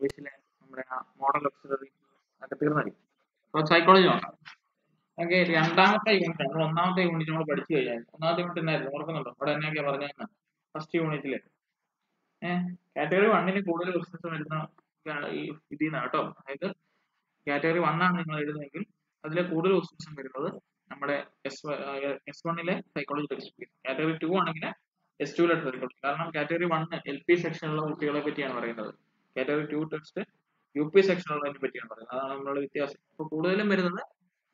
ഇംഗ്ലീഷിലെ നമ്മുടെ ആ മോഡൽ ഓക്സിലറി ഒക്കെ തീർന്നടി അപ്പോൾ സൈക്കോളജി നോക്കാം ഓക്കെ രണ്ടാമത്തെ യൂണിറ്റ് നമ്മൾ ഒന്നാമത്തെ യൂണിറ്റ് നമ്മൾ പഠിച്ചു കഴിഞ്ഞാൽ ഒന്നാമത്തെ യൂണിറ്റ് എന്നായിരുന്നു ഓർക്കുന്നുണ്ടോ അവിടെ എന്നൊക്കെയാ പറഞ്ഞതെന്ന് ഫസ്റ്റ് യൂണിറ്റില് ഏഹ് കാറ്റഗറി വണ്ണിന് കൂടുതൽ ക്വസ്റ്റ്യൻസ് വരുന്ന ആ, ഈ ഇതിൽ നിന്നാണ് കേട്ടോ അതായത് കാറ്റഗറി വൺ ആണ് നിങ്ങൾ എഴുതുന്നതെങ്കിൽ അതിലെ കൂടുതൽ ക്വസ്റ്റ്യൻസ് വരുന്നത് നമ്മുടെ എസ് എസ് വണ്ണിലെ സൈക്കോളജി ടെക്സ്റ്റ് കാറ്റഗറി ടു ആണെങ്കിൽ എസ് ടുവിലെ സൈക്കോളജി കാരണം കാറ്റഗറി വൺ എൽ പി സെക്ഷനിലുള്ള കുട്ടികളെ പറ്റിയാണ് പറയുന്നത് category two text U P സെക്ഷനുള്ളതിനെ പറ്റിയാണ് പറയുന്നത് അതാണ് നമ്മളുടെ വ്യത്യാസം അപ്പോൾ കൂടുതലും വരുന്നത്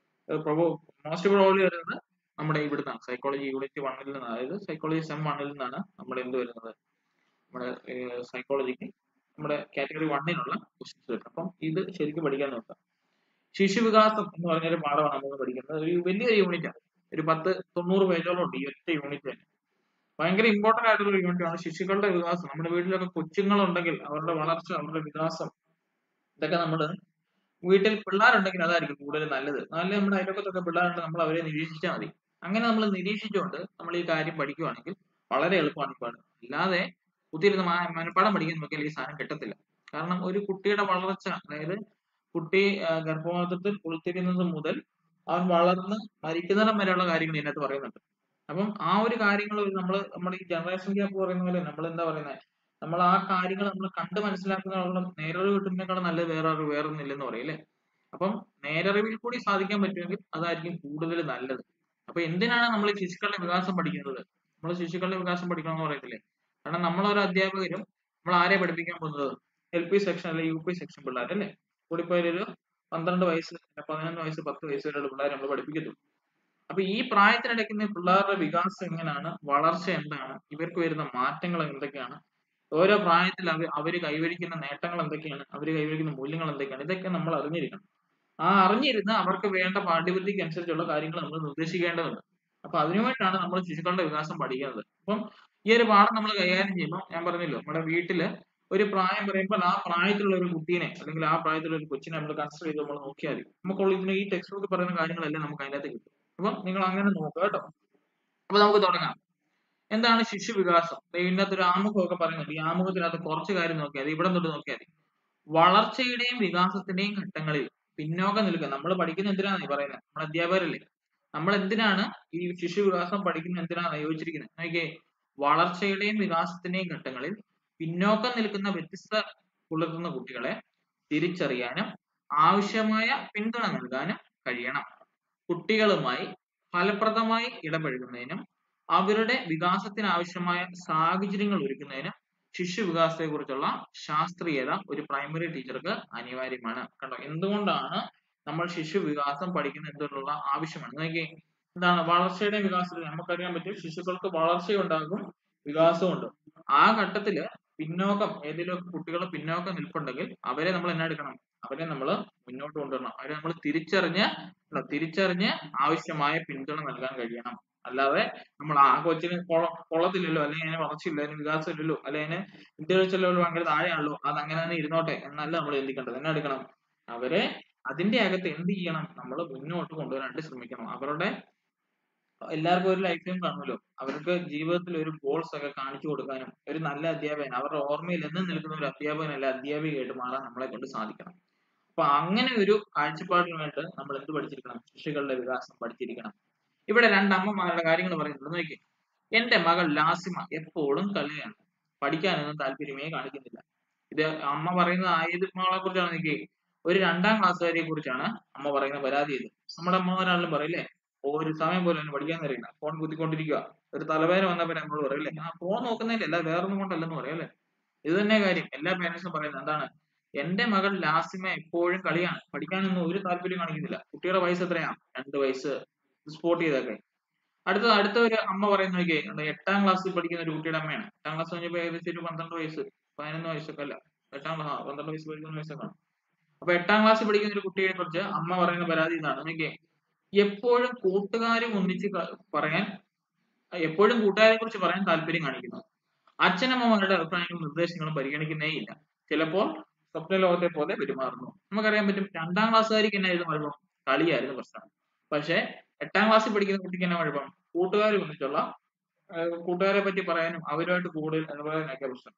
മോസ്റ്റ് പ്രോബ്ലി വരുന്നത് നമ്മുടെ ഇവിടുന്നാണ് സൈക്കോളജി യൂണിറ്റ് വണ്ണിൽ നിന്നാണ് അതായത് സൈക്കോളജി സെം വണ്ണിൽ നിന്നാണ് നമ്മുടെ എന്ത് വരുന്നത് നമ്മുടെ സൈക്കോളജിക്ക് നമ്മുടെ കാറ്റഗറി വണ്ണിനുള്ള ക്വസ്റ്റ്യൻസ് വരും അപ്പം ഇത് ശരിക്കും പഠിക്കാൻ നോക്കാം ശിശുവികാസം എന്ന് പറഞ്ഞൊരു പാഠമാണ് നമ്മൾ പഠിക്കുന്നത് ഒരു വലിയൊരു യൂണിറ്റ് ആണ് ഒരു പത്ത് തൊണ്ണൂറ് പേജോളം ഉണ്ട് ഈ ഒറ്റ യൂണിറ്റ് തന്നെ ഭയങ്കര ഇമ്പോർട്ടന്റ് ആയിട്ടുള്ള ഒരു യൂണിറ്റ് ആണ് ശിശുക്കളുടെ വികാസം നമ്മുടെ വീട്ടിലൊക്കെ കൊച്ചുങ്ങളുണ്ടെങ്കിൽ അവരുടെ വളർച്ച അവരുടെ വികാസം ഇതൊക്കെ നമ്മൾ വീട്ടിൽ പിള്ളേരുണ്ടെങ്കിൽ അതായിരിക്കും കൂടുതൽ നല്ലത് നല്ല നമ്മുടെ അയൽവക്കത്തൊക്കെ പിള്ളേരുണ്ട് നമ്മൾ അവരെ നിരീക്ഷിച്ചാൽ മതി അങ്ങനെ നമ്മൾ നിരീക്ഷിച്ചുകൊണ്ട് നമ്മൾ ഈ കാര്യം പഠിക്കുവാണെങ്കിൽ വളരെ എളുപ്പമാണ് ഈ പാഠം അല്ലാതെ കുത്തിയിരുന്ന് മാ- മനപ്പാഠം പഠിക്കാൻ നോക്കിയാൽ ഈ സാധനം കിട്ടത്തില്ല കാരണം ഒരു കുട്ടിയുടെ വളർച്ച അതായത് കുട്ടി ആ, ഗർഭപാത്രത്തിൽ കുളിത്തിരുന്നത് മുതൽ അവൻ വളർന്ന് മരിക്കുന്നിടം വരെയുള്ള കാര്യങ്ങൾ ഇതിനകത്ത് പറയുന്നുണ്ട് അപ്പം ആ ഒരു കാര്യങ്ങൾ നമ്മൾ നമ്മുടെ ഈ ജനറേഷൻ ഗ്യാപ്പ് പറയുന്ന പോലെ നമ്മൾ എന്താ പറയുന്നത് നമ്മൾ ആ കാര്യങ്ങൾ നമ്മൾ കണ്ട് മനസ്സിലാക്കുന്ന നേരറിവ് കിട്ടുന്നതിനേക്കാളും നല്ലത് വേറെ അറിവ് വേറെ ഒന്നില്ലെന്ന് പറയും അല്ലേ അപ്പം നേരറിവിൽ കൂടി സാധിക്കാൻ പറ്റുമെങ്കിൽ അതായിരിക്കും കൂടുതൽ നല്ലത് അപ്പൊ എന്തിനാണ് നമ്മൾ ശിശുക്കളുടെ വികാസം പഠിക്കുന്നത് നമ്മൾ ശിശുക്കളുടെ വികാസം പഠിക്കണമെന്ന് പറയത്തില്ലേ കാരണം നമ്മൾ ഒരു അധ്യാപകരും നമ്മൾ ആരെ പഠിപ്പിക്കാൻ പോകുന്നത് എൽ പി സെക്ഷൻ അല്ലെങ്കിൽ യു പി സെക്ഷൻ പിള്ളേർ അല്ലേ കൂടിപ്പോയൊരു പന്ത്രണ്ട് വയസ്സ് അല്ല പതിനൊന്ന് വയസ്സ് പത്ത് വയസ്സ് വരെയുള്ള പിള്ളേർ നമ്മൾ പഠിപ്പിക്കത്തുള്ളൂ അപ്പൊ ഈ പ്രായത്തിനിടയ്ക്കുന്ന പിള്ളേരുടെ വികാസം എങ്ങനെയാണ് വളർച്ച എന്താണ് ഇവർക്ക് വരുന്ന മാറ്റങ്ങൾ എന്തൊക്കെയാണ് ഓരോ പ്രായത്തിൽ അവർ അവര് കൈവരിക്കുന്ന നേട്ടങ്ങൾ എന്തൊക്കെയാണ് അവർ കൈവരിക്കുന്ന മൂല്യങ്ങൾ എന്തൊക്കെയാണ് ഇതൊക്കെ നമ്മൾ അറിഞ്ഞിരിക്കണം ആ അറിഞ്ഞിരുന്ന് അവർക്ക് വേണ്ട പാഠ്യപദ്ധതിക്ക് അനുസരിച്ചുള്ള കാര്യങ്ങൾ നമ്മൾ നിർദ്ദേശിക്കേണ്ടതുണ്ട് അപ്പൊ അതിനുവേണ്ടിയാണ് നമ്മൾ ശിശുക്കളുടെ വികാസം പഠിക്കുന്നത് അപ്പം ഈ ഒരു പാഠം നമ്മൾ കൈകാര്യം ചെയ്യുമ്പോൾ ഞാൻ പറഞ്ഞല്ലോ നമ്മുടെ വീട്ടില് ഒരു പ്രായം പറയുമ്പോൾ ആ പ്രായത്തിലുള്ള ഒരു കുട്ടീനെ അല്ലെങ്കിൽ ആ പ്രായത്തിലുള്ള ഒരു കൊച്ചിനെ നമ്മൾ കൺസിഡർ ചെയ്ത് നമ്മൾ നോക്കിയാൽ മതി നമുക്കുള്ള ഇതിന് ഈ ടെക്സ്റ്റ് ബുക്ക് പറയുന്ന കാര്യങ്ങളെല്ലാം നമുക്ക് അതിനകത്ത് കിട്ടും അപ്പം നിങ്ങൾ അങ്ങനെ നോക്കുക കേട്ടോ അപ്പൊ നമുക്ക് തുടങ്ങാം എന്താണ് ശിശു വികാസം ദേ ഇതിനകത്ത് ഒരു ആമുഖമൊക്കെ പറയുന്നുണ്ട് ഈ ആമുഖത്തിനകത്ത് കുറച്ച് കാര്യം നോക്കിയാൽ മതി ഇവിടെ തൊട്ട് നോക്കിയാൽ മതി വളർച്ചയുടെയും വികാസത്തിന്റെയും ഘട്ടങ്ങളിൽ പിന്നോക്കം നിൽക്കുക നമ്മൾ പഠിക്കുന്ന എന്തിനാണ് ഈ പറയുന്നത് നമ്മൾ അധ്യാപകരല്ലേ നമ്മൾ എന്തിനാണ് ഈ ശിശു വികാസം പഠിക്കുന്ന എന്തിനാണ് യോജിച്ചിരിക്കുന്നത് നോക്കിയേ വളർച്ചയുടെയും വികാസത്തിന്റെയും ഘട്ടങ്ങളിൽ പിന്നോക്കം നിൽക്കുന്ന വ്യത്യസ്ത പുലർത്തുന്ന കുട്ടികളെ തിരിച്ചറിയാനും ആവശ്യമായ പിന്തുണ നൽകാനും കഴിയണം കുട്ടികളുമായി ഫലപ്രദമായി ഇടപഴകുന്നതിനും അവരുടെ വികാസത്തിന് ആവശ്യമായ സാഹചര്യങ്ങൾ ഒരുക്കുന്നതിനും ശിശു വികാസത്തെക്കുറിച്ചുള്ള ശാസ്ത്രീയത ഒരു പ്രൈമറി ടീച്ചർക്ക് അനിവാര്യമാണ് കണ്ടോ എന്തുകൊണ്ടാണ് നമ്മൾ ശിശു വികാസം പഠിക്കുന്നത് എന്തുകൊണ്ടുള്ള ആവശ്യമാണ് നോക്കിയേ എന്താണ് വളർച്ചയുടെ വികാസത്തിൽ നമുക്കറിയാൻ പറ്റും ശിശുക്കൾക്ക് വളർച്ചയുണ്ടാകും വികാസമുണ്ട് ആ ഘട്ടത്തില് പിന്നോക്കം ഏതെങ്കിലും കുട്ടികൾ പിന്നോക്കം നിൽപ്പുണ്ടെങ്കിൽ അവരെ നമ്മൾ എന്നാ എടുക്കണം അവരെ നമ്മൾ മുന്നോട്ട് കൊണ്ടുവരണം അവരെ നമ്മൾ തിരിച്ചറിഞ്ഞ് അല്ല, തിരിച്ചറിഞ്ഞ് ആവശ്യമായ പിന്തുണ നൽകാൻ കഴിയണം അല്ലാതെ നമ്മൾ ആ കൊച്ചിന് കൊള- കൊള്ളത്തില്ലല്ലോ അല്ലെങ്കിൽ അതിന് വളർച്ചയില്ല അതിന് വികാസം ഇല്ലല്ലോ അല്ലെങ്കിൽ അതിന് ഇന്റലക്ച്വൽ ലെവൽ ഭയങ്കര താഴെയാണല്ലോ അത് അങ്ങനെ തന്നെ ഇരുന്നോട്ടെ എന്നല്ല നമ്മൾ ചിന്തിക്കേണ്ടത് എന്നാ എടുക്കണം അവരെ അതിന്റെ അകത്ത് എന്ത് ചെയ്യണം നമ്മൾ മുന്നോട്ട് കൊണ്ടുവരാനായിട്ട് ശ്രമിക്കണം അവരുടെ എല്ലാവർക്കും ഒരു ലൈഫ് ടൈം കാണുമല്ലോ അവർക്ക് ജീവിതത്തിൽ ഒരു ഗോൾസ് ഒക്കെ കാണിച്ചു കൊടുക്കാനും ഒരു നല്ല അധ്യാപകൻ അവരുടെ ഓർമ്മയിൽ എന്നും നിൽക്കുന്ന ഒരു അധ്യാപകൻ അല്ല അധ്യാപികയായിട്ട് മാറാൻ നമ്മളെ കൊണ്ട് സാധിക്കണം അപ്പൊ അങ്ങനെ ഒരു കാഴ്ചപ്പാടിന് വേണ്ടി നമ്മൾ എന്ത് പഠിച്ചിരിക്കണം ശിശുക്കളുടെ വികാസം പഠിച്ചിരിക്കണം ഇവിടെ രണ്ട് അമ്മമാരുടെ കാര്യങ്ങൾ പറയുന്നുണ്ട് നോക്കി എന്റെ മകൾ ലാസിമ എപ്പോഴും കളിയാണ് പഠിക്കാനൊന്നും താല്പര്യമേ കാണിക്കുന്നില്ല ഇത് അമ്മ പറയുന്നത് ആയത് മകളെ കുറിച്ചാണ് നോക്കി ഒരു രണ്ടാം ക്ലാസ്സുകാരിയെ കുറിച്ചാണ് അമ്മ പറയുന്ന പരാതി ഇത് നമ്മുടെ അമ്മമാരാണെങ്കിലും പറയില്ലേ ഒരു സമയം പോലും അവന് പഠിക്കാൻ അറിയില്ല ഫോൺ കുത്തിക്കൊണ്ടിരിക്കുക ഒരു തലവേദന വന്നപ്പോ നമ്മളോട് പറയില്ലേ ആ ഫോൺ നോക്കുന്നതിന്റെ അല്ല വേറൊന്നും കൊണ്ടല്ലെന്ന് പറയും അല്ലേ ഇത് തന്നെ കാര്യം എല്ലാ പേരൻസും പറയുന്നത് എന്താണ് എന്റെ മകൾ ലാസിമ എപ്പോഴും കളിയാണ് പഠിക്കാനൊന്നും ഒരു താല്പര്യം കാണിക്കുന്നില്ല കുട്ടിയുടെ വയസ്സ് എത്രയാ രണ്ട് വയസ്സ് സ്പോട്ട് ചെയ്തൊക്കെ അടുത്ത അടുത്ത ഒരു അമ്മ പറയുന്ന നോക്കിയേ എന്താ എട്ടാം ക്ലാസ്സിൽ പഠിക്കുന്ന ഒരു കുട്ടിയുടെ അമ്മയാണ് എട്ടാം ക്ലാസ് കഴിഞ്ഞപ്പോ ഏകദേശം ഒരു പന്ത്രണ്ട് വയസ്സ് പതിനൊന്ന് വയസ്സൊക്കെ അല്ല എട്ടാം ക്ലാസ് ആ പന്ത്രണ്ട് വയസ്സ് പഠിക്കുന്ന വയസ്സൊക്കെ അപ്പൊ എട്ടാം ക്ലാസ്സിൽ പഠിക്കുന്ന ഒരു കുട്ടിയെ കുറിച്ച് അമ്മ പറയുന്ന പരാതി ഇതാണ് നോക്കിയേ എപ്പോഴും കൂട്ടുകാരും ഒന്നിച്ച് ക- പറയാൻ എപ്പോഴും കൂട്ടുകാരെ കുറിച്ച് പറയാൻ താല്പര്യം കാണിക്കുന്നു അച്ഛനമ്മമാരുടെ അഭിപ്രായങ്ങളും നിർദ്ദേശങ്ങളും പരിഗണിക്കുന്നേ ഇല്ല ചിലപ്പോൾ സ്വപ്ന ലോകത്തെ പോലെ പെരുമാറുന്നു നമുക്കറിയാൻ പറ്റും രണ്ടാം ക്ലാസ്സുകാരിക്ക് എന്നായിരുന്നു കുഴപ്പം കളിയായിരുന്നു പ്രശ്നം പക്ഷെ എട്ടാം ക്ലാസ്സിൽ പഠിക്കുന്ന കുട്ടിക്ക് എന്നാ കുഴപ്പം കൂട്ടുകാർ ഒന്നിച്ചുള്ള ആഹ് കൂട്ടുകാരെ പറ്റി പറയാനും അവരുമായിട്ട് കൂടുതൽ ഇടപെടാനൊക്കെ പ്രശ്നം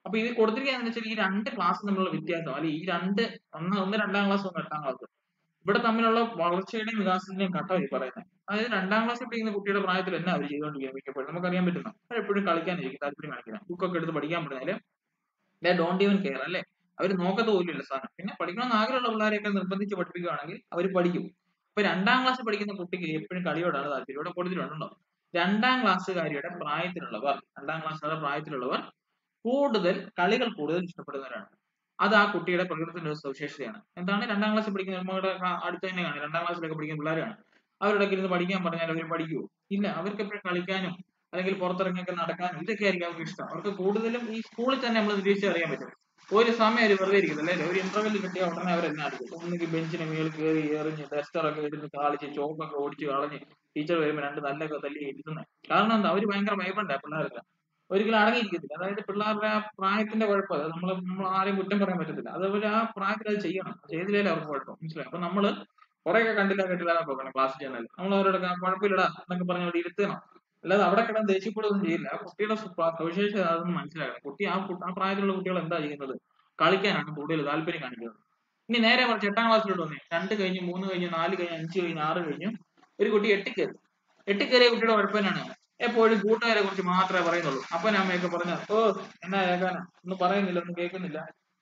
അപ്പൊ ഇത് കൊടുത്തിരിക്കുകയെന്ന് വെച്ചാൽ ഈ രണ്ട് ക്ലാസ് തമ്മിലുള്ള വ്യത്യാസം അല്ലെ ഈ രണ്ട് ഒന്ന് ഒന്ന് രണ്ടാം ക്ലാസ് ഒന്ന് എട്ടാം ക്ലാസ് ഇവിടെ തമ്മിലുള്ള വളർച്ചയുടെയും വികാസത്തിന്റെയും ഘട്ടം ഈ പറയുന്നത് അതായത് രണ്ടാം ക്ലാസ്സിൽ പഠിക്കുന്ന കുട്ടിയുടെ പ്രായത്തിൽ തന്നെ അവർ ചെയ്തുകൊണ്ടിരിക്കുന്നത് മിക്കപ്പോഴും നമുക്കറിയാൻ പറ്റുന്ന അവർ എപ്പോഴും കളിക്കാനായിരിക്കും താല്പര്യം കാണിക്കുന്നത് ബുക്കൊക്കെ എടുത്ത് പഠിക്കാൻ പറഞ്ഞാല് ദേ ഡോണ്ട് ഈവൻ കെയർ അല്ലേ അവർ നോക്കത്ത് പോലുമില്ല സാധനം പിന്നെ പഠിക്കണമെന്ന് ആഗ്രഹമുള്ള പിള്ളേരെയൊക്കെ നിർബന്ധിച്ച് പഠിപ്പിക്കുകയാണെങ്കിൽ അവർ പഠിക്കും ഇപ്പൊ രണ്ടാം ക്ലാസ് പഠിക്കുന്ന കുട്ടിക്ക് എപ്പോഴും കളിയോടാണ് താല്പര്യം ഇവിടെ കൊടുത്തിട്ടുണ്ടോ രണ്ടാം ക്ലാസ്സുകാരിയുടെ പ്രായത്തിലുള്ളവർ രണ്ടാം ക്ലാസ്സുകാരുടെ പ്രായത്തിലുള്ളവർ കൂടുതൽ കളികൾ കൂടുതൽ ഇഷ്ടപ്പെടുന്നവരാണ് അത് ആ കുട്ടിയുടെ പ്രകൃതത്തിന്റെ ഒരു സവിശേഷതയാണ് എന്താണ് രണ്ടാം ക്ലാസ്സിൽ പഠിക്കുന്ന നമ്മുടെ ക- അടുത്ത് തന്നെ കാണും രണ്ടാം ക്ലാസ്സിലൊക്കെ പഠിക്കുന്ന പിള്ളേരാണ് അവരുടെ ഇരുന്ന് പഠിക്കാൻ പറഞ്ഞാൽ അവർ പഠിക്കുമോ ഇല്ല അവർക്ക് എപ്പോഴും കളിക്കാനും അല്ലെങ്കിൽ പുറത്തിറങ്ങിയൊക്കെ നടക്കാനും ഇതൊക്കെ ആയിരിക്കും അവർക്ക് ഇഷ്ടം അവർക്ക് കൂടുതലും ഈ സ്കൂളിൽ തന്നെ നമ്മൾ നിരീക്ഷിച്ച് അറിയാൻ പറ്റും ഒരു സമയം അവർ വെറുതെ ഇരിക്കുന്നില്ല അല്ലേ ഒരു ഇന്റർവെൽ കിട്ടിയ ഉടനെ അവരെല്ലാം എടുക്കും ഒന്നുകിൽ ബെഞ്ചിന് മേളിൽ കയറി എറിഞ്ഞ് ഡസ്റ്ററൊക്കെ എടുത്ത് കാളിച്ച് ചോക്കൊക്കെ ഓടിച്ച് കളഞ്ഞ് ടീച്ചർ വരുമ്പോൾ രണ്ട് നല്ലൊക്കെ തല്ലി ഇരുത്തുന്നത് കാരണം എന്താ അവർ ഭയങ്കര ഭയപ്പെട്ടാ പിള്ളേർക്ക് ഒരിക്കലും അടങ്ങിയിരിക്കത്തില്ല അതായത് പിള്ളേരുടെ ആ പ്രായത്തിന്റെ കുഴപ്പം അത് നമ്മൾ നമ്മൾ ആരെയും കുറ്റം പറയാൻ പറ്റത്തില്ല അത് അവർ ആ പ്രായത്തിൽ അത് ചെയ്യണം ചെയ്തില്ലേ അവർക്ക് കുഴപ്പം മനസ്സിലായി അപ്പൊ നമ്മള് കുറെയൊക്കെ കണ്ടില്ല കേട്ടില്ല പോകണം ക്ലാസ് ചെന്നാൽ നമ്മൾ അവരോടൊക്കെ "ആ, കുഴപ്പമില്ലടാ എന്നൊക്കെ പറഞ്ഞ് അവിടെ ഇരുത്തണം അല്ലാതെ അവിടെ കിടന്ന് ദേഷ്യപ്പെടുകയൊന്നും ചെയ്യില്ല ആ കുട്ടിയുടെ സ്വ- സവിശേഷത അതൊന്നും മനസ്സിലാക്കണം കുട്ടി ആ കു- ആ പ്രായത്തിലുള്ള കുട്ടികൾ എന്താ ചെയ്യുന്നത് കളിക്കാനാണ് കൂടുതൽ താല്പര്യം കാണിക്കുന്നത് ഇനി നേരെ മറിച്ച് എട്ടാം ക്ലാസ്സിലോട്ട് വന്നേ രണ്ട് കഴിഞ്ഞ് മൂന്ന് കഴിഞ്ഞ് നാല് കഴിഞ്ഞ് അഞ്ച് കഴിഞ്ഞ് ആറ് കഴിഞ്ഞു ഒരു കുട്ടി എട്ടി കയറി എട്ടി കയറിയ കുട്ടിയുടെ കുഴപ്പം എന്നാണ് എപ്പോഴും കൂട്ടുകാരെ കുറിച്ച് മാത്രമേ പറയുന്നുള്ളൂ അപ്പനും അമ്മയൊക്കെ പറഞ്ഞാൽ ഓ എന്നാ കേൾക്കാനാ ഒന്നും പറയുന്നില്ല ഒന്നും കേൾക്കുന്നില്ല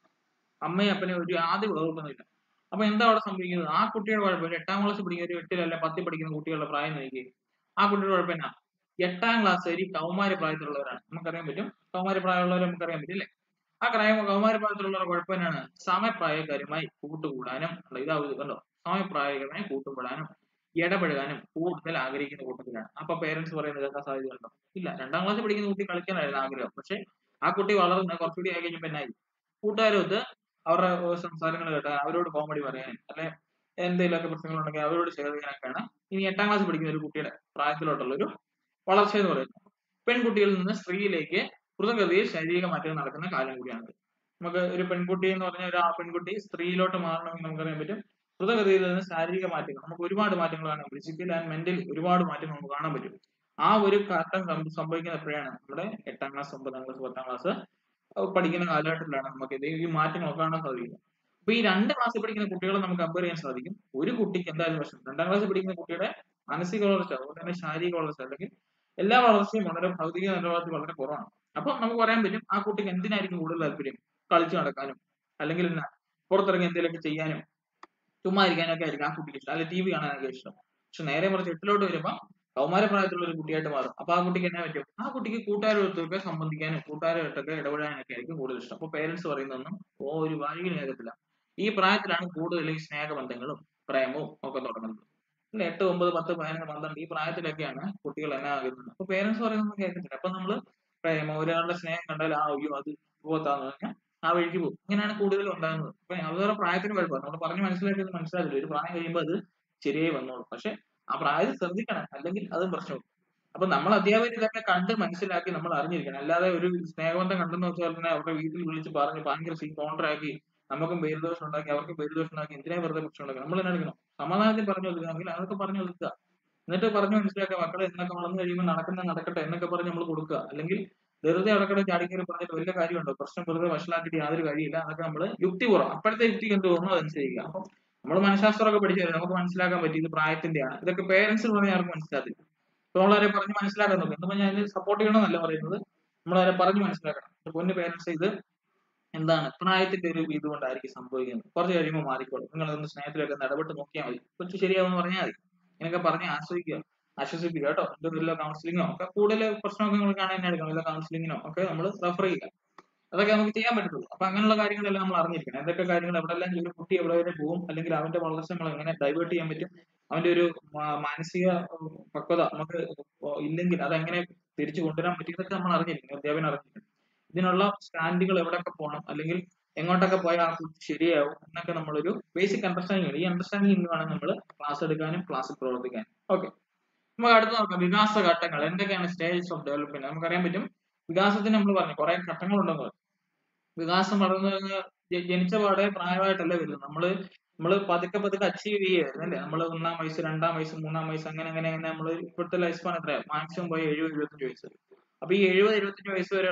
അമ്മയും അപ്പനെ ഒരു ആദ്യം കേൾക്കുന്നില്ല അപ്പൊ എന്താ അവിടെ സംഭവിക്കുന്നത് ആ കുട്ടിയുടെ കുഴപ്പം ഒരു എട്ടാം ക്ലാസ് പഠിക്കുന്ന ഒരു എട്ടിലല്ല പത്തിൽ പഠിക്കുന്ന കുട്ടികളുടെ പ്രായം നോക്കി ആ കുട്ടിയുടെ കുഴപ്പം എന്നാ എട്ടാം ക്ലാസ് വരെ കൗമാര പ്രായത്തിലുള്ളവരാണ് നമുക്കറിയാൻ പറ്റും കൗമാര പ്രായമുള്ളവരെ നമുക്കറിയാൻ പറ്റും അല്ലേ ആ ക്രൈം കൗമാര പ്രായത്തിലുള്ളവരുടെ കുഴപ്പം എന്നാണ് സമപ്രായക്കാരുമായി കൂട്ടുകൂടാനും അല്ല ഇതാ ഇത് കണ്ടോ സമപ്രായകരുമായി കൂട്ടുകൂടാനും ഇടപഴകാനും കൂടുതൽ ആഗ്രഹിക്കുന്ന കൂട്ടത്തിലാണ് അപ്പൊ പേരൻസ് പറയുന്നത് കേൾക്കാൻ സാധ്യതയുണ്ടോ ഇല്ല രണ്ടാം ക്ലാസ്സിൽ പഠിക്കുന്ന കുട്ടി കളിക്കാനായിരുന്നു ആഗ്രഹം പക്ഷെ ആ കുട്ടി വളർന്ന് കുറച്ചുകൂടി ആയി കഴിഞ്ഞപ്പോ എന്നായി കൂട്ടുകാരൊത്ത് അവരുടെ ഏർ സംസാരങ്ങൾ കേട്ടാൽ അവരോട് കോമഡി പറയാനും അല്ലെ എന്തെങ്കിലുമൊക്കെ പ്രശ്നങ്ങളുണ്ടെങ്കിൽ അവരോട് ഷെയർ ചെയ്യാനൊക്കെയാണ് ഇനി എട്ടാം ക്ലാസ്സിൽ പഠിക്കുന്ന ഒരു കുട്ടിയുടെ പ്രായത്തിലോട്ടുള്ള ഒരു വളർച്ച എന്ന് പറയുന്നത് പെൺകുട്ടികളിൽ നിന്ന് സ്ത്രീയിലേക്ക് ദ്രുതഗതിയിൽ ശാരീരിക മാറ്റങ്ങൾ നടക്കുന്ന കാലം കൂടിയാണ് നമുക്ക് ഒരു പെൺകുട്ടി എന്ന് പറഞ്ഞ ഒരു ആ പെൺകുട്ടി സ്ത്രീയിലോട്ട് മാറണമെങ്കിൽ നമുക്കറിയാൻ പറ്റും ദ്രുതഗതിയിൽ നിന്ന് ശാരീരിക മാറ്റങ്ങൾ നമുക്ക് ഒരുപാട് മാറ്റങ്ങൾ കാണാൻ പറ്റും ഫിസിക്കൽ ആൻഡ് മെന്റലി ഒരുപാട് മാറ്റങ്ങൾ നമുക്ക് കാണാൻ പറ്റും ആ ഒരു ഘട്ടം സം- സംഭവിക്കുന്നത് എപ്പോഴാണ് നമ്മുടെ എട്ടാം ക്ലാസ് ഒമ്പതാം ക്ലാസ് പത്താം ക്ലാസ് പഠിക്കുന്ന കാലഘട്ടത്തിലാണ് നമുക്ക് ഇത് ഈ മാറ്റങ്ങളൊക്കെ കാണാൻ സാധിക്കുന്നത് അപ്പൊ ഈ രണ്ട് ക്ലാസ്സിൽ പഠിക്കുന്ന കുട്ടികളെ നമുക്ക് കമ്പയർ ചെയ്യാൻ സാധിക്കും ഒരു കുട്ടിക്ക് എന്തായാലും പ്രശ്നം രണ്ടാം ക്ലാസ്സിൽ പഠിക്കുന്ന കുട്ടിയുടെ മാനസിക വളർച്ച അതുപോലെ തന്നെ ശാരീരിക വളർച്ച അല്ലെങ്കിൽ എല്ലാ വളർച്ചയും വളരെ ഭൗതിക നിലവാരത്തിൽ വളരെ കുറവാണ് അപ്പൊ നമുക്ക് പറയാൻ പറ്റും ആ കുട്ടിക്ക് എന്തിനായിരിക്കും കൂടുതൽ താല്പര്യം കളിച്ചു നടക്കാനും അല്ലെങ്കിൽ എന്നാ പുറത്തിറങ്ങി എന്തെങ്കിലുമൊക്കെ ചെയ്യാനും ചുമ്മാ ഇരിക്കാനൊക്കെ ആയിരിക്കും ആ കുട്ടിക്ക് ഇഷ്ടം അല്ലെങ്കിൽ ടി വി കാണാനൊക്കെ ഇഷ്ടം പക്ഷെ നേരെ മറിച്ച് എട്ടിലോട്ട് വരുമ്പോൾ കൗമാര പ്രായത്തിലുള്ള ഒരു കുട്ടിയായിട്ട് മാറും അപ്പൊ ആ കുട്ടിക്ക് എന്നാ പറ്റും ആ കുട്ടിക്ക് കൂട്ടുകാരുമൊത്തൊക്കെ സംബന്ധിക്കാനും കൂട്ടുകാരുമായിട്ടൊക്കെ ഇടപെടാനൊക്കെ ആയിരിക്കും കൂടുതൽ ഇഷ്ടം അപ്പൊ പേരൻസ് പറയുന്നൊന്നും ഓ ഒരു വായുവിൽ കേൾക്കത്തില്ല ഈ പ്രായത്തിലാണ് കൂടുതൽ ഈ സ്നേഹബന്ധങ്ങളും പ്രേമവും ഒക്കെ തുടങ്ങുന്നത് അല്ലെ എട്ട് ഒമ്പത് പത്ത് പതിനൊന്ന് പന്ത്രണ്ട് ഈ പ്രായത്തിലൊക്കെയാണ് കുട്ടികൾ എന്നാ ആകുന്നത് അപ്പൊ പേരൻസ് പറയുന്നൊന്നും കേൾക്കത്തില്ല അപ്പൊ നമ്മള് പ്രേമം ഒരാളുടെ സ്നേഹം കണ്ടാൽ ആ അയ്യോ അത് പോത്താന്ന് പറഞ്ഞാൽ ആ വഴിക്ക് പോകും ഇങ്ങനെയാണ് കൂടുതലും ഉണ്ടാകുന്നത് അപ്പൊ അവരുടെ പ്രായത്തിന് കുഴപ്പമാണ് നമ്മൾ പറഞ്ഞ് മനസ്സിലാക്കിയത് മനസ്സിലാകില്ല ഒരു പ്രായം കഴിയുമ്പോൾ അത് ശരിയായി വന്നോളും പക്ഷെ ആ പ്രായത്തിൽ ശ്രദ്ധിക്കണം അല്ലെങ്കിൽ അതും പ്രശ്നവും അപ്പൊ നമ്മൾ അധ്യാപകർ ഇതൊക്കെ കണ്ട് മനസ്സിലാക്കി നമ്മൾ അറിഞ്ഞിരിക്കണം അല്ലാതെ ഒരു സ്നേഹബന്ധം കണ്ടെന്ന് വെച്ചാൽ തന്നെ അവരുടെ വീട്ടിൽ വിളിച്ച് പറഞ്ഞ് ഭയങ്കര സീൻ കോൺട്രാക്കി നമുക്കും പേരുദോഷം ഉണ്ടാക്കി അവർക്കും പേരുദോഷം ഉണ്ടാക്കി എന്തിനാ വെറുതെ പ്രശ്നം ഉണ്ടാക്കി നമ്മൾ തന്നെ എടുക്കണം സമാധാനത്തിൽ പറഞ്ഞു കൊടുക്കുകയാണെങ്കിൽ അതൊക്കെ പറഞ്ഞു കൊടുക്കുക എന്നിട്ട് പറഞ്ഞു മനസ്സിലാക്കുക മക്കളെ എന്നൊക്കെ വളർന്നു കഴിയുമ്പോൾ നടക്കുന്ന നടക്കട്ടെ എന്നൊക്കെ പറഞ്ഞ് നമ്മൾ കൊടുക്കുക അല്ലെങ്കിൽ വെറുതെ അവിടെ കിടന്ന് ചാടിക്കറി പറഞ്ഞിട്ട് വലിയ കാര്യമുണ്ടോ പ്രശ്നം വെറുതെ വഷളാക്കിയിട്ട് യാതൊരു കാര്യമില്ല അതൊക്കെ നമ്മൾ യുക്തിപൂർവ്വം അപ്പോഴത്തെ യുക്തിക്ക് എന്ത് തോന്നുന്നു അതനുസരിക്കുക അപ്പം നമ്മൾ മനഃശാസ്ത്രമൊക്കെ പഠിച്ചു വരും നമുക്ക് മനസ്സിലാക്കാൻ പറ്റി ഇത് പ്രായത്തിന്റെയാണ് ഇതൊക്കെ പേരൻസ് പറഞ്ഞാൽ ആർക്കും മനസ്സിലാകത്തില്ല അപ്പൊ നമ്മളവരെ പറഞ്ഞ് മനസ്സിലാക്കാൻ നോക്കും എന്തുമ്പോൾ ഞാൻ സപ്പോർട്ട് ചെയ്യണമെന്നല്ല പറയുന്നത് നമ്മളവരെ പറഞ്ഞ് മനസ്സിലാക്കണം എന്റെ പൊന്നു പേരൻസ് ഇത് എന്താണ് പ്രായത്തിന്റെ ഒരു ഇതുകൊണ്ടായിരിക്കും സംഭവിക്കുന്നത് കുറച്ച് കഴിയുമ്പോൾ മാറിക്കോളും നിങ്ങൾ ഒന്ന് സ്നേഹത്തിലൊക്കെ ഒന്ന് ഇടപെട്ട് നോക്കിയാൽ മതി കൊച്ചു ശരിയാവുമെന്ന് പറഞ്ഞാൽ മതി ഇങ്ങനെയൊക്കെ പറഞ്ഞ് ആസ്വദിക്കുക ആശ്വസിപ്പിക്കുക കേട്ടോ എന്തെങ്കിലും കൗൺസിലിങ്ങോ ഒക്കെ കൂടുതൽ പ്രശ്നമൊക്കെ നിങ്ങൾ കാണാൻ തന്നെ എടുക്കണം വല്ല കൗൺസിലിങ്ങിനോ ഒക്കെ നമ്മൾ റെഫർ ചെയ്യുക അതൊക്കെ നമുക്ക് ചെയ്യാൻ പറ്റത്തുള്ളൂ അപ്പൊ അങ്ങനെയുള്ള കാര്യങ്ങളെല്ലാം നമ്മൾ അറിഞ്ഞിരിക്കണം എന്തൊക്കെ കാര്യങ്ങൾ എവിടെല്ലാം ഒരു കുട്ടി എവിടെ വരെ പോകും അല്ലെങ്കിൽ അവന്റെ വളർച്ച നമ്മൾ എങ്ങനെ ഡൈവേർട്ട് ചെയ്യാൻ പറ്റും അവന്റെ ഒരു മാ- മാനസിക ഉം, പക്വത നമുക്ക് ഇല്ലെങ്കിൽ അതെങ്ങനെ തിരിച്ചു കൊണ്ടുവരാൻ പറ്റും ഇതൊക്കെ നമ്മൾ അറിഞ്ഞിരിക്കണം അധ്യാപനം അറിഞ്ഞിരിക്കണം ഇതിനുള്ള സ്റ്റാൻഡുകൾ എവിടെയൊക്കെ പോകണം അല്ലെങ്കിൽ എങ്ങോട്ടൊക്കെ പോയാൽ ആ കുട്ടി ശരിയാവും എന്നൊക്കെ നമ്മളൊരു ബേസിക് അണ്ടർസ്റ്റാൻഡിംഗ് ഉണ്ട് ഈ അണ്ടർസ്റ്റാൻഡിംഗ് വേണം നമ്മൾ ക്ലാസ് എടുക്കാനും ക്ലാസ്സിൽ പ്രവർത്തിക്കാനും ഓക്കെ നമുക്ക് അടുത്ത് നോക്കാം വികാസ ഘട്ടങ്ങൾ എന്തൊക്കെയാണ് സ്റ്റേജസ് ഓഫ് ഡെവലപ്മെന്റ് നമുക്കറിയാൻ പറ്റും വികാസത്തിന് നമ്മൾ പറഞ്ഞു കുറെ ഘട്ടങ്ങളുണ്ടെന്ന് പറഞ്ഞു വികാസം വളർന്നു കഴിഞ്ഞ് ജ- ജനിച്ച പാടെ പ്രായമായിട്ടല്ല വരുന്നത് നമ്മള് നമ്മള് പതുക്കെ പതുക്കെ അച്ചീവ് ചെയ്യുമായിരുന്നു അല്ലേ നമ്മൾ ഒന്നാം വയസ്സ് രണ്ടാം വയസ്സ് മൂന്നാം വയസ്സ് അങ്ങനെ അങ്ങനെ അങ്ങനെ നമ്മൾ ഇപ്പോഴത്തെ ലൈഫ് സ്പാൻ എത്രയാ മാക്സിമം പോയി എഴുപത് എഴുപത്തഞ്ച് വയസ്സ് അപ്പൊ ഈ എഴുപത് എഴുപത്തഞ്ച് വയസ്സ് വരെയുള്ള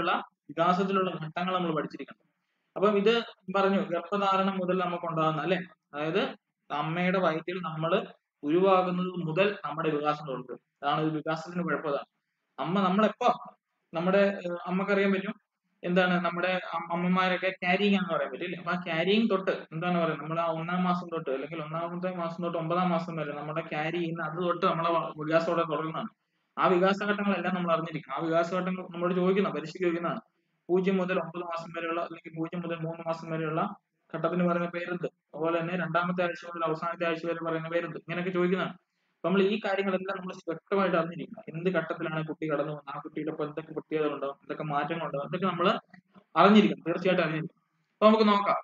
വികാസത്തിലുള്ള ഘട്ടങ്ങൾ നമ്മൾ പഠിച്ചിരിക്കണം അപ്പം ഇത് പറഞ്ഞു ഗർഭധാരണം മുതൽ നമുക്ക് ഉണ്ടാകുന്ന അല്ലെ അതായത് അമ്മയുടെ വയറ്റിൽ നമ്മൾ ഉരുവാകുന്നത് മുതൽ നമ്മുടെ വികാസം തുടങ്ങും അതാണ് ഇത് വികാസത്തിന് കുഴപ്പതാണ് അമ്മ നമ്മളെപ്പോ നമ്മുടെ ഏഹ്, അമ്മക്കറിയാൻ പറ്റും എന്താണ് നമ്മുടെ അം- അമ്മമാരൊക്കെ ക്യാരിങ് ആണെന്ന് പറയാൻ പറ്റും അല്ലേ അപ്പൊ ആ ക്യാരിങ് തൊട്ട് എന്താണ് പറയുക നമ്മൾ ആ ഒന്നാം മാസം തൊട്ട് അല്ലെങ്കിൽ ഒന്നാമത്തെ മാസം തൊട്ട് ഒമ്പതാം മാസം വരെ നമ്മുടെ ക്യാരി ചെയ്യുന്ന അത് തൊട്ട് നമ്മളെ വ- വികാസത്തോടെ തുടങ്ങുന്നതാണ് ആ വികാസഘട്ടങ്ങളെല്ലാം നമ്മൾ അറിഞ്ഞിരിക്കണം ആ വികാസഘട്ടങ്ങൾ നമ്മളോട് ചോദിക്കുന്ന പരീക്ഷയ്ക്ക് ചോദിക്കുന്നതാണ് പൂജ്യം മുതൽ ഒമ്പത് മാസം വരെയുള്ള അല്ലെങ്കിൽ പൂജ്യം മുതൽ മൂന്ന് മാസം വരെയുള്ള ഘട്ടത്തിന് പറയുന്ന പേരെന്ത് അതുപോലെ തന്നെ രണ്ടാമത്തെ ആഴ്ച മുതൽ അവസാനത്തെ ആഴ്ച വരെ പറയുന്ന പേരെന്ത് ഇങ്ങനെയൊക്കെ ചോദിക്കുന്നതാണ് അപ്പൊ നമ്മൾ ഈ കാര്യങ്ങളെല്ലാം നമ്മൾ വ്യക്തമായിട്ട് അറിഞ്ഞിരിക്കണം എന്ത് ഘട്ടത്തിലാണ് കുട്ടി കടന്നു പോകുന്നത് ആ കുട്ടിയുടെ ഇപ്പൊ എന്തൊക്കെ പ്രത്യേകതകളുണ്ടാവും എന്തൊക്കെ മാറ്റങ്ങളുണ്ടാവും ഇതൊക്കെ നമ്മൾ അറിഞ്ഞിരിക്കണം തീർച്ചയായിട്ടും അറിഞ്ഞിരിക്കണം അപ്പൊ നമുക്ക് നോക്കാം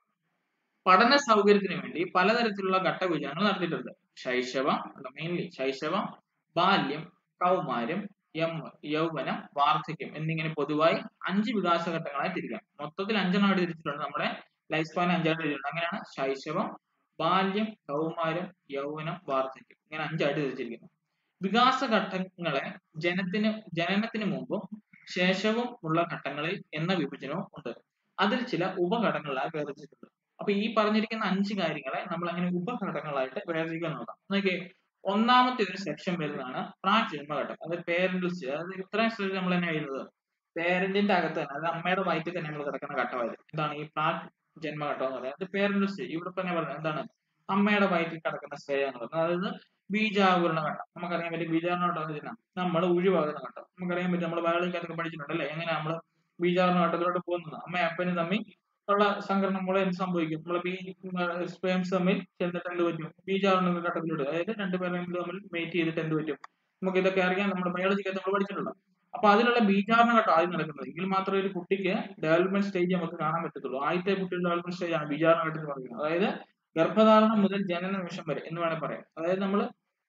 പഠന സൗകര്യത്തിന് വേണ്ടി പലതരത്തിലുള്ള ഘട്ടവിചാരങ്ങൾ നടത്തിയിട്ടുണ്ട് ശൈശവം മെയിൻലി ശൈശവം ബാല്യം കൗമാരം യം- യൗവനം വാർദ്ധക്യം എന്നിങ്ങനെ പൊതുവായി അഞ്ച് വികാസ ഘട്ടങ്ങളായി തിരിക്കാം മൊത്തത്തിൽ അഞ്ചെണ്ണമായിട്ട് തിരിച്ചിട്ടുണ്ട് നമ്മുടെ ലൈഫ് സ്പാൻ അഞ്ചായിട്ട് തിരിച്ചിട്ടുണ്ട് അങ്ങനെയാണ് ശൈശവം ബാല്യം കൗമാരം യൗവനം വാർദ്ധക്യം ഇങ്ങനെ അഞ്ചായിട്ട് തിരിച്ചിരിക്കുന്നു വികാസ ഘട്ടങ്ങളെ ജനത്തിന് ജനനത്തിന് മുമ്പും ശേഷവും ഉള്ള ഘട്ടങ്ങളിൽ എന്ന വിഭജനവും ഉണ്ട് അതിൽ ചില ഉപഘടകങ്ങളായി വേർതിരിച്ചിട്ടുണ്ട് അപ്പൊ ഈ പറഞ്ഞിരിക്കുന്ന അഞ്ച് കാര്യങ്ങളെ നമ്മൾ അങ്ങനെ ഉപഘടകങ്ങളായിട്ട് വേർതിരിക്കാൻ നോക്കാം നോക്കിയേ ഒന്നാമത്തെ ഒരു സെക്ഷൻ വരുന്നതാണ് പ്രാക് ജന്മഘട്ടം അത് പേരന്റൽ സ്റ്റേജ് അതായത് ഇത്രയും സ്റ്റേജ് നമ്മൾ തന്നെ എഴുതുന്നത് പേരന്റിന്റെ അകത്ത് തന്നെ അതായത് അമ്മയുടെ വയറ്റിൽ തന്നെ നമ്മൾ കിടക്കുന്ന ഘട്ടമായത് എന്താണ് ഈ പ്രാക് ജന്മഘട്ടം എന്ന് പറയുന്നത് അത് പേരന്റൽ സ്റ്റേജ് ഇവിടെ തന്നെ പറയുന്നത് എന്താണ് അമ്മയുടെ വയറ്റിൽ കിടക്കുന്ന സ്റ്റേജ് എന്ന് പറയുന്നത് അതായത് ബീജാകുരണ ഘട്ടം നമുക്കറിയാൻ പറ്റും ബീജാകുരണ ഘട്ടം എന്ന് വെച്ചാൽ നമ്മൾ ഒഴിവാകുന്ന ഘട്ടം നമുക്കറിയാൻ പറ്റും നമ്മൾ ബയോളജിക്കകത്തൊക്കെ പഠിച്ചിട്ടുണ്ട് അല്ലേ എങ്ങനെ നമ്മൾ ബീജാകുരണ ഘട്ടത്തിലോട്ട് പോകുന്നത് അമ്മ അപ്പനും തമ്മിൽ ഉള്ള സംഘടന മൂലം എന്ത് സംഭവിക്കും നമ്മളെ ബീ സ്പേംസ് തമ്മിൽ ചെന്നിട്ട് എന്ത് പറ്റും ബീജാകുരണ ഘട്ടത്തിലോട്ട് അതായത് രണ്ടുപേരും തമ്മിൽ മേറ്റ് ചെയ്തിട്ട് എന്ത് പറ്റും നമുക്ക് ഇതൊക്കെ അറിയാൻ നമ്മുടെ ബയോളജിക്കകത്ത് നമ്മൾ പഠിച്ചിട്ടുണ്ട് അപ്പൊ അതിലുള്ള ബീജാരണ ഘട്ടം ആദ്യം നടക്കുന്നത് എങ്കിൽ മാത്രമേ ഒരു കുട്ടിക്ക് ഡെവലപ്മെന്റ് സ്റ്റേജ് നമുക്ക് കാണാൻ പറ്റത്തുള്ളൂ ആദ്യത്തെ കുട്ടിയുടെ ഡെവലപ്മെന്റ് സ്റ്റേജ് ആണ് ബീജാരണ ഘട്ടം എന്ന് പറയുന്നത് അതായത് ഗർഭധാരണം മുതൽ ജനന നിമിഷം വരെ എന്ന് വേണേൽ പറയാം അതായത് നമ്മൾ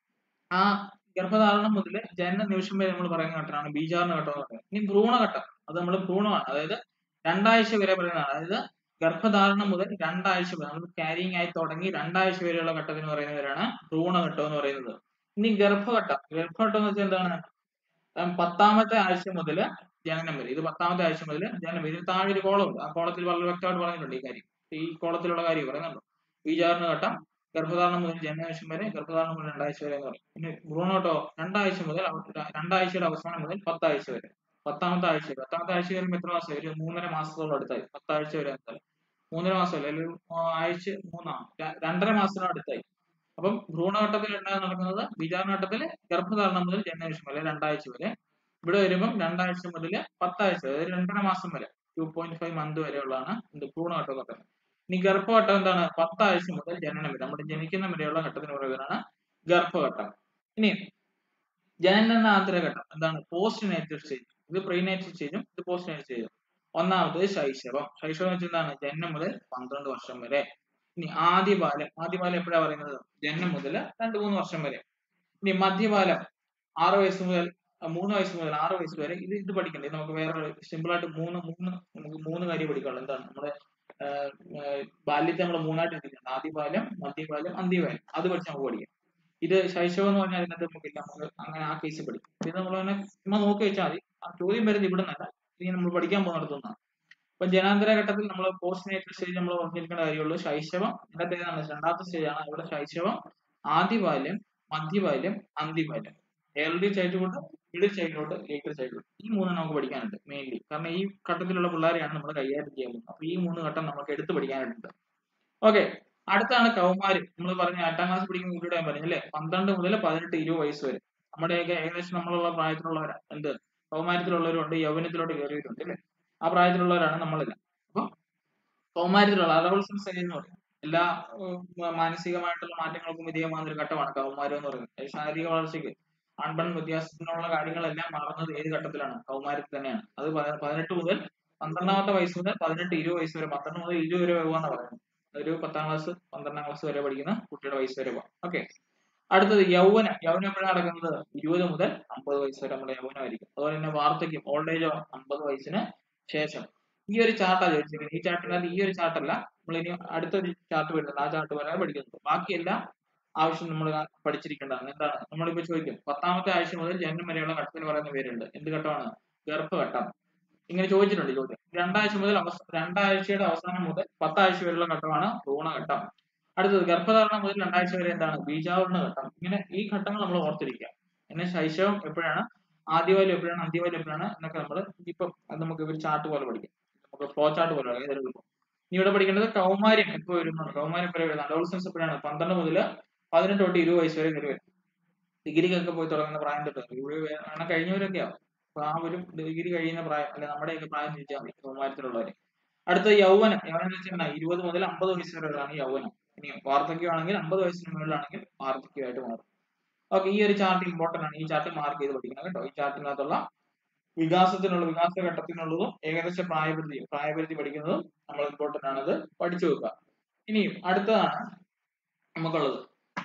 ആ ഗർഭധാരണം മുതൽ ജനന നിമിഷം വരെ നമ്മൾ പറയുന്ന ഘട്ടമാണ് ബീജാരണ ഘട്ടം എന്ന് പറയുന്നത് ഇനി ഭ്രൂണഘട്ടം അത് നമ്മൾ ഭ്രൂണമാണ് അതായത് രണ്ടാഴ്ച വരെ പറയുന്നതാണ് അതായത് ഗർഭധാരണം മുതൽ രണ്ടാഴ്ച വരെ നമ്മൾ ക്യാരിങ് ആയി തുടങ്ങി രണ്ടാഴ്ച വരെയുള്ള ഘട്ടത്തിന് പറയുന്നവരാണ് ഭ്രൂണഘട്ടം എന്ന് പറയുന്നത് ഇനി ഗർഭഘട്ടം ഗർഭഘട്ടം എന്ന് വെച്ചാൽ എന്താണ് ഉം, പത്താമത്തെ ആഴ്ച മുതൽ ജനനം വരെ ഇത് പത്താമത്തെ ആഴ്ച മുതൽ ജനനം വരെ ഇതിന് താഴെ ഒരു കോളമുണ്ട് ആ കോളത്തിൽ വളരെ വ്യക്തമായിട്ട് പറഞ്ഞിട്ടുണ്ട് ഈ കാര്യം ഈ കോളത്തിലുള്ള കാര്യം പറയുന്നുണ്ട് ബീജാരണ ഘട്ടം ഗർഭധാരണം മുതൽ ജനനശം വരെ ഗർഭധാരണം മുതൽ രണ്ടാഴ്ച വരെ എന്ന് പറയും പിന്നെ ഭ്രൂണോട്ടോ രണ്ടാഴ്ച മുതൽ അവ- രണ്ടാഴ്ചയുടെ അവസാനം മുതൽ പത്താഴ്ച വരെ പത്താമത്തെ ആഴ്ച വരെ പത്താമത്തെ ആഴ്ച വരുമ്പോൾ എത്ര മാസം ഒരു മൂന്നര മാസത്തോളം അടുത്തായി പത്താഴ്ച വരെ എന്തായാലും മൂന്നര മാസം അല്ല അല്ലെങ്കിൽ ആ, ആഴ്ച മൂന്നാം ര- രണ്ടര മാസത്തിനോട് അടുത്തായി അപ്പം ഭ്രൂണഘട്ടത്തിൽ എന്താണ് നടക്കുന്നത് ബീജാരണഘട്ടത്തിൽ ഗർഭധാരണം മുതൽ ജനനശം വരെ രണ്ടാഴ്ച വരെ ഇവിടെ വരുമ്പം രണ്ടാഴ്ച മുതൽ പത്താഴ്ച വരെ അതായത് രണ്ടര മാസം വരെ ടു പോയിന്റ് ഫൈവ് മന്ത് വരെയുള്ളതാണ് എന്ത് ഭ്രൂണഘട്ടം എന്ന് പറയുന്നത് ഇനി ഗർഭഘട്ടം എന്താണ് പത്താഴ്ച മുതൽ ജനനം വരെ നമ്മുടെ ജനിക്കുന്ന വരെയുള്ള ഘട്ടത്തിന് പറയുന്നതാണ് ഗർഭഘട്ടം ഇനി ജനനാന്തര ഘട്ടം എന്താണ് പോസ്റ്റ് നേറ്റൽ സ്റ്റേജ് ഇത് പ്രീ നേറ്റൽ സ്റ്റേജും ഇത് പോസ്റ്റ് നേറ്റൽ സ്റ്റേജും ഒന്നാമത് ശൈശവം ശൈശവം എന്ന് വെച്ചാൽ എന്താണ് ജനനം മുതൽ പന്ത്രണ്ട് വർഷം വരെ ഇനി ആദ്യബാലം ആദ്യബാലം എപ്പോഴാണ് പറയുന്നത് ജനനം മുതൽ രണ്ട് മൂന്ന് വർഷം വരെ ഇനി മധ്യബാലം ആറ് വയസ്സ് മുതൽ അഹ് മൂന്ന് വയസ്സ് മുതൽ ആറ് വയസ്സ് വരെ ഇത് ഇത് പഠിക്കണ്ടേ ഇത് നമുക്ക് വേറെ സിമ്പിൾ ആയിട്ട് മൂന്ന് മൂന്ന് നമുക്ക് മൂന്ന് കാര്യം പഠിക്കാനുള്ളൂ എന്താണ് നമ്മുടെ ആഹ് ആഹ് ബാല്യത്തെ നമ്മൾ മൂന്നായിട്ട് എടുത്തിട്ടുണ്ട് ആദ്യബാലം മധ്യബാലം അന്ത്യബാലം അത് പഠിച്ച് നമുക്ക് പഠിക്കാം ഇത് ശൈശവം എന്ന് പറഞ്ഞാൽ അതിനകത്ത് നമുക്കില്ല നമുക്ക് അങ്ങനെ ആ കേസ് പഠിക്കും ഇത് നമ്മൾ തന്നെ ചുമ്മാ നോക്കി വെച്ചാൽ മതി ആ ചോദ്യം വരുന്നത് ഇവിടെ നിന്നല്ല ഇനി നമ്മൾ പഠിക്കാൻ പോകുന്നിടത്തുനിന്നാണ് അപ്പൊ ജനാന്തര ഘട്ടത്തിൽ നമ്മൾ പോസ്റ്റ് നേറ്റൽ സ്റ്റേജ് നമ്മൾ പറഞ്ഞിരിക്കേണ്ട കാര്യമുള്ളൂ ശൈശവം ഇതിനകത്ത് ഏതാണ് രണ്ടാമത്തെ സ്റ്റേജ് ആണ് ഇവിടെ ശൈശവം ആദ്യബാല്യം മധ്യബാല്യം അന്ത്യബാല്യം early childhood middle childhood later childhood ഈ മൂന്ന് നമുക്ക് പഠിക്കാനുണ്ട് മെയിൻലി കാരണം ഈ ഘട്ടത്തിലുള്ള പിള്ളേരെയാണ് നമ്മൾ കൈകാര്യം ചെയ്യാൻ പോകുന്നത് അപ്പൊ ഈ മൂന്ന് ഘട്ടം നമുക്ക് എടുത്ത് പഠിക്കാനായിട്ടുണ്ട് ഓക്കെ അടുത്താണ് കൗമാരം നമ്മൾ പറഞ്ഞ എട്ടാം ക്ലാസ് പഠിക്കുന്ന കുട്ടിയുടെ ഞാൻ പറഞ്ഞു അല്ലേ പന്ത്രണ്ട് മുതൽ പതിനെട്ട് ഇരുപത് വയസ്സ് വരെ നമ്മുടെയൊക്കെ ഏകദേശം നമ്മളുള്ള പ്രായത്തിലുള്ളവരാണ് എന്ത് കൗമാരത്തിലുള്ളവരുണ്ട് യൗവനത്തിലോട്ട് കയറിയിട്ടുണ്ട് അല്ലേ ആ പ്രായത്തിലുള്ളവരാണ് നമ്മളെല്ലാം അപ്പൊ കൗമാരത്തിലുള്ള അഡോൾസൻസ് സ്റ്റേജ് എന്ന് പറയും എല്ലാ ഉം, മാനസികമായിട്ടുള്ള മാറ്റങ്ങൾക്കും വിധേയമാകുന്ന ഒരു ഘട്ടമാണ് കൗമാരം എന്ന് പറയുന്നത് അതായത് ശാരീരിക വളർച്ചയ്ക്ക് ആൺപെൺ വ്യത്യാസത്തിനുള്ള കാര്യങ്ങളെല്ലാം മാറുന്നത് ഏത് ഘട്ടത്തിലാണ് കൗമാരത്തിൽ തന്നെയാണ് അത് പ- പതിനെട്ട് മുതൽ പന്ത്രണ്ടാമത്തെ വയസ്സ് മുതൽ പതിനെട്ട് ഇരുപത് വയസ്സ് വരെ പന്ത്രണ്ട് മുതൽ ഇരുപത് വരെ പോകാന്ന് പറയുന്നത് ഒരു പത്താം ക്ലാസ് പന്ത്രണ്ടാം ക്ലാസ് വരെ പഠിക്കുന്ന കുട്ടിയുടെ വയസ്സ് വരെ പോകാം ഓക്കെ അടുത്തത് യൗവനം യൗവനം എപ്പോഴാണ് നടക്കുന്നത് ഇരുപത് മുതൽ അമ്പത് വയസ്സ് വരെ നമ്മുടെ യൗവനമായിരിക്കും അതുപോലെ തന്നെ വാർദ്ധക്യം ഓൾഡ് ഏജ് അമ്പത് വയസ്സിന് ശേഷം ഈ ഒരു ചാർട്ടാണ് ചോദിച്ചിരിക്കുന്നത് ഈ ചാർട്ടിനകത്ത് ഈ ഒരു ചാർട്ടല്ല നമ്മൾ ഇനി അടുത്തൊരു ചാർട്ട് വരുന്നുണ്ട് ആ ചാർട്ട് വരെ പഠിക്കുന്നത് ബാക്കിയെല്ലാം ആവശ്യം നമ്മൾ പഠിച്ചിരിക്കേണ്ടതാണ് എന്താണ് നമ്മളിപ്പോ ചോദിക്കും പത്താമത്തെ ആഴ്ച മുതൽ ജനനം വരെയുള്ള ഘട്ടത്തിന് പറയുന്ന പേരുണ്ട് എന്ത് ഘട്ടമാണ് ഗർഭഘട്ടം ഇങ്ങനെ ചോദിച്ചിട്ടുണ്ട് ചോദ്യം രണ്ടാഴ്ച മുതൽ അവസ രണ്ടാഴ്ചയുടെ അവസാനം മുതൽ പത്താഴ്ച വരെയുള്ള ഘട്ടമാണ് ഭ്രൂണഘട്ടം അടുത്തത് ഗർഭധാരണം മുതൽ രണ്ടാഴ്ച വരെ എന്താണ് ബീജാവരണ ഘട്ടം ഇങ്ങനെ ഈ ഘട്ടങ്ങൾ നമ്മൾ ഓർത്തിരിക്കുക പിന്നെ ശൈശവം എപ്പോഴാണ് ആദ്യവാലം എപ്പോഴാണ് അന്ത്യവാലം എപ്പോഴാണ് എന്നൊക്കെ നമ്മൾ ഇപ്പം അത് നമുക്ക് ഒരു ചാർട്ട് പോലെ പഠിക്കാം നമുക്ക് ഫ്ലോ ചാർട്ട് പോലെ പഠിക്കാം ഇതൊരു എളുപ്പം ഇനി ഇവിടെ പഠിക്കേണ്ടത് കൗമാര്യം എപ്പോൾ വരുന്നുണ്ട് കൗമാര്യം എപ്പോഴും വരുന്നത് അഡോൾസൻസ് എപ്പോഴാണ് പന്ത്രണ്ട് മുതൽ പതിനെട്ട് തൊട്ട് ഇരുപത് വയസ്സ് വരെ കയറി വരും ഡിഗ്രിക്കൊക്കെ പോയി തുടങ്ങുന്ന പ്രായം തൊട്ട് ഇവിടെ അങ്ങനെ കഴിഞ്ഞവരൊക്കെ ആവും അപ്പൊ ആ ഒരു ഡിഗ്രി കഴിയുന്ന പ്രായം അല്ലെ നമ്മുടെയൊക്കെ പ്രായം തിരിച്ചാൽ മതി കൗമാരത്തിലുള്ളവര് അടുത്ത യൗവനം യൗവനം എന്ന് വെച്ചിട്ടുണ്ടെങ്കിൽ ഇരുപത് മുതൽ അമ്പത് വയസ്സ് വരെയാണ് യൗവനം ഇനി വാർദ്ധക്യമാണെങ്കിൽ അമ്പത് വയസ്സിന് മുകളിലാണെങ്കിൽ വാർദ്ധക്യമായിട്ട് മാറും ഓക്കെ ഈ ഒരു ചാർട്ട് ഇമ്പോർട്ടന്റ് ആണ് ഈ ചാർട്ട് മാർക്ക് ചെയ്ത് പഠിക്കണം കേട്ടോ ഈ ചാർട്ടിനകത്തുള്ള വികാസത്തിനുള്ള വികാസ ഘട്ടത്തിനുള്ളതും ഏകദേശ പ്രായപരിധി പ്രായപരിധി പഠിക്കുന്നതും നമ്മൾ ഇമ്പോർട്ടന്റ് ആണ് അത് പഠിച്ചു വെക്കുക ഇനിയും അടുത്തതാണ് നമുക്കുള്ളത്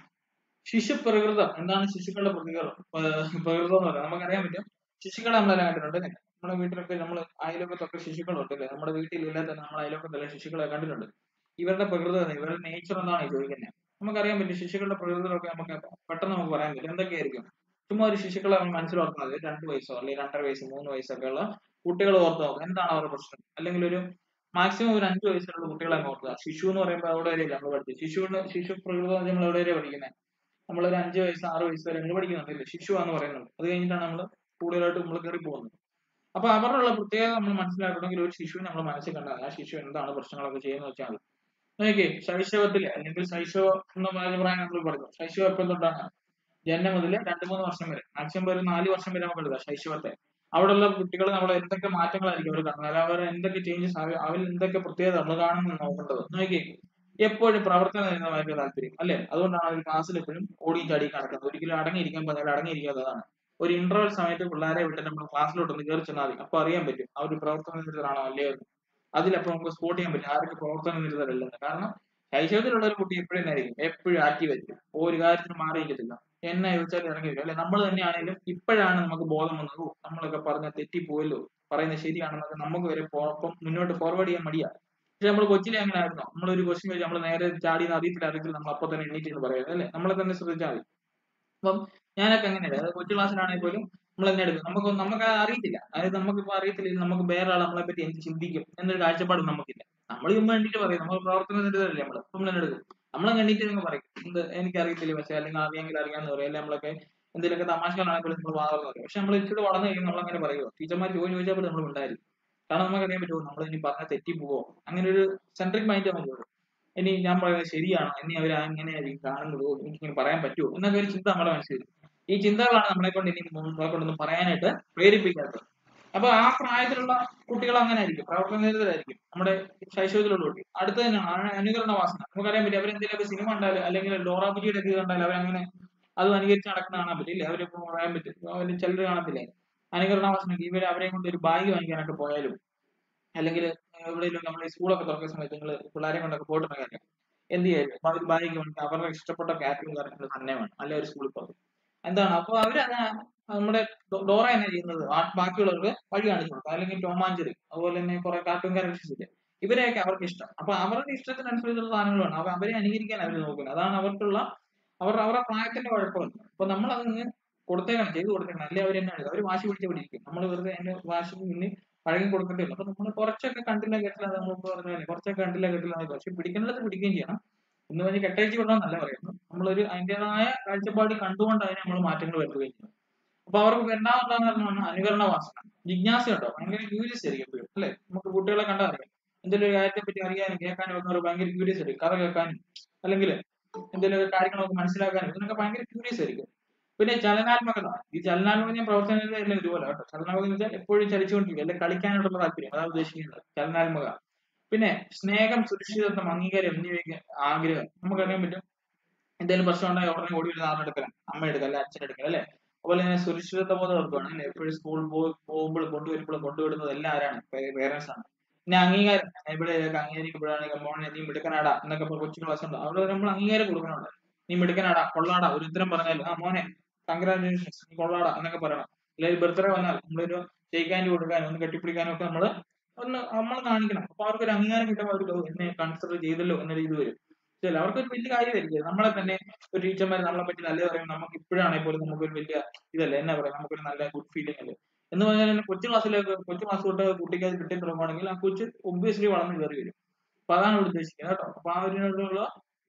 ശിശു പ്രകൃതം എന്താണ് ശിശുക്കളുടെ പ്രതികരണം ഏഹ് പ്രകൃതം എന്ന് പറയുന്നത് നമുക്കറിയാൻ പറ്റും ശിശുക്കളെ നമ്മളെല്ലാം കണ്ടിട്ടുണ്ട് അല്ലേ നമ്മുടെ വീട്ടിലൊക്കെ നമ്മൾ അയലോക്കത്തൊക്കെ ശിശുക്കളുണ്ട് അല്ലേ നമ്മുടെ വീട്ടിൽ ഇല്ലാതെ തന്നെ നമ്മുടെ അയലോക്കത്തെല്ലാം ശിശുക്കളെ കണ്ടിട്ടുണ്ട് ഇവരുടെ പ്രകൃതം എന്താ? ഇവരുടെ നേച്ചർ എന്താണ് ചോദിക്കുന്നത് നമുക്കറിയാൻ പറ്റും ശിശുക്കളുടെ പ്രകൃതമൊക്കെ നമുക്ക് പെട്ടെന്ന് നമുക്ക് പറയാൻ പറ്റും എന്തൊക്കെയായിരിക്കും ചുമ്മാ ഒരു ശിശുക്കളെ നമ്മൾ മനസ്സിലാക്കുന്നത് രണ്ട് വയസ്സോ അല്ലെങ്കിൽ രണ്ടര വയസ്സ് മൂന്ന് വയസ്സൊക്കെ ഉള്ള കുട്ടികൾ ഓർത്ത് നോക്കുക എന്താണ് അവരുടെ പ്രശ്നം അല്ലെങ്കിൽ ഒരു മാക്സിമം ഒരു അഞ്ച് വയസ്സുള്ള കുട്ടികളെ അങ്ങ് ഓർക്കുക ശിശു എന്ന് പറയുമ്പോൾ അവിടെ വരെയല്ല നമ്മൾ പഠിച്ചത് ശിശുവിന് ശിശു പ്രകൃതം നമ്മൾ എവിടെ വരെ പഠിക്കുന്നത് നമ്മളൊരു അഞ്ച് വയസ്സ് ആറ് വയസ്സ് വരെ നമ്മൾ പഠിക്കുന്നുണ്ടല്ലേ ശിശു എന്ന് പറയുന്നത് അത് കഴിഞ്ഞിട്ടാണ് നമ്മൾ കൂടുതലായിട്ട് നമ്മൾ കയറി പോകുന്നത് അപ്പൊ അവരുടെ പ്രത്യേകത നമ്മൾ മനസ്സിലാക്കണമെങ്കിൽ ഒരു ശിശുവിനെ നമ്മൾ മനസ്സിൽ കണ്ടാൽ ആ ശിശു എന്താണ് പ്രശ്നങ്ങളൊക്കെ ചെയ്യുന്നത് വെച്ചാൽ നോക്കിയേ ശൈശവത്തിൽ അല്ലെങ്കിൽ ശൈശവം എന്ന പ്രായം നമ്മൾ പറഞ്ഞു ശൈശവം എപ്പോൾ തൊട്ടാണ് ജനനം മുതൽ രണ്ട് മൂന്ന് വർഷം വരെ മാക്സിമം ഒരു നാല് വർഷം വരെ നമുക്ക് എടുക്കാം ശൈശവത്തെ അവിടെയുള്ള കുട്ടികൾ നമ്മൾ എന്തൊക്കെ മാറ്റങ്ങളായിരിക്കും അവർ കാണുന്നത് അവർ എന്തൊക്കെ ചേഞ്ചസ് അവരിൽ എന്തൊക്കെ പ്രത്യേകത നമ്മൾ കാണുന്നത് നോക്കേണ്ടത് നോക്കിയേ എപ്പോഴും പ്രവർത്തനം ചെയ്യുന്ന ഭയങ്കര താല്പര്യം അല്ലെ അതുകൊണ്ടാണ് ഒരു ക്ലാസ്സിൽ എപ്പോഴും ഓടിയും ചാടി നടക്കുന്നത് ഒരിക്കലും അടങ്ങിയിരിക്കാൻ പറഞ്ഞാൽ അടങ്ങിയിരിക്കാത്തതാണ് ഒരു ഇന്റർവെൽ സമയത്ത് പിള്ളേരെ വിട്ട് നമ്മൾ ക്ലാസ്സിലോട്ട് ഒന്ന് കയറി ചെന്നാൽ മതി അപ്പൊ അറിയാൻ പറ്റും ആ ഒരു പ്രവർത്തന നിരതരാണോ അല്ലയോ എന്ന് അതിലപ്പോ നമുക്ക് സ്പോട്ട് ചെയ്യാൻ പറ്റും ആർക്ക് പ്രവർത്തന നിരതരല്ലെന്ന് കാരണം ശൈശവത്തിലുള്ള ഒരു കുട്ടി എപ്പോഴും ആയിരിക്കും എപ്പോഴും ആക്റ്റീവ് ആയിരിക്കും ഒരു കാര്യത്തിന് മാറിയിരിക്കത്തില്ല എന്നെ ചോദിച്ചാൽ ഇറങ്ങിയില്ല അല്ലെ നമ്മൾ തന്നെയാണെങ്കിലും ഇപ്പോഴാണ് നമുക്ക് ബോധം വന്നത് ഓ, നമ്മളൊക്കെ പറഞ്ഞ തെറ്റിപ്പോയല്ലോ പറയുന്നത് ശരിയാണെന്നൊക്കെ നമുക്ക് വരെ ഒപ്പം മുന്നോട്ട് ഫോർവേഡ് ചെയ്യാൻ മടിയാ പക്ഷെ നമ്മൾ കൊച്ചിലെ അങ്ങനെ ആയിരുന്നു നമ്മളൊരു ക്വസ്റ്റ്യൻ ചോദിച്ചാൽ നമ്മൾ നേരെ ചാടി അറിയത്തില്ല അറിയത്തില്ല നമ്മൾ അപ്പൊ തന്നെ എണീറ്റ് എന്ന് പറയുന്നത് അല്ലെ നമ്മളെ തന്നെ ശ്രദ്ധിച്ചാൽ മതി അപ്പം ഞാനൊക്കെ അങ്ങനെയല്ല അതായത് കൊച്ചു ക്ലാസ്സിലാണെങ്കിൽ പോലും നമ്മൾ തന്നെ എടുക്കും നമുക്ക് നമുക്ക് അറിയത്തില്ല അതായത് നമുക്കിപ്പോ അറിയത്തില്ല നമുക്ക് വേറെ ആൾ നമ്മളെ പറ്റി എന്ത് ചിന്തിക്കും എന്നൊരു കാഴ്ചപ്പാട് നമുക്കില്ല നമ്മൾ ചുമ്മാ വേണ്ടിയിട്ട് പറയും നമ്മൾ പ്രവർത്തനത്തിൻ്റെതല്ലേ നമ്മൾ നമ്മൾ തന്നെ എടുക്കും നമ്മളെ കണ്ടിട്ട് നിങ്ങൾ പറയും എന്ത് എനിക്ക് അറിയത്തില്ല പക്ഷെ അല്ലെങ്കിൽ അറിയാമെങ്കിൽ അറിയാന്ന് പറയും അല്ലെങ്കിൽ നമ്മളൊക്കെ എന്തെങ്കിലുമൊക്കെ തമാശകളാണെങ്കിൽ നമ്മൾ വാർന്നു പറയും പക്ഷെ നമ്മൾ ഇച്ചിരി വളർന്നു കഴിയുമ്പോൾ നമ്മൾ അങ്ങനെ പറയുമോ ടീച്ചർമാർ ചോദ്യം ചോദിച്ചാൽ പോലും നമ്മൾ ഉണ്ടായിരിക്കും കാരണം നമുക്ക് അറിയാൻ പറ്റുമോ നമ്മൾ ഇനി പറഞ്ഞ തെറ്റി പോവോ അങ്ങനെ ഒരു സെൻട്രിക് മൈൻഡ് നമുക്ക് ഇനി ഞാൻ പറയുന്നത് ശരിയാണോ ഇനി അവർ എങ്ങനെയായിരിക്കും കാണുന്നതോ എനിക്ക് ഇങ്ങനെ പറയാൻ പറ്റുമോ എന്നൊക്കെ ഒരു ചിന്ത നമ്മുടെ മനസ്സിൽ വരും. ഈ ചിന്തകളാണ് നമ്മളെ കൊണ്ട് ഇനി നമ്മളെ കൊണ്ടൊന്നും പറയാനായിട്ട് പ്രേരിപ്പിക്കാത്തത് അപ്പൊ ആ പ്രായത്തിലുള്ള കുട്ടികൾ അങ്ങനെ ആയിരിക്കും പ്രവർത്തനനിരതരായിരിക്കും നമ്മുടെ ശൈശവത്തിലുള്ള കുട്ടി അടുത്ത തന്നെയാണ് അനുകരണ വാസന നമുക്കറിയാൻ പറ്റും അവരെന്തെങ്കിലുമൊക്കെ സിനിമ കണ്ടാൽ അല്ലെങ്കിൽ ലോറാബുജിയുടെ ഒക്കെ കണ്ടാൽ അവരങ്ങനെ അത് അനുകരിച്ച് നടക്കുന്ന കാണാൻ പറ്റില്ല അവരിപ്പോ പറയാൻ പറ്റും അവര് ചിലർ കാണത്തില്ലേ അനുകരണ വാസന ഇവർ അവരെ കൊണ്ട് ഒരു ബാഗ് വാങ്ങിക്കാനൊക്കെ പോയാലും അല്ലെങ്കിൽ എവിടെയെങ്കിലും നമ്മൾ സ്കൂളൊക്കെ തുറക്കുന്ന സമയത്ത് നിങ്ങൾ പിള്ളേരെ കൊണ്ടൊക്കെ പോയിട്ടുണ്ടെങ്കിൽ എന്ത് ചെയ്യാലും അപ്പൊ അവർ ബാഗ് കൊണ്ട് അവരുടെ ഇഷ്ടപ്പെട്ട കാറ്ററിംഗ് കാര്യങ്ങൾ തന്നെ വേണം അല്ലെ ഒരു സ്കൂളിൽ പോകും എന്താണ് അപ്പൊ അവരത് നമ്മുടെ ഡോ- ഡോറ എന്നാ ചെയ്യുന്നത് ആ ബാക്കിയുള്ളവർക്ക് വഴി കാണിച്ചു കൊടുക്കും അല്ലെങ്കിൽ ടോമാഞ്ചറി അതുപോലെ തന്നെ കുറെ കാർട്ടൂൺ ക്യാരക്ടേഴ്സ് ഇല്ലേ ഇവരെയൊക്കെ അവർക്ക് ഇഷ്ടം അപ്പൊ അവരുടെ ഇഷ്ടത്തിനനുസരിച്ചുള്ള സാധനങ്ങൾ വേണം അപ്പൊ അവരെ അനുകരിക്കാൻ അവർ നോക്കുന്നത് അതാണ് അവർക്കുള്ള അവർ അവരുടെ പ്രായത്തിന്റെ കുഴപ്പമില്ല അപ്പൊ നമ്മൾ അതങ്ങ് കൊടുത്തേക്കണം ചെയ്ത് കൊടുത്തേക്കണം അല്ലെ അവർ എന്നാണ് അവർ വാശി പിടിച്ച് പിടിക്കും നമ്മൾ വെറുതെ അതിന്റെ വാശിക്ക് മുന്നിൽ വഴങ്ങി കൊടുക്കത്തില്ല അപ്പൊ നമ്മൾ കുറച്ചൊക്കെ കണ്ടില്ല കേട്ടില്ല നമ്മൾ പറഞ്ഞ പോലെ കുറച്ചൊക്കെ കണ്ടില്ല കേട്ടില്ല എന്നൊക്കെ. പക്ഷെ പിടിക്കേണ്ടത് പിടിക്കുകയും ചെയ്യണം എന്ന് പറഞ്ഞ് കെട്ടഴിച്ച് കൊണ്ടാന്നല്ല പറയുന്നത് നമ്മളൊരു അതിന്റേതായ കാഴ്ചപ്പാട് കണ്ടുകൊണ്ട് അതിനെ നമ്മൾ മാറ്റങ്ങൾ വരുത്തുകയും ചെയ്യണം അപ്പൊ അവർക്ക് രണ്ടാമതാന്ന് പറഞ്ഞാൽ അനുകരണ വാസന ജിജ്ഞാസ ഉണ്ടോ ഭയങ്കര ക്യൂരിയസ് ആയിരിക്കും എപ്പോഴും അല്ലെ നമുക്ക് കുട്ടികളെ കണ്ടാൽ അറിയാം എന്തെങ്കിലും ഒരു കാര്യത്തെ പറ്റി അറിയാനും കേൾക്കാനും ഒക്കെ അവർ ഭയങ്കര ക്യൂരിയസ് ആയിരിക്കും കഥ കേൾക്കാനും അല്ലെങ്കിൽ എന്തെങ്കിലും കാര്യങ്ങളൊക്കെ മനസ്സിലാക്കാനും ഇതിനൊക്കെ ഭയങ്കര ക്യൂരിയസ് ആയിരിക്കും പിന്നെ ചലനാത്മകത ഈ ചലനാത്മക ഞാൻ പ്രവർത്തനത്തിൽ എല്ലാം ഇതുപോലെ കേട്ടോ ചലനാത്മക എന്ന് വെച്ചാൽ എപ്പോഴും ചലിച്ചുകൊണ്ടിരിക്കും അല്ലെങ്കിൽ കളിക്കാനായിട്ടുള്ള താല്പര്യം അതാണ് ഉദ്ദേശിക്കുന്നത് ചലനാത്മക പിന്നെ സ്നേഹം സുരക്ഷിതത്വം അംഗീകാരം എന്നിവയ്ക്ക് ആഗ്രഹം നമുക്കറിയാൻ പറ്റും എന്തെങ്കിലും പ്രശ്നം ഉണ്ടായി ഉടനെ ഓടി വരുന്ന ആരുടെ എടുക്കണം അമ്മ എടുക്കുക അല്ലെ അച്ഛൻ എടുക്കുക അല്ലെ അതുപോലെ തന്നെ സുരക്ഷിതത്വ ബോധം ഉറപ്പാണ് അല്ലെ എപ്പോഴും സ്കൂളിൽ പോകുമ്പോൾ കൊണ്ടുവരുമ്പോൾ കൊണ്ടുവിടുന്നത് എല്ലാം ആരാണ് പേരൻസ് ആണ് പിന്നെ അംഗീകാരം ഇവിടെ അംഗീകരിക്കപ്പെടുകയാണെങ്കിൽ മോനെ നീ മിടുക്കനാടാ എന്നൊക്കെ ഇപ്പൊ കൊച്ചു ക്ലാസ് ഉണ്ട് അവിടെ നമ്മൾ അംഗീകാരം കൊടുക്കണുണ്ട് നീ മിടുക്കനാടാ കൊള്ളാടാ ഒരു ഉത്തരം പറഞ്ഞാൽ ആ മോനെ കൺഗ്രാജുലേഷൻസ് നീ കൊള്ളാടാ എന്നൊക്കെ പറയണം അല്ലെങ്കിൽ ബർത്ത്ഡേ വന്നാൽ നമ്മളൊരു ഷെയ്ക്കാൻഡ് കൊടുക്കാനും ഒന്ന് കെട്ടിപ്പിടിക്കാനും ഒക്കെ നമ്മൾ ഒന്ന് നമ്മൾ കാണിക്കണം അപ്പൊ അവർക്ക് ഒരു അംഗീകാരം കിട്ടുമ്പോൾ അവർക്ക് ഓ, എന്നെ കൺസിഡർ ചെയ്തല്ലോ എന്നൊരു ഇത് വരും ശരി അവർക്ക് ഒരു വലിയ കാര്യമായിരിക്കും നമ്മളെ തന്നെ ഒരു ടീച്ചർമാർ നമ്മളെ പറ്റി നല്ലത് പറയും നമുക്ക് ഇപ്പോഴാണെങ്കിൽ പോലും നമുക്കൊരു വലിയ ഇതല്ലേ എന്നാ പറയാ നമുക്കൊരു നല്ല ഗുഡ് ഫീലിംഗ് അല്ലേ എന്ന് പറഞ്ഞാൽ തന്നെ കൊച്ചു ക്ലാസ്സിലേക്ക് കൊച്ചു ക്ലാസ് തൊട്ട് കുട്ടിക്ക് അത് കിട്ടി തുടങ്ങുകയാണെങ്കിൽ ആ കൊച്ച് ഒബ്വിയസ്ലി വളർന്ന് കയറി വരും അപ്പൊ അതാണ് ഇവിടെ ഉദ്ദേശിക്കുന്നത് കേട്ടോ അപ്പൊ ആ ഒരു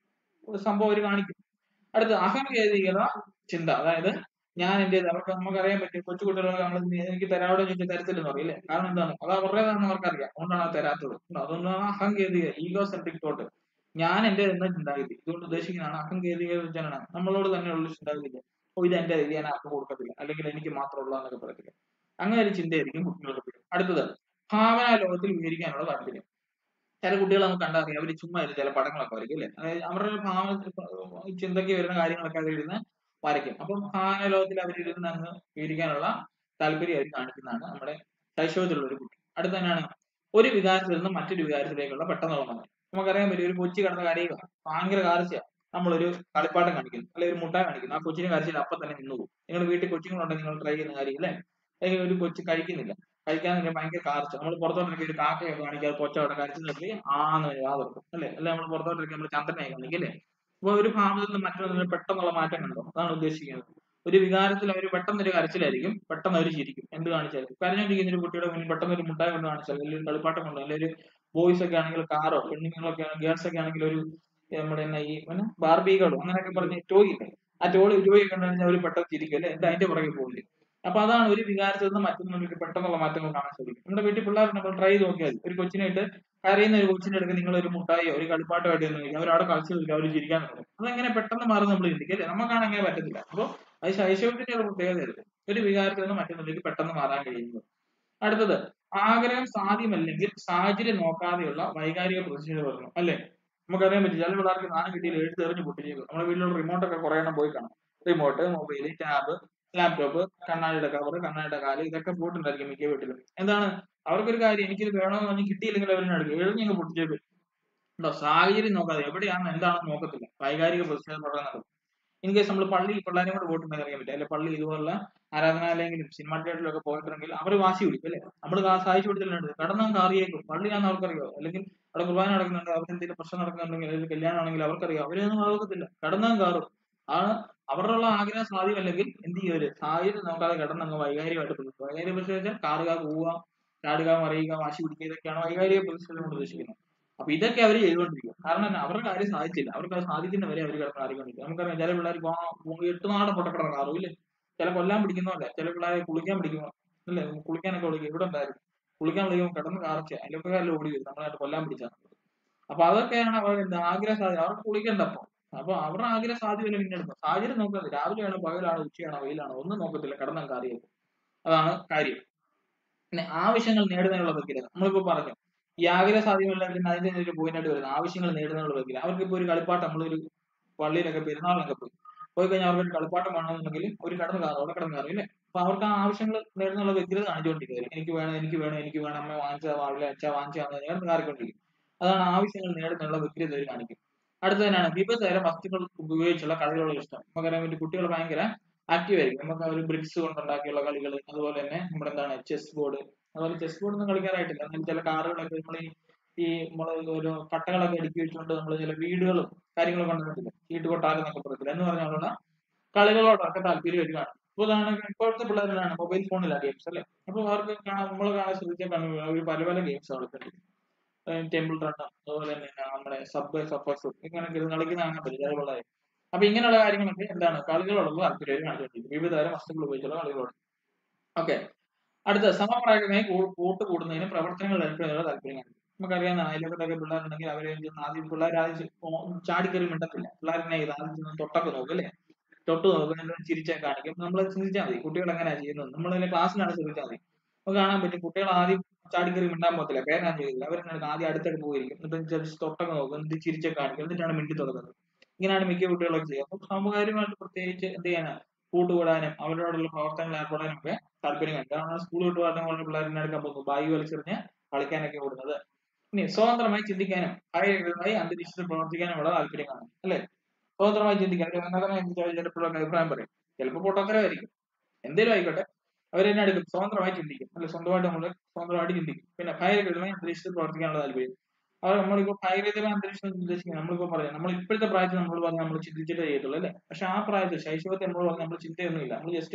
സംഭവം അവർ കാണിക്കും അടുത്ത അഹംകേന്ദ്രീകത ചിന്ത അതായത് ഞാൻ എന്റെ അവർക്ക് നമുക്കറിയാൻ പറ്റും കൊച്ചു കുട്ടികളൊക്കെ നമ്മൾ എനിക്ക് തരാവിടെ ചോദിച്ചാൽ തരത്തില്ലെന്ന് പറയില്ലേ കാരണം എന്താണ് അത് അവരുടേതാണെന്ന് അവർക്കറിയാം അതുകൊണ്ടാണ് അത് തരാത്തത് അതുകൊണ്ടാണ് അഹംകേന്ദ്രീക ഈഗോ സെൻട്രിക് തോട്ട് ഞാൻ എന്റെ എന്ന ചിന്താഗതി ഇതുകൊണ്ട് ഉദ്ദേശിക്കുന്നതാണ് അഹംകേന്ദ്രീക ജനനം നമ്മളോട് തന്നെയുള്ള ചിന്താഗതി ഓ ഇത് എന്റെ ഇത് ഞാൻ ആർക്കും കൊടുക്കത്തില്ല അല്ലെങ്കിൽ എനിക്ക് മാത്രമുള്ള എന്നൊക്കെ പറയത്തില്ല അങ്ങനെ ഒരു ചിന്തയായിരിക്കും കുട്ടികൾക്ക് അടുത്തത് ഭാവനാ ലോകത്തിൽ വിവരിക്കാനുള്ള താല്പര്യം ചില കുട്ടികൾ നമുക്ക് കണ്ടറിയാം അവർ ചുമ്മാ ഇരുന്ന് ചില പടങ്ങളൊക്കെ വരയ്ക്കും അല്ലെ അതായത് അവരുടെ ഭാവ ചിന്തയ്ക്ക് വരുന്ന കാര്യങ്ങളൊക്കെ അവരിരുന്ന് വരയ്ക്കും അപ്പം ഭാവന ലോകത്തിൽ അവരിരുന്ന് അങ്ങ് വിവരിക്കാനുള്ള താല്പര്യം അവർ കാണിക്കുന്നതാണ് നമ്മുടെ ശൈശവത്തിലുള്ള ഒരു കുട്ടി അടുത്ത തന്നെയാണ് ഒരു വികാരത്തിൽ നിന്ന് മറ്റൊരു വികാരത്തിലേക്കുള്ള പെട്ടെന്നുള്ള മാറ്റം നമുക്കറിയാൻ പറ്റും ഒരു കൊച്ചി കിടന്ന കരയുക ഭയങ്കര കാർച്ച നമ്മളൊരു കളിപ്പാട്ടം കാണിക്കുന്നു അല്ലെങ്കിൽ ഒരു മുട്ടായി കാണിക്കുന്നു ആ കൊച്ചിനെ കരച്ചിൽ അപ്പൊ തന്നെ നിന്നു പോകും നിങ്ങൾ വീട്ടിൽ കൊച്ചുങ്ങളുണ്ടെങ്കിൽ നിങ്ങൾ ട്രൈ ചെയ്യുന്ന കാര്യം അല്ലേ അല്ലെങ്കിൽ ഒരു കൊച്ചു കഴിക്കുന്നില്ല കഴിക്കാൻ തന്നെ ഭയങ്കര കാർച്ച നമ്മൾ പുറത്തോട്ടൊക്കെ ഒരു കാക്കയൊക്കെ കാണിക്കാതെ കൊച്ച അവിടെ കരച്ചു നിർത്തി ആന്ന് വാതിർക്കും അല്ലെ അല്ലെ നമ്മൾ പുറത്തോട്ടൊക്കെ നമ്മൾ ചന്ദ്രനെ കാണിക്കും അല്ലേ അപ്പൊ ഒരു ഭാവത്തിൽ നിന്ന് മറ്റൊന്നിന് പെട്ടെന്നുള്ള മാറ്റം കണ്ടോ അതാണ് ഉദ്ദേശിക്കുന്നത് ഒരു വികാരത്തിൽ അവർ പെട്ടെന്ന് ഒരു കരച്ചിലായിരിക്കും പെട്ടെന്ന് അവർ ചിരിക്കും എന്ത് കാണിച്ചാലും കരഞ്ഞോണ്ടിരിക്കുന്ന ഒരു കുട്ടിയുടെ മുന്നിൽ പെട്ടെന്ന് ഒരു മുട്ടായി കൊണ്ട് കാണിച്ചാൽ അല്ലെങ്കിൽ ഒരു കളിപ്പാട്ടം കൊണ്ട് അല്ലെങ്കിൽ ഒരു ബോയ്സ് ഒക്കെ ആണെങ്കിൽ കാറോ പെണ്ണുങ്ങളൊക്കെ ഗേൾസ് ഒക്കെ ആണെങ്കിൽ ഒരു നമ്മുടെ തന്നെ ഈ പിന്നെ ബാർബികളോ അങ്ങനെയൊക്കെ പറഞ്ഞ് ടോയ് ഇല്ലേ ആ ടോയ് ടോയ് കണ്ടു കഴിഞ്ഞാൽ അവർ പെട്ടെന്ന് ചിരിക്കും അല്ലെ എന്താ അതിന്റെ പുറകെ പോകില്ലേ അപ്പൊ അതാണ് ഒരു വികാരത്തിൽ നിന്ന് മറ്റൊന്നിലേക്ക് പെട്ടെന്നുള്ള മാറ്റങ്ങൾ കാണാൻ സാധിക്കും നമ്മുടെ വീട്ടിൽ പിള്ളേർ നമ്മൾ ട്രൈ ചെയ്ത് നോക്കിയാൽ ഒരു കൊച്ചിനായിട്ട് കരയുന്ന ഒരു കൊച്ചിന്റെ അടുത്ത് നിങ്ങൾ ഒരു മുട്ടായോ ഒരു കളിപ്പാട്ടമായിട്ട് എന്ന് ചോദിക്കും അവരവിടെ കളിച്ചു നിൽക്കും അവർ ചിരിക്കാൻ തുടങ്ങും അതെങ്ങനെ പെട്ടെന്ന് മാറും നമ്മൾ ചിന്തിക്കും അല്ലേ നമുക്കാണ് അങ്ങനെ പറ്റത്തില്ല അപ്പോൾ അത് ശൈശവത്തിന്റെ ഒരു പ്രത്യേകതയായിരുന്നു ഒരു വികാരത്തിൽ നിന്ന് മറ്റൊന്നിലേക്ക് പെട്ടെന്ന് മാറാൻ കഴിയുന്നത് അടുത്തത് ആഗ്രഹം സാധ്യമല്ലെങ്കിൽ സാഹചര്യം നോക്കാതെയുള്ള വൈകാരിക പ്രതിഷേധം അല്ലേ നമുക്കറിയാൻ പറ്റും ചില പിള്ളേർക്ക് സാധനം കിട്ടിയാൽ എഴുത്ത് എറിഞ്ഞ് പൊട്ടിച്ചേക്കും നമ്മുടെ വീട്ടിലുള്ള റിമോട്ട് ഒക്കെ കുറെ എണ്ണം പോയി കാണും റിമോട്ട് മൊബൈൽ ടാബ് ലാപ്ടോപ്പ് കണ്ണാടിയുടെ കവർ കണ്ണാടിയുടെ കാല് ഇതൊക്കെ പോയിട്ടുണ്ടായിരിക്കും മിക്ക വീട്ടിലും എന്താണ് അവർക്കൊരു കാര്യം എനിക്കിത് വേണമെന്ന് പറഞ്ഞ് കിട്ടിയില്ലെങ്കിൽ അവരെന്നെ എടുക്കും എഴുതിങ്ങ് പൊട്ടിച്ചേക്കും ഉണ്ടോ സാഹചര്യം നോക്കാതെ എവിടെയാണ് എന്താണെന്ന് നോക്കത്തില്ല വൈകാരിക പ്രതിഷേധം പറയുന്നത് ഇൻ കേസ് നമ്മൾ പള്ളി പിള്ളേരെ കൂടെ പോയിട്ടുണ്ടെങ്കിൽ അറിയാൻ പറ്റും അല്ലെ പള്ളി ഇതുപോലുള്ള ആരാധനാലയങ്ങളും സിനിമാ തിയേറ്ററിലും ഒക്കെ പോയിട്ടുണ്ടെങ്കിൽ അവർ വാശി പിടിക്കും അല്ലെ നമ്മൾ സാധിച്ചു കൊടുത്തിട്ടുണ്ട് കടന്നു കാറിയേക്കും പള്ളിയാണെന്ന് അവർക്കറിയോ അല്ലെങ്കിൽ അവിടെ കുർബാന നടക്കുന്നുണ്ട് അവർക്ക് എന്തെങ്കിലും പ്രശ്നം നടക്കുന്നുണ്ടെങ്കിൽ അല്ലെങ്കിൽ കല്യാണം ആണെങ്കിൽ അവർക്കറിയാം അവരൊന്നും ആകത്തില്ല കടന്നാൻ കാറും ആ അവരുടെ ആഗ്രഹം സാധ്യമല്ലെങ്കിൽ എന്ത് ചെയ്യും അവര് സാഹചര്യം നോക്കാതെ കിടന്നങ്ങ് വൈകാരികമായിട്ട് പ്രതിഷ്ഠിക്കും വൈകാരിക പ്രതിഷ്ഠ വെച്ചാൽ കാറുക പോവുക ചാടുക മറിയുക വാശി പിടിക്കുക ഇതൊക്കെയാണ് വൈകാരിക പ്രതിഷ്ഠ കൊണ്ട് ഉദ്ദേശിക്കുന്നത് അപ്പൊ ഇതൊക്കെ അവർ ചെയ്തുകൊണ്ടിരിക്കും കാരണം എന്നാ അവരുടെ കാര്യം സാധിച്ചില്ല അവർക്ക് അത് സാധിക്കുന്ന വരെ അവർ കിടന്ന് ആടിക്കൊണ്ടിരിക്കും നമുക്കറിയാം ചില പിള്ളേർ എട്ട് നാടൻ പൊട്ടക്കട കാറും ഇല്ലേ ചില കൊല്ലാൻ പിടിക്കുന്നവല്ല ചില പിള്ളേരെ കുളിക്കാൻ പിടിക്കുമോ അല്ലേ കുളിക്കാനൊക്കെ വിളിക്കും ഇവിടെ ഉണ്ടായിരുന്നു കുളിക്കാൻ വിളിക്കുമ്പോൾ കിടന്ന് കാർച്ച അയൽക്കാരിൽ ഓടി വരും നമ്മളായിട്ട് കൊല്ലാൻ പിടിച്ചാൽ അപ്പൊ അതൊക്കെയാണ് അവർ ആഗ്രഹ സാധ്യത അവർക്ക് കുളിക്കണ്ട അപ്പൊ അപ്പൊ അവരുടെ ആഗ്രഹ സാധ്യത പിന്നെടുക്കും സാഹചര്യം നോക്കുന്നത് രാവിലെയാണോ പകലാണോ ഉച്ചയാണോ വെയിലാണോ ഒന്നും നോക്കത്തില്ല കിടന്നങ്ങ് അറിയാം അതാണ് കാര്യം പിന്നെ ആവശ്യങ്ങൾ നേടുന്നതിനുള്ള പ്രക്രിയ നമ്മളിപ്പോ പറഞ്ഞു ഈ ആഗ്രഹ സാധ്യതയുള്ള പിന്നെ അതിന്റെ ഒരു പോയിന്റ് ആയിട്ട് വരുന്നത് ആവശ്യങ്ങൾ നേടുന്നതിനുള്ള പ്രക്രിയ അവർക്ക് ഇപ്പൊ ഒരു കളിപ്പാട്ടം നമ്മളൊരു പള്ളിയിലൊക്കെ പെരുന്നാളിലൊക്കെ പോയി പോയി കഴിഞ്ഞാൽ അവർക്ക് ഒരു കളിപ്പാട്ടം വേണമെന്നുണ്ടെങ്കിൽ ഒരു കടന്ന് കാറും അവിടെ കിടന്ന് കാറും ഇല്ലേ അപ്പൊ അവർക്ക് ആ ആവശ്യങ്ങൾ നേടുന്നുള്ള വ്യക്തിഗത കാണിച്ചുകൊണ്ടിരിക്കുന്നത് എനിക്ക് വേണം എനിക്ക് വേണം എനിക്ക് വേണം അമ്മ വാങ്ങിച്ചാ വാങ്ങില്ല അച്ഛാ വാങ്ങിച്ചാ നേർന്ന് കാറിക്കൊണ്ടിരിക്കും അതാണ് ആവശ്യങ്ങൾ നേടുന്നുള്ള വ്യക്തിഗത അവർ കാണിക്കും അടുത്തതിനാണ് വിവിധ തരം വസ്തുക്കൾ ഉപയോഗിച്ചുള്ള കളികളുടെ ഇഷ്ടം നമുക്കറിയാൻ പറ്റും കുട്ടികൾ ഭയങ്കര ആക്റ്റീവ് ആയിരിക്കും നമുക്ക് ഒരു ബ്രിക്സ് കൊണ്ടുണ്ടാക്കിയുള്ള കളികൾ അതുപോലെ തന്നെ നമ്മുടെ എന്താണ് ചെസ് ബോർഡ് അതുപോലെ ചെസ് ബോർഡ് ഒന്നും കളിക്കാറായിട്ടില്ല എന്നാൽ ചില കാറുകളൊക്കെ നമ്മൾ ഈ നമ്മൾ ഓരോ കട്ടകളൊക്കെ അടുക്കി വെച്ചുകൊണ്ട് നമ്മൾ ചില വീടുകളും കാര്യങ്ങളൊക്കെ കണ്ടിട്ടില്ല ചീട്ടുകൊട്ടാരം എന്നൊക്കെ പറയത്തില്ല എന്ന് പറഞ്ഞുള്ള കളികളോടൊക്കെ താല്പര്യം ഒരു കാണും ഇപ്പൊ ഉദാഹരണത്തിന് ഇപ്പോഴത്തെ പിള്ളേരാണ് മൊബൈൽ ഫോണിലാണ് ഗെയിംസ് അല്ലേ അപ്പൊ അവർക്ക് കാണാൻ നമ്മൾ കാണാൻ ശ്രദ്ധിച്ചാൽ കാണും അവർ പല പല ഗെയിംസ് കളിക്കുന്നുണ്ട് ടെമ്പിൾ റൺ അതുപോലെ തന്നെ നമ്മുടെ സബ് സഫേഴ്സ് ഇങ്ങനെ കളിക്കുന്ന കാണാൻ പറ്റും ചില പിള്ളേർ അപ്പൊ ഇങ്ങനെയുള്ള കാര്യങ്ങളൊക്കെ എന്താണ് കളികളോടുള്ള താല്പര്യം കാണിച്ചുകൊണ്ടിരിക്കും വിവിധ തരം വസ്തുക്കൾ ഉപയോഗിച്ചുള്ള കളികളോട് ഓക്കെ അടുത്ത സമപ്രായകമായി കൂട്ട് കൂടുന്നതിനും പ്രവർത്തനങ്ങൾ ഏർപ്പെടുന്നതിനുള്ള താല്പര്യം കാണിക്കും നമുക്കറിയാം അയൽവക്കത്തൊക്കെ പിള്ളേരുണ്ടെങ്കിൽ അവരെ ആദ്യം പിള്ളേർ ആദ്യം ചാടിക്കറി മിണ്ടത്തില്ല പിള്ളേരെന്നെ ഇത് ആദ്യം ചെന്ന് തൊട്ടൊക്കെ നോക്കും അല്ലേ തൊട്ട് നോക്കും എന്നിട്ട് ചിരിച്ചാൽ കാണിക്കും നമ്മൾ ചിന്തിച്ചാൽ മതി കുട്ടികൾ എങ്ങനെയാ ചെയ്യുന്നത് നമ്മളതിന്റെ ക്ലാസ്സിലാണ് ശ്രദ്ധിച്ചാൽ മതി നമുക്ക് കാണാൻ പറ്റും കുട്ടികൾ ആദ്യം ചാടിക്കറി മിണ്ടാൻ പോകത്തില്ല പേരാൻ ചെയ്തില്ല അവരെന്നെ ആദ്യം അടുത്തടുത്ത് പോയിരിക്കും എന്നിട്ട് ജസ്റ്റ് തൊട്ടൊക്കെ നോക്കും എന്നിട്ട് ചിരിച്ചൊക്കെ കാണിക്കും എന്നിട്ടാണ് മിണ്ടി തുടങ്ങുന്നത് ഇങ്ങനെയാണ് മിക്ക കുട്ടികളൊക്കെ ചെയ്യുക അപ്പൊ സമകാര്യമായിട്ട് പ്രത്യേകിച്ച് എന്ത് ചെയ്യാനാ കൂട്ടുകൂടാനും അവരോടുള്ള പ്രവർത്തനങ്ങൾ ഏർപ്പെടാനും ഒക്കെ താല്പര്യം കണ്ടു കാരണം സ്കൂൾ വിട്ട് പറഞ്ഞ പിള്ളേരെ എടുക്കാൻ പോകുന്നു ബാഗ് വലിച്ചെറിഞ്ഞ് കളിക്കാനൊക്കെ വിടുന്നത് ഇനി സ്വതന്ത്രമായി ചിന്തിക്കാനും ഭയകരമായി അന്തരീക്ഷത്തിൽ പ്രവർത്തിക്കാനുമുള്ള താല്പര്യം കാണും അല്ലെ സ്വതന്ത്രമായി ചിന്തിക്കാൻ ഒരു ഉന്നതമായി ചിന്തിച്ചാൽ ചിലപ്പോഴൊക്കെ അഭിപ്രായം പറയും ചിലപ്പോൾ പൊട്ടത്തരമായിരിക്കും എന്തേലും ആയിക്കോട്ടെ അവർ തന്നെ എടുക്കും സ്വതന്ത്രമായി ചിന്തിക്കും അല്ലെ സ്വന്തമായിട്ട് നമ്മൾ സ്വന്തമായിട്ട് ചിന്തിക്കും പിന്നെ ഭയകരമായി അന്തരീക്ഷത്തിൽ പ്രവർത്തിക്കാനുള്ള താല്പര്യം അവർ നമ്മളിപ്പോ ഭയങ്കരമായ അന്തരീക്ഷം ഉദ്ദേശിക്കുന്നത് നമ്മളിപ്പോ പറയാം നമ്മൾ ഇപ്പോഴത്തെ പ്രായത്തിൽ നമ്മൾ പറഞ്ഞാൽ നമ്മൾ ചിന്തിച്ചിട്ടേ ചെയ്യത്തുള്ളൂ അല്ലേ പക്ഷെ ആ പ്രായത്തിൽ ശൈശവത്തിൽ നമ്മൾ പറഞ്ഞാൽ നമ്മൾ ചിന്തയൊന്നുമില്ല നമ്മൾ ജസ്റ്റ്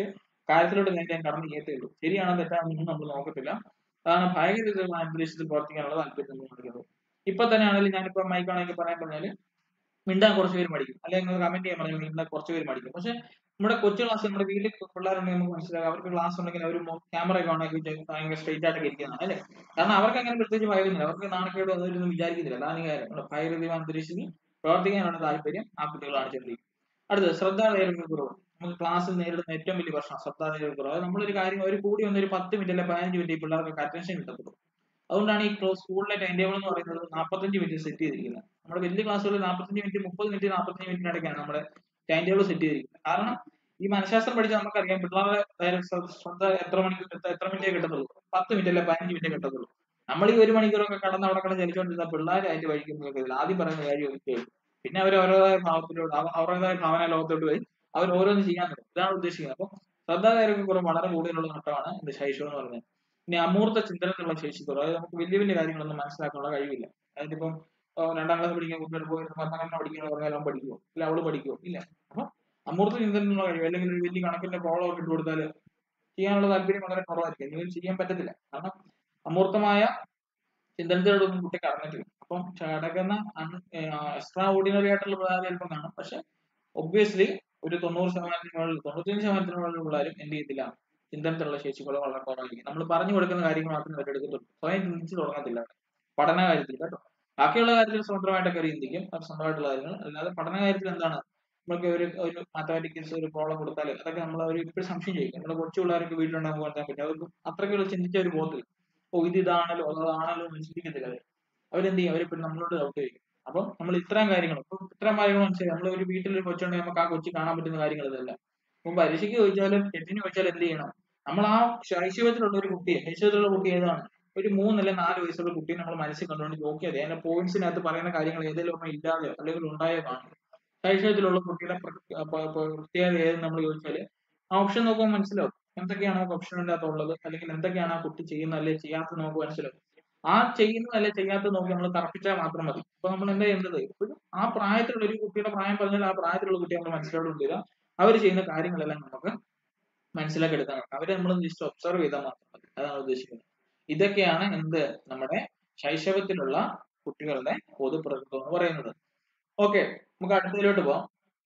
കാര്യത്തിലോട്ട് നേരെ ഞാൻ കടന്നു ചെയ്യത്തേ ഉള്ളൂ ശരിയാണോ തെറ്റാണെന്നൊന്നും നമ്മൾ നോക്കത്തില്ല അതാണ് ഭയങ്കര അന്തരീക്ഷത്തിൽ പ്രവർത്തിക്കാനുള്ള താല്പര്യം നമ്മൾ കാണിക്കുന്നത് ഇപ്പൊ തന്നെ ആണെങ്കിലും ഞാനിപ്പോ മൈക്കാണെങ്കിൽ പറയാൻ പറഞ്ഞാല് മിണ്ടാൻ കുറച്ച് പേര് മടിക്കും അല്ലെങ്കിൽ നിങ്ങൾ കമന്റ് ചെയ്യാൻ പറഞ്ഞാൽ മിണ്ടാൻ കുറച്ച് പേര് മടിക്കും പക്ഷെ നമ്മുടെ കൊച്ചു ക്ലാസ് നമ്മുടെ വീട്ടിൽ പിള്ളേരുണ്ടെങ്കിൽ നമുക്ക് മനസ്സിലാക്കാം അവർക്ക് ക്ലാസ് ഉണ്ടെങ്കിൽ അവർ ക്യാമറ ഒക്കെ ഓൺ ആക്കി ഭയങ്കര സ്ട്രൈറ്റ് ആയിട്ട് ഇരിക്കുന്നതാണ് അല്ലേ കാരണം അവർക്ക് അങ്ങനെ പ്രത്യേകിച്ച് ഭയക്കുന്നില്ല അവർക്ക് നാണക്കേട് അതൊന്നും വിചാരിക്കുന്നില്ല അതാണ് ഈ കാര്യം നമ്മുടെ ഭയകൃതി അന്തരീക്ഷത്തിൽ പ്രവർത്തിക്കാനുള്ള താല്പര്യം ആ കുട്ടികളാണ് ചെറുതിരിക്കും അടുത്തത് ശ്രദ്ധാദൈർഘ്യ കുറവ് നമുക്ക് ക്ലാസ്സിൽ നേരിടുന്ന ഏറ്റവും വലിയ പ്രശ്നം ശ്രദ്ധാദൈർഘ്യ കുറവ് അത് നമ്മളൊരു കാര്യം ഒരു കൂടി വന്ന ഒരു പത്ത് മിനിറ്റ് അല്ലെ പതിനഞ്ച് മിനിറ്റ് ഈ പിള്ളേർക്ക് അറ്റൻഷൻ കിട്ടത്തുള്ളൂ അതുകൊണ്ടാണ് ഈ സ്കൂളിലെ ടൈം ടേബിൾ എന്ന് പറയുന്നത് നാൽപ്പത്തഞ്ച് മിനിറ്റ് സെറ്റ് ചെയ്തിരിക്കുന്നത് നമ്മുടെ വലിയ ക്ലാസ്സുകളിൽ നാൽപ്പത്തഞ്ച് മിനിറ്റ് മുപ്പത് മിനിറ്റ് നാൽപ്പത്തഞ്ച് മിനിറ്റിനിടയ്ക്കാണ് നമ്മുടെ ടൈം ടേബിൾ സെറ്റ് ചെയ്തിരിക്കുന്നത് കാരണം ഈ മനഃശാസ്ത്രം പഠിച്ച നമുക്കറിയാം പിള്ളേരുടെ നേരെ ശ്ര- ശ്രദ്ധ എത്ര മണിക്കൂർ എത്ര എത്ര മിനിറ്റേ കിട്ടത്തുള്ളൂ പത്ത് മിനിറ്റ് അല്ലെ പതിനഞ്ച് മിനിറ്റേ കിട്ടത്തുള്ളൂ നമ്മൾ ഈ ഒരു മണിക്കൂറൊക്കെ കടന്ന് അവിടെ കിടന്ന് ചലിച്ചുകൊണ്ടിരുന്ന പിള്ളേർ അതിന്റെ വഴിക്ക് നോക്കിയതില്ല ആദ്യം പറയുന്ന കാര്യം ഒക്കെ പിന്നെ അവർ അവരുടേതായ ഭാവത്തിലോട്ട് അവ- അവരുടേതായ ഭാവന ലോകത്തോട്ട് പോയി അവർ ഓരോന്ന് ചെയ്യാൻ തുടങ്ങും ഇതാണ് ഉദ്ദേശിക്കുന്നത് അപ്പം ശ്രദ്ധാകാരൊക്കെ കുറവ് വളരെ കൂടുതലുള്ള ഘട്ടമാണ് ഇത് ശൈശവം എന്ന് പറയുന്നത് ഇനി അമൂർത്ത ചിന്തനത്തിലുള്ള ശേഷി കുറവ് അതായത് നമുക്ക് വലിയ വലിയ കാര്യങ്ങളൊന്നും മനസ്സിലാക്കാനുള്ള കഴിവില്ല അതായത് ഇപ്പം ഓ, രണ്ടാം ക്ലാസ് പഠിക്കുന്ന കുട്ടികൾ പോയി പത്താം ക്ലാസ് പഠിക്കുന്ന പറഞ്ഞാൽ അവൻ പഠിക്കുമോ ഇല്ല അവള് പഠിക്കുമോ ഇല്ല അപ്പൊ അമൂർത്ത ചിന്തനത്തിനുള്ള കഴിവ് അല്ലെങ്കിൽ ഒരു വലിയ കണക്കിന്റെ പ്രോബ്ലം ഒക്കെ ഇട്ട് കൊടുത്താൽ ചെയ്യാനുള്ള താല്പര്യം വളരെ കുറവായിരിക്കും എന്തെങ്കിലും ചെയ്യാൻ പറ്റത്തില്ല കാരണം അമൂർത്തമായ ചിന്തനത്തിലോടൊന്നും കുട്ടി കടന്നിട്ടില്ല അപ്പം കിടക്കുന്ന എക്സ്ട്രാ ഓർഡിനറി ആയിട്ടുള്ള പിള്ളേർ ചിലപ്പം കാണും പക്ഷെ ഒബ്വിയസ്ലി ഒരു തൊണ്ണൂറ് ശതമാനത്തിന് മുകളിൽ തൊണ്ണൂറ്റഞ്ച് ശതമാനത്തിന് മുകളിൽ പിള്ളേരും എന്ത് ചെയ്യത്തില്ല ചിന്തനത്തിലുള്ള ശേഷികൾ വളരെ കുറവായിരിക്കും നമ്മൾ പറഞ്ഞു കൊടുക്കുന്ന കാര്യങ്ങൾ മാത്രമേ അവർ എടുക്കത്തുള്ളൂ സ്വയം ചിന്തിച്ച് തുടങ്ങത്തില്ല പഠന കാര്യത്തിൽ കേട്ടോ ബാക്കിയുള്ള കാര്യത്തിൽ സ്വതന്ത്രമായിട്ടൊക്കെ അവർ ചിന്തിക്കും അവർ സ്വന്തമായിട്ടുള്ള കാര്യങ്ങൾ അല്ലാതെ പഠന കാര്യത്തിൽ എന്താണ് നമുക്ക് ഒരു ഒരു മാത്തമാറ്റിക്സ് ഒരു പ്രോബ്ലം കൊടുത്താൽ അതൊക്കെ നമ്മൾ അവർ ഇപ്പോഴും സംശയം ചെയ്യും നമ്മുടെ കൊച്ചു പിള്ളേരൊക്കെ വീട്ടിലുണ്ടാകുമ്പോൾ കൊടുക്കാൻ പറ്റും അവർക്ക് അത്രയ്ക്കുള്ള ചിന്തിച്ച ഒരു പോകത്തില്ല ഓ ഇത് ഇതാണല്ലോ അതാണല്ലോ എന്ന് ചിന്തിക്കത്തില്ല അവർ അവരെന്ത് ചെയ്യും അവരിപ്പോഴും നമ്മളോട് ഡൗട്ട് ചെയ്യും അപ്പം നമ്മൾ ഇത്രയും കാര്യങ്ങൾ ഇപ്പം ഇത്രയും കാര്യങ്ങൾ മനസ്സിലായി നമ്മൾ ഒരു വീട്ടിൽ ഒരു കൊച്ചുണ്ടെങ്കിൽ നമുക്ക് ആ കൊച്ചു കാണാൻ പറ്റുന്ന കാര്യങ്ങൾ ഇതല്ല ഇപ്പം പരീക്ഷയ്ക്ക് ചോദിച്ചാലും തെറ്റിന് ചോദിച്ചാലും എന്ത് ചെയ്യണം നമ്മൾ ആ ശൈശവത്തിലുള്ള ഒരു കുട്ടിയെ ശൈശവത്തിലുള്ള കുട്ടി ഏതാണ് ഒരു മൂന്നല്ല നാല് വയസ്സുള്ള കുട്ടിയെ നമ്മൾ മനസ്സിൽ കണ്ടുകൊണ്ട് നോക്കിയാൽ മതി അതിന്റെ പോയിന്റ്സിനകത്ത് പറയുന്ന കാര്യങ്ങൾ ഏതെങ്കിലും ഒരെണ്ണം ഇല്ലാതെയോ അല്ലെങ്കിൽ ഉണ്ടായോ കാണും ശൈശവത്തിലുള്ള കുട്ടിയുടെ പ്ര- പ- പ- പ്രത്യേകത ഏതെന്ന് നമ്മൾ ചോദിച്ചാല് ആ ഓപ്ഷൻ നോക്കുമ്പോൾ മനസ്സിലാവും എന്തൊക്കെയാണ് ആ ഓപ്ഷനിൻ്റെ അകത്ത് ഉള്ളത് അല്ലെങ്കിൽ എന്തൊക്കെയാണ് ആ കുട്ടി ചെയ്യുന്നത് അല്ലെങ്കിൽ ചെയ്യാത്തത് നമുക്ക് മനസ്സിലാവും ആ ചെയ്യുന്നത് അല്ലെ ചെയ്യാത്തത് നോക്കി നമ്മൾ തറപ്പിച്ചാൽ മാത്രം മതി ഇപ്പൊ നമ്മൾ എന്താ ചെയ്യേണ്ടത് ഇപ്പോഴും ആ പ്രായത്തിലുള്ള ഒരു കുട്ടിയുടെ പ്രായം പറഞ്ഞാൽ ആ പ്രായത്തിലുള്ള കുട്ടിയെ നമ്മൾ മനസ്സിലോട്ട് കൊണ്ടുവരിക അവർ ചെയ്യുന്ന കാര്യങ്ങളെല്ലാം നമുക്ക് മനസ്സിലാക്കി എടുക്കാൻ അവരെ നമ്മൾ ജസ്റ്റ് ഒബ്സർവ് ചെയ്താൽ മാത്രം മതി അതാണ് ഉദ്ദേശിക്കുന്നത് ഇതൊക്കെയാണ് എന്ത് നമ്മുടെ ശൈശവത്തിലുള്ള കുട്ടികളുടെ പൊതുപ്രകൃതം എന്ന് പറയുന്നത് ഓക്കെ നമുക്ക് അടുത്തതിലോട്ട് പോവാം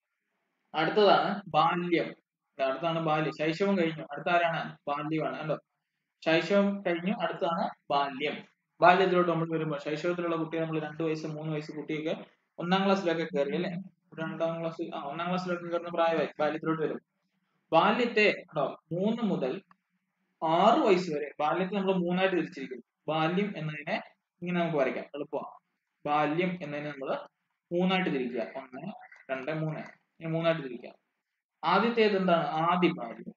അടുത്തതാണ് ബാല്യം ദാ അടുത്താണ് ബാല്യം ശൈശവം കഴിഞ്ഞു അടുത്ത ആരാണ് ബാല്യമാണ് കണ്ടോ ശൈശവം കഴിഞ്ഞു അടുത്താണ് ബാല്യം ബാല്യത്തിലോട്ട് നമ്മൾ വരുമ്പോൾ ശൈശവത്തിലുള്ള കുട്ടികൾ നമ്മൾ രണ്ട് വയസ്സ് മൂന്ന് വയസ്സ് കുട്ടിയൊക്കെ ഒന്നാം ക്ലാസ്സിലൊക്കെ കയറി അല്ലേ രണ്ടാം ക്ലാസ് ആ ഒന്നാം ക്ലാസ്സിലൊക്കെ കയറുന്ന പ്രായമായി ബാല്യത്തിലോട്ട് വരും ബാല്യത്തെ കേട്ടോ മൂന്ന് മുതൽ ആറ് വയസ്സ് വരെ ബാല്യത്തെ നമ്മൾ മൂന്നായിട്ട് തിരിച്ചിരിക്കുന്നു ബാല്യം എന്നതിനെ ഇങ്ങനെ നമുക്ക് വരയ്ക്കാം എളുപ്പമാണ് ബാല്യം എന്നതിനെ നമ്മൾ മൂന്നായിട്ട് തിരിക്കുക ഒന്ന് രണ്ട് മൂന്ന് ഇങ്ങനെ മൂന്നായിട്ട് തിരിക്കുക ആദ്യത്തേത് എന്താണ് ആദി ബാല്യം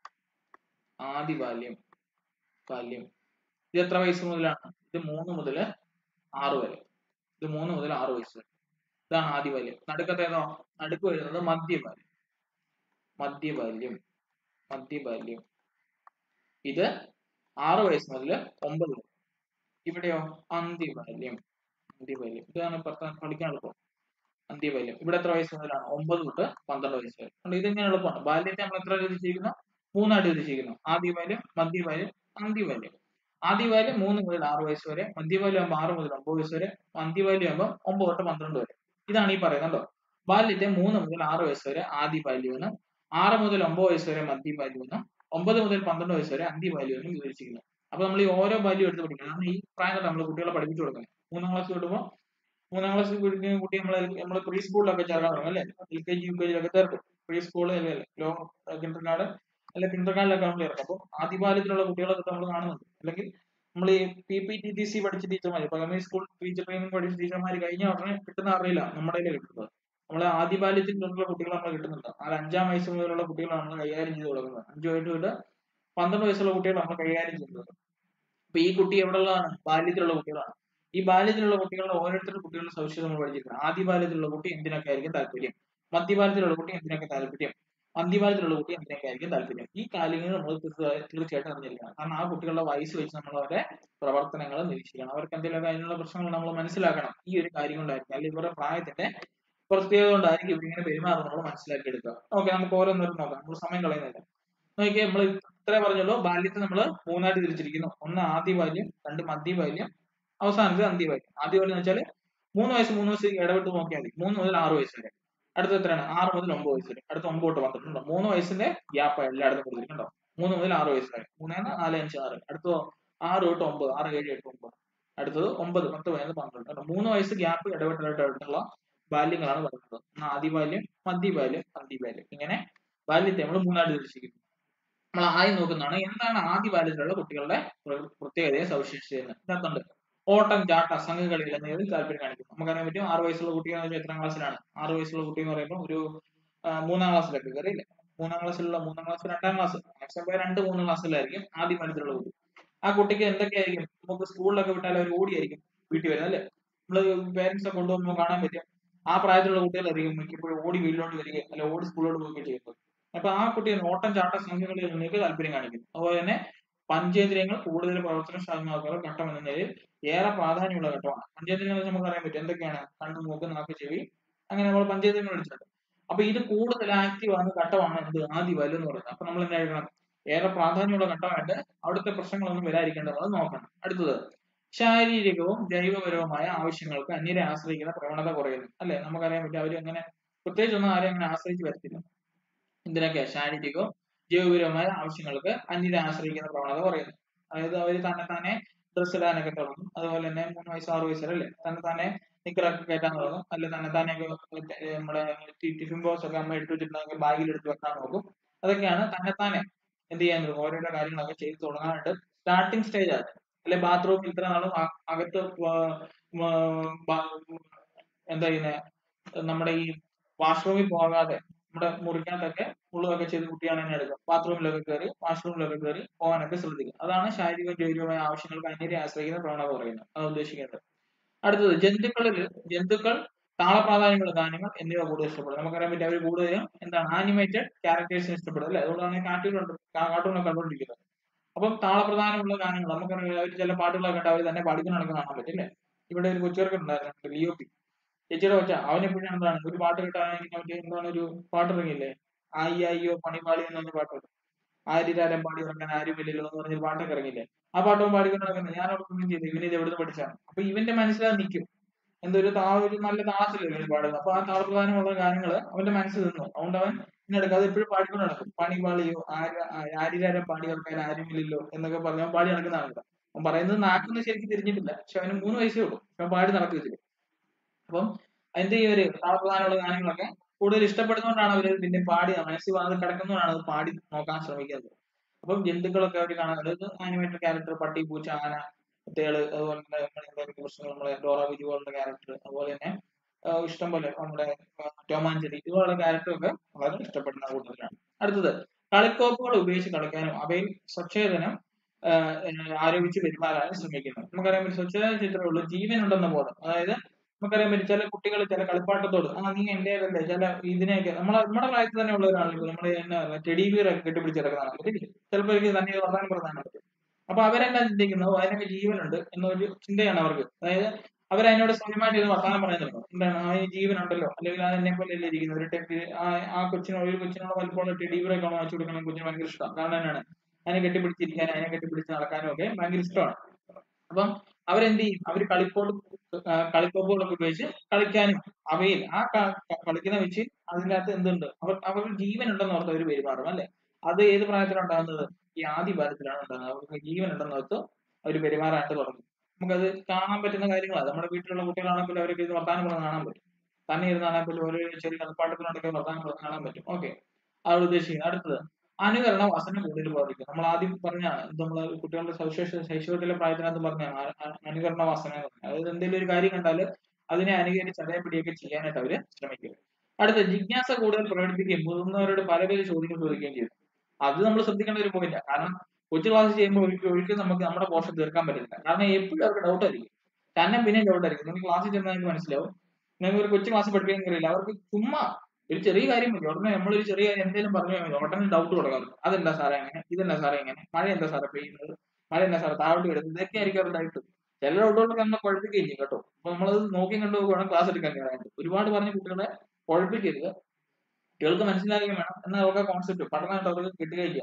ആദി ബാല്യം ബാല്യം ഇത് എത്ര വയസ്സ് മുതലാണ് ഇത് മൂന്ന് മുതൽ ആറ് വരെ ഇത് മൂന്ന് മുതൽ ആറ് വയസ്സ് വരെ ഇതാണ് ആദി ബാല്യം നടുക്കത്തേതോ നടുക്ക് വരുന്നത് മധ്യബാല്യം മധ്യബാല്യം മധ്യബാല്യം ഇത് ആറ് വയസ്സ് മുതൽ ഒമ്പത് വരെ ഇവിടെയോ അന്ത്യബാല്യം അന്ത്യബാല്യം ഇതാണ് ഇപ്പുറത്ത് പഠിക്കാൻ എളുപ്പം അന്ത്യബാല്യം ഇവിടെ എത്ര വയസ്സ് മുതലാണ് ഒമ്പത് തൊട്ട് പന്ത്രണ്ട് വയസ്സ് വരെ അതുകൊണ്ട് ഇതിങ്ങനെ എളുപ്പമാണ് ബാല്യത്തെ നമ്മൾ എത്ര തിരിച്ചിരിക്കുന്നു മൂന്നായിട്ട് തിരിച്ചിരിക്കുന്നു ആദ്യബാല്യം മധ്യബാല്യം അന്ത്യബാല്യം ആദ്യബാല്യം മൂന്ന് മുതൽ ആറ് വയസ്സ് വരെ മധ്യബാല്യം ആകുമ്പോൾ ആറ് മുതൽ ഒമ്പത് വയസ്സ് വരെ അന്ത്യബാല്യം ആകുമ്പോൾ ഒമ്പത് തൊട്ട് പന്ത്രണ്ട് വരെ ഇതാണ് ഈ പറയുന്നത് കേട്ടോ ബാല്യത്തെ മൂന്ന് മുതൽ ആറ് വയസ്സ് വരെ ആദ്യബാല്യം എന്നും ആറ് മുതൽ ഒമ്പത് വയസ്സ് വരെ മധ്യബാല്യം എന്നും ഒമ്പത് മുതൽ പന്ത്രണ്ട് വയസ്സ് വരെ അന്ത്യബാല്യം എന്നും വിവരിച്ചിരിക്കുന്നു അപ്പൊ നമ്മൾ ഈ ഓരോ ബാല്യം എടുത്ത് പഠിക്കണം കാരണം ഈ പ്രായം തൊട്ട് നമ്മൾ കുട്ടികളെ പഠിപ്പിച്ചു കൊടുക്കുന്നത് മൂന്നാം ക്ലാസ് വിടുമ്പോൾ മൂന്നാം ക്ലാസ്സിൽ പഠിക്കുന്ന കുട്ടി നമ്മൾ നമ്മൾ പ്രീ സ്കൂളിലൊക്കെ ചേർക്കാൻ തുടങ്ങും അല്ലേ L K G U K ജിയിലൊക്കെ ചേർക്കും പ്രീ സ്കൂൾ അല്ലേ ലോ കിൻഡർ ഗാർഡൻ അല്ലെ കിൻഡർ ഗാർഡനിലൊക്കെ നമ്മൾ ചേർക്കും അപ്പോൾ ആദ്യബാല്യത്തിലുള്ള കുട്ടികളൊക്കെ നമ്മൾ കാണുന്നുണ്ട് അല്ലെങ്കിൽ നമ്മൾ ഈ P P T T C പഠിച്ച ടീച്ചർമാർ പ്രൈമറി സ്കൂൾ ടീച്ചർ ട്രെയിനിങ് പഠിച്ച ടീച്ചർമാർ കഴിഞ്ഞ ഉടനെ കിട്ടുന്ന അറിയില്ല നമ്മുടെ കയ്യിൽ കിട്ടുന്നത് നമ്മളെ ആദ്യബാല്യത്തിലുള്ള കുട്ടികളെ നമ്മൾ കിട്ടുന്നുണ്ട് നാല് അഞ്ചാം വയസ്സ് മുതലുള്ള കുട്ടികളാണ് നമ്മൾ കൈകാര്യം ചെയ്ത് തുടങ്ങുന്നത് അഞ്ചു വയസ്സ് തൊട്ട് പന്ത്രണ്ട് വയസ്സുള്ള കുട്ടികളെ നമ്മൾ കൈകാര്യം ചെയ്യുന്നത് അപ്പൊ ഈ കുട്ടി എവിടെയുള്ളതാണ് ബാല്യത്തിലുള്ള കുട്ടികളാണ് ഈ ബാല്യത്തിലുള്ള കുട്ടികളുടെ ഓരോരുത്തരുടെ കുട്ടികളുടെ സവിശേഷത നമ്മൾ പഠിച്ചിട്ടുണ്ട് ആദ്യ ബാല്യത്തിലുള്ള കുട്ടി എന്തിനൊക്കെ ആയിരിക്കും താല്പര്യം മധ്യബാല്യത്തിലുള്ള കുട്ടി എന്തിനൊക്കെ താല്പര്യം അന്ത്യബാല്യത്തിലുള്ള കുട്ടി എന്തിനൊക്കെ ആയിരിക്കും താല്പര്യം ഈ കാര്യങ്ങൾ നമ്മൾ തീർച്ചയായും തീർച്ചയായിട്ടും അറിഞ്ഞിരിക്കണം കാരണം ആ കുട്ടികളുടെ വയസ്സ് വെച്ച് നമ്മൾ അവരുടെ പ്രവർത്തനങ്ങൾ നിരീക്ഷിക്കണം അവർക്ക് എന്തെങ്കിലും അതിനുള്ള പ്രശ്നങ്ങൾ നമ്മൾ മനസ്സിലാക്കണം ഈ ഒരു കാര്യം കൊണ്ടായിരിക്കും അല്ലെങ്കിൽ ഇവരുടെ പ്രായത്തിന്റെ പ്രത്യേകത കൊണ്ടായിരിക്കും ഇവരിങ്ങനെ പെരുമാറുന്നത് നമ്മൾ മനസ്സിലാക്കി എടുക്കുക ഓക്കെ നമുക്ക് ഓരോന്നോരും നോക്കാം നമ്മൾ സമയം കളയുന്നില്ല നോക്കിയാൽ നമ്മൾ ഇത്രേ പറഞ്ഞുള്ളൂ ബാല്യത്തെ നമ്മൾ മൂന്നായിട്ട് തിരിച്ചിരിക്കുന്നു ഒന്ന് ആദ്യ ബാല്യം രണ്ട് മധ്യ ബാല്യം അവസാനത്തെ അന്ത്യബാല്യം ആദ്യ ബാല്യം എന്ന് വെച്ചാൽ മൂന്ന് വയസ്സ് മൂന്ന് വയസ്സ് ഇടവിട്ട് നോക്കിയാൽ മതി മൂന്ന് മുതൽ ആറ് വയസ്സ് വരെ അടുത്ത എത്രയാണ് ആറ് മുതൽ ഒമ്പത് വയസ്സ് വരെ അടുത്ത ഒമ്പത് തൊട്ട് പന്ത്രണ്ട് മൂന്ന് വയസ്സിന്റെ ഗ്യാപ്പ് എല്ലായിടത്തും കൊടുത്തിട്ടുണ്ടോ മൂന്ന് മുതൽ ആറ് വയസ്സ് വരെ മൂന്ന് നാല് അഞ്ച് ആറ് അടുത്തതോ ആറ് തൊട്ട് ഒമ്പത് ആറ് ഏഴ് എട്ട് ഒമ്പത് അടുത്തത് ഒമ്പത് പത്ത് പതിനൊന്ന് പന്ത്രണ്ട് കേട്ടോ മൂന്ന് വയസ്സ് ഗ്യാപ്പ് ഇടവിട്ട് ഇടവിട്ടുള്ള ബാല്യങ്ങളാണ് പറയുന്നത് ഒന്ന് ആദിബാല്യം മധ്യബാല്യം അന്തിബാല്യം ഇങ്ങനെ ബാല്യത്തെ നമ്മൾ മൂന്നായിട്ട് തിരിച്ചിരിക്കുന്നു നമ്മൾ ആദ്യം നോക്കുന്നതാണ് എന്താണ് ആദ്യ ബാല്യത്തിലുള്ള കുട്ടികളുടെ പ്ര- പ്രത്യേകതയും സവിശേഷതയും ഇതിനകത്തുണ്ട് ഓട്ടം ചാട്ട സംഘകളിൽ എന്നിവയിൽ താല്പര്യം കാണിക്കും നമുക്കറിയാൻ പറ്റും ആറ് വയസ്സുള്ള കുട്ടി എന്ന് വെച്ചാൽ എത്രാം ക്ലാസ്സിലാണ് ആറ് വയസ്സുള്ള കുട്ടി എന്ന് പറയുമ്പോൾ ഒരു ആ, മൂന്നാം ക്ലാസ്സിലൊക്കെ കയറിയില്ലേ മൂന്നാം ക്ലാസ്സിലുള്ള മൂന്നാം ക്ലാസ് രണ്ടാം ക്ലാസ് മാക്സിമം പോയി രണ്ട് മൂന്ന് ക്ലാസ്സിലായിരിക്കും ആദ്യ ബാല്യത്തിലുള്ള കുട്ടി ആ കുട്ടിക്ക് എന്തൊക്കെയായിരിക്കും നമുക്ക് സ്കൂളിലൊക്കെ വിട്ടാൽ അവർ ഓടിയായിരിക്കും വീട്ടിൽ വരുന്നത് അല്ലേ നമ്മള് പേരൻസ് ഒക്കെ കൊണ്ടുപോകുമ്പോൾ കാണാൻ പറ്റും ആ പ്രായത്തിലുള്ള കുട്ടികളായിരിക്കും മിക്കപ്പോഴും ഓടി വീട്ടിലോട്ട് വരിക അല്ല ഓടി സ്കൂളിലോട്ട് പോവുകയും ചെയ്യുന്നത് അപ്പൊ ആ കുട്ടി ഓട്ടം ചാട്ട സംഖ്യകളിൽ നിങ്ങൾക്ക് താല്പര്യം കാണിക്കുന്നു അതുപോലെ തന്നെ പഞ്ചേന്ദ്രിയങ്ങൾ കൂടുതൽ പ്രവർത്തനക്ഷമമാക്കുന്ന ഘട്ടം എന്ന നിലയിൽ ഏറെ പ്രാധാന്യമുള്ള ഘട്ടമാണ് പഞ്ചേന്ദ്രിയങ്ങൾ എന്ന് നമുക്ക് അറിയാൻ പറ്റും എന്തൊക്കെയാണ് കണ്ണ് മൂക്ക് നാക്ക് ചെവി അങ്ങനെ നമ്മൾ പഞ്ചേന്ദ്രിയങ്ങൾ എടുത്തിട്ടുണ്ട് അപ്പൊ ഇത് കൂടുതൽ ആക്റ്റീവ് ആകുന്ന ഘട്ടമാണ് എന്ത് ആദ്യ വലു എന്ന് പറയുന്നത് അപ്പൊ നമ്മൾ എന്താ എഴുതണം ഏറെ പ്രാധാന്യമുള്ള ഘട്ടമായിട്ട് അവിടുത്തെ പ്രശ്നങ്ങളൊന്നും വരാതിരിക്കേണ്ടത് നോക്കണം അടുത്തത് ശാരീരികവും ജൈവപരവുമായ ആവശ്യങ്ങൾക്ക് അന്യരെ ആശ്രയിക്കുന്ന പ്രവണത കുറയുന്നു അല്ലെ നമുക്കറിയാൻ പറ്റും അവർ അങ്ങനെ പ്രത്യേകിച്ച് ഒന്നും ആരെയും അങ്ങനെ ആശ്രയിച്ച് വരത്തില്ല എന്തിനൊക്കെ ശാരീരികവും ജൈവപരവുമായ ആവശ്യങ്ങൾക്ക് അന്യരെ ആശ്രയിക്കുന്ന പ്രവണത കുറയുന്നു അതായത് അവർ തന്നെ തന്നെ ഡ്രസ്സ് ഇടാനൊക്കെ തുടങ്ങും അതുപോലെ തന്നെ മൂന്ന് വയസ്സ് ആറ് വയസ്സല്ലേ തന്നെ തന്നെ നിക്കറൊക്കെ കയറ്റാൻ തുടങ്ങും അല്ലെ തന്നെ തന്നെ നമ്മുടെ ടിഫിൻ ബോക്സ് ഒക്കെ അമ്മ എടുത്തു വെച്ചിട്ടുണ്ടെങ്കിൽ ബാഗിൽ എടുത്ത് വെക്കാൻ നോക്കും അതൊക്കെയാണ് തന്നെ തന്നെ എന്ത് ചെയ്യാൻ തുടങ്ങും ഓരോരോ കാര്യങ്ങളൊക്കെ ചെയ്ത് തുടങ്ങാനായിട്ട് സ്റ്റാർട്ടിങ് സ്റ്റേജ് ആണ് അല്ലെ ബാത്റൂമിൽ ഇത്ര നാളും അ- അകത്ത് വ- വ- ബ- എന്താ ചെയ്യുന്നത് നമ്മുടെ ഈ വാഷ്റൂമിൽ പോകാതെ നമ്മുടെ മുറിക്കകത്തൊക്കെ ഉള്ളതൊക്കെ ചെയ്ത് കുട്ടിയാണ് തന്നെ എടുക്കുക ബാത്റൂമിലൊക്കെ കയറി വാഷ്റൂമിലൊക്കെ കയറി പോകാനൊക്കെ ശ്രദ്ധിക്കുക അതാണ് ശാരീരിക ജൈവികമായ ആവശ്യങ്ങൾക്ക് അന്യരെ ആശ്രയിക്കുന്ന പ്രവണത പറയുന്നത് അത് ഉദ്ദേശിക്കുന്നത് അടുത്തത് ജന്തുക്കളിൽ ജന്തുക്കൾ താളപ്രാധാന്യമുള്ള ഗാനങ്ങൾ എന്നിവ കൂടുതൽ ഇഷ്ടപ്പെടും നമുക്കറിയാൻ പറ്റും അവർ കൂടുതലും എന്താണ് ആനിമേറ്റഡ് ക്യാരക്ടേഴ്സിനെ ഇഷ്ടപ്പെടും അല്ലെ അതുകൊണ്ടാണ് കാർട്ടൂൺ കാർട്ടൂണൊക്കെ കണ്ടുകൊണ്ടിരിക്കുന്നത് അപ്പം താളപ്രധാനമുള്ള ഗാനങ്ങൾ നമുക്കറിയാം അവർ ചില പാട്ടുകളൊക്കെ ഉണ്ട് അവർ തന്നെ പാടിക്കൊണ്ട് നടക്കുന്ന കാണാൻ പറ്റും അല്ലേ ഇവിടെ ഒരു കൊച്ചുകാർക്ക് ഉണ്ടായിരുന്നു ലിയോ പി ചേച്ചിയുടെ കൊച്ച അവൻ എപ്പോഴും എന്താണ് ഒരു പാട്ട് കിട്ടാനെങ്കിൽ മറ്റേ എന്താണ് ഒരു പാട്ട് ഇറങ്ങിയില്ലേ ആയി അയ്യോ പണിപാളി എന്ന് പറഞ്ഞ പാട്ടുണ്ട് ആര്യരാരം പാടി ഇറങ്ങാൻ ആരുമില്ലല്ലോ എന്ന് പറഞ്ഞ പാട്ടൊക്കെ ഇറങ്ങിയില്ലേ ആ പാട്ടും പാടിക്കൊണ്ട് നടക്കുന്നത് ഞാൻ അവിടെ ഒന്നും ചെയ്തു ഇവന് ഇത് എവിടുന്ന് പഠിച്ചാണ് അപ്പൊ ഇവന്റെ മനസ്സിലത് നിൽക്കും എന്തൊരു താ ഒരു നല്ല താളത്തിലല്ലേ ഇവന് പാടുന്നത് അപ്പൊ ആ താളപ്രധാനമുള്ള ഗാനങ്ങൾ അവന്റെ മനസ്സിൽ നിന്നു അതുകൊണ്ട് അവൻ ഇതിനെടുക്കും അത് എപ്പോഴും പാടിക്കൊണ്ട് നടക്കും പണി പാളിയോ ആര് ആര്യരാരം പാടി ഇറക്കാൻ ആരുമില്ലല്ലോ എന്നൊക്കെ പറഞ്ഞ് അവൻ പാടി നടക്കുന്നതാണ് അവൻ പറയുന്നത് നാക്കൊന്നും ശരിക്കും തിരിഞ്ഞിട്ടില്ല പക്ഷെ അവന് മൂന്ന് വയസ്സേ ഉള്ളൂ അവൻ പാടി നടക്കില്ല അപ്പം അതിന്റെ ഈ ഒരു താളപ്രധാനമുള്ള ഗാനങ്ങളൊക്കെ കൂടുതൽ ഇഷ്ടപ്പെടുന്നതുകൊണ്ടാണ് അവർ പിന്നെ പാടി മനസ്സിൽ അത് കിടക്കുന്നതുകൊണ്ടാണ് അത് പാടി നോക്കാൻ ശ്രമിക്കുന്നത് അപ്പം ജന്തുക്കളൊക്കെ അവർ കാണാൻ അതായത് ആനിമേറ്റഡ് ക്യാരക്ടർ പട്ടി പൂച്ച ആന തേള് അതുപോലെ തന്നെ നമ്മുടെ എന്തെങ്കിലും പ്രശ്നങ്ങൾ നമ്മളെ ഡോറ വിജു പോലുള്ള ക്യാരക്ടർ അതുപോലെ തന്നെ ആഹ് ഇഷ്ടം പോലെ നമ്മുടെ ടോമാഞ്ചേരി ഇതുപോലുള്ള ക്യാരക്ടർ ഒക്കെ വളരെ ഇഷ്ടപ്പെടുന്ന കൂടുതലാണ് അടുത്തത് കളിക്കോപ്പുകൾ ഉപയോഗിച്ച് കളിക്കാനും അവയിൽ സ്വച്ഛേതനം ആഹ് ഏഹ് ആരോപിച്ച് പെരുമാറാനും ശ്രമിക്കുന്നു നമുക്കറിയാൻ പറ്റും സ്വച്ഛത ചിത്രമുള്ളൂ ജീവൻ ഉണ്ടെന്ന ബോധം അതായത് നമുക്കറിയാൻ പറ്റും ചില കുട്ടികൾ ചില കളിപ്പാട്ടത്തോട് ആ നീ എന്റേതല്ലേ ചില ഇതിനെയൊക്കെ നമ്മളെ നമ്മുടെ പ്രായത്തിൽ തന്നെ ഉള്ള ഒരാളിപ്പോൾ നമ്മുടെ എന്നാ ടെഡി ബിയർ ഒക്കെ കെട്ടിപ്പിടിച്ച് കിടക്കുന്നതാണ് പറ്റില്ലേ ചിലപ്പോൾ എനിക്ക് തന്നെ വർത്താനം പ്രധാനം പറ്റും അപ്പൊ അവരെന്താ ചിന്തിക്കുന്നത് "ഓ, അതിനൊക്കെ ജീവനുണ്ട് എന്നൊരു ചിന്തയാണ് അവർക്ക് അതായത് അവരതിനോട് സ്വയമായിട്ട് ഇത് വർത്താനം പറയുന്നുണ്ടോ എന്താണ് അതിന് ജീവനുണ്ടല്ലോ അല്ലെങ്കിൽ അത് എന്നെ പോലെ അല്ലേ ഇരിക്കുന്നത് ഒരു ടെഡി ആ ആ കൊച്ചിനോ ഒരു കൊച്ചിനോട് വലിപ്പമുള്ള ടെഡി ബിയർ ഒക്കെ വാങ്ങിച്ചു കൊടുക്കണം കുഞ്ഞിന് ഭയങ്കര ഇഷ്ടമാണ് കാരണം എന്നാണ് അതിനെ കെട്ടിപ്പിടിച്ചിരിക്കാനും അതിനെ കെട്ടിപ്പിടിച്ച് നടക്കാനും ഒക്കെ ഭയങ്കര ഇഷ്ടമാണ് അപ്പം അവരെന്ത് ചെയ്യും അവർ കളിക്കോട് കളിക്കോപ്പുകളൊക്കെ ഉപയോഗിച്ച് കളിക്കാനും അവയിൽ ആ ക- ക- കളിക്കുന്ന വെച്ച് അതിൻ്റെ അകത്ത് എന്തുണ്ട് അവർ അവർക്ക് ജീവൻ ഉണ്ടെന്ന് ഓർത്ത് അവർ പെരുമാറും അല്ലെ അത് ഏത് പ്രായത്തിലാണ് ഉണ്ടാകുന്നത് ഈ ആദ്യ ബാല്യത്തിലാണ് ഉണ്ടാകുന്നത് അവർക്ക് ജീവൻ ഉണ്ടെന്ന് ഓർത്ത് അവർ പെരുമാറാനായിട്ട് തുടങ്ങും നമുക്കത് കാണാൻ പറ്റുന്ന കാര്യങ്ങളാണ് നമ്മുടെ വീട്ടിലുള്ള കുട്ടികളാണെങ്കിൽ അവർക്ക് ഇത് വർത്താനം പറഞ്ഞ് കാണാൻ പറ്റും തന്നെ ഇരുന്നാണെങ്കിൽ പോലും ഒരു ചെറിയ കളിപ്പാട്ടത്തിലുണ്ടെങ്കിൽ വർത്താനം പറഞ്ഞ് കാണാൻ പറ്റും ഓക്കെ അതോട് ഉദ്ദേശിക്കുന്നത് അടുത്തത് അനുകരണ വസനം കൂടുതൽ ബാധിക്കും നമ്മൾ ആദ്യം പറഞ്ഞാണ് നമ്മൾ കുട്ടികളുടെ സവിശേഷ ശൈശവത്തിലെ പ്രായത്തിനകത്ത് പറഞ്ഞാണ് ആ- ആ- അനുകരണ വസന എന്ന് പറഞ്ഞാൽ. അതായത് എന്തെങ്കിലും ഒരു കാര്യം കണ്ടാൽ അതിനെ അനുകരിച്ച് അതേപടിയൊക്കെ ചെയ്യാനായിട്ട് അവര് ശ്രമിക്കും അടുത്ത ജിജ്ഞാസ കൂടുതൽ പ്രകടിപ്പിക്കുകയും മുതിർന്നവരോട് പല പല ചോദ്യങ്ങൾ ചോദിക്കുകയും ചെയ്യും അത് നമ്മൾ ശ്രദ്ധിക്കേണ്ട ഒരു പോയിന്റ് കാരണം കൊച്ചു ക്ലാസ് ചെയ്യുമ്പോൾ ഒരിക്കലും ഒരിക്കലും നമുക്ക് നമ്മുടെ പോർഷൻ തീർക്കാൻ പറ്റില്ല കാരണം എപ്പോഴും അവർക്ക് ഡൗട്ട് ആയിരിക്കും തന്നെ പിന്നെ ഡൗട്ട് ആയിരിക്കും നിങ്ങൾ ക്ലാസ്സിൽ ചെന്നാൽ നിങ്ങൾക്ക് മനസ്സിലാവും നിങ്ങൾക്ക് ഒരു കൊച്ചു ക്ലാസ് പഠിപ്പിക്കാൻ കഴിയില്ല അവർക്ക് ചുമ്മാ ഒരു ചെറിയ കാര്യം മതി ഉടനെ നമ്മളൊരു ചെറിയ കാര്യം എന്തെങ്കിലും പറഞ്ഞു കഴിഞ്ഞാൽ ഉടനെ ഡൗട്ട് തുടങ്ങും അതെന്താ സാറേ അങ്ങനെ ഇതെന്താ സാറേ ഇങ്ങനെ മഴ എന്താ സാറേ പെയ്യുന്നത് മഴ എന്താ സാറേ താഴോട്ട് വരുന്നത് ഇതൊക്കെ ആയിരിക്കും അവരുടെ ഡൗട്ട് ചില ഡൗട്ടുകളൊക്കെ നമ്മളെ കുഴപ്പിക്കുകയും ചെയ്യും കേട്ടോ അപ്പൊ നമ്മളത് നോക്കി കണ്ടു വേണം ക്ലാസ് എടുക്കാൻ കയറാനായിട്ട് ഒരുപാട് പറഞ്ഞ കുട്ടികളെ കുഴപ്പിക്കരുത് കുട്ടികൾക്ക് മനസ്സിലാക്കുകയും വേണം എന്നാൽ അവർക്ക് കോൺസെപ്റ്റ് പഠനമായിട്ട് അവർക്ക് കിട്ടുകയും ചെയ്യണം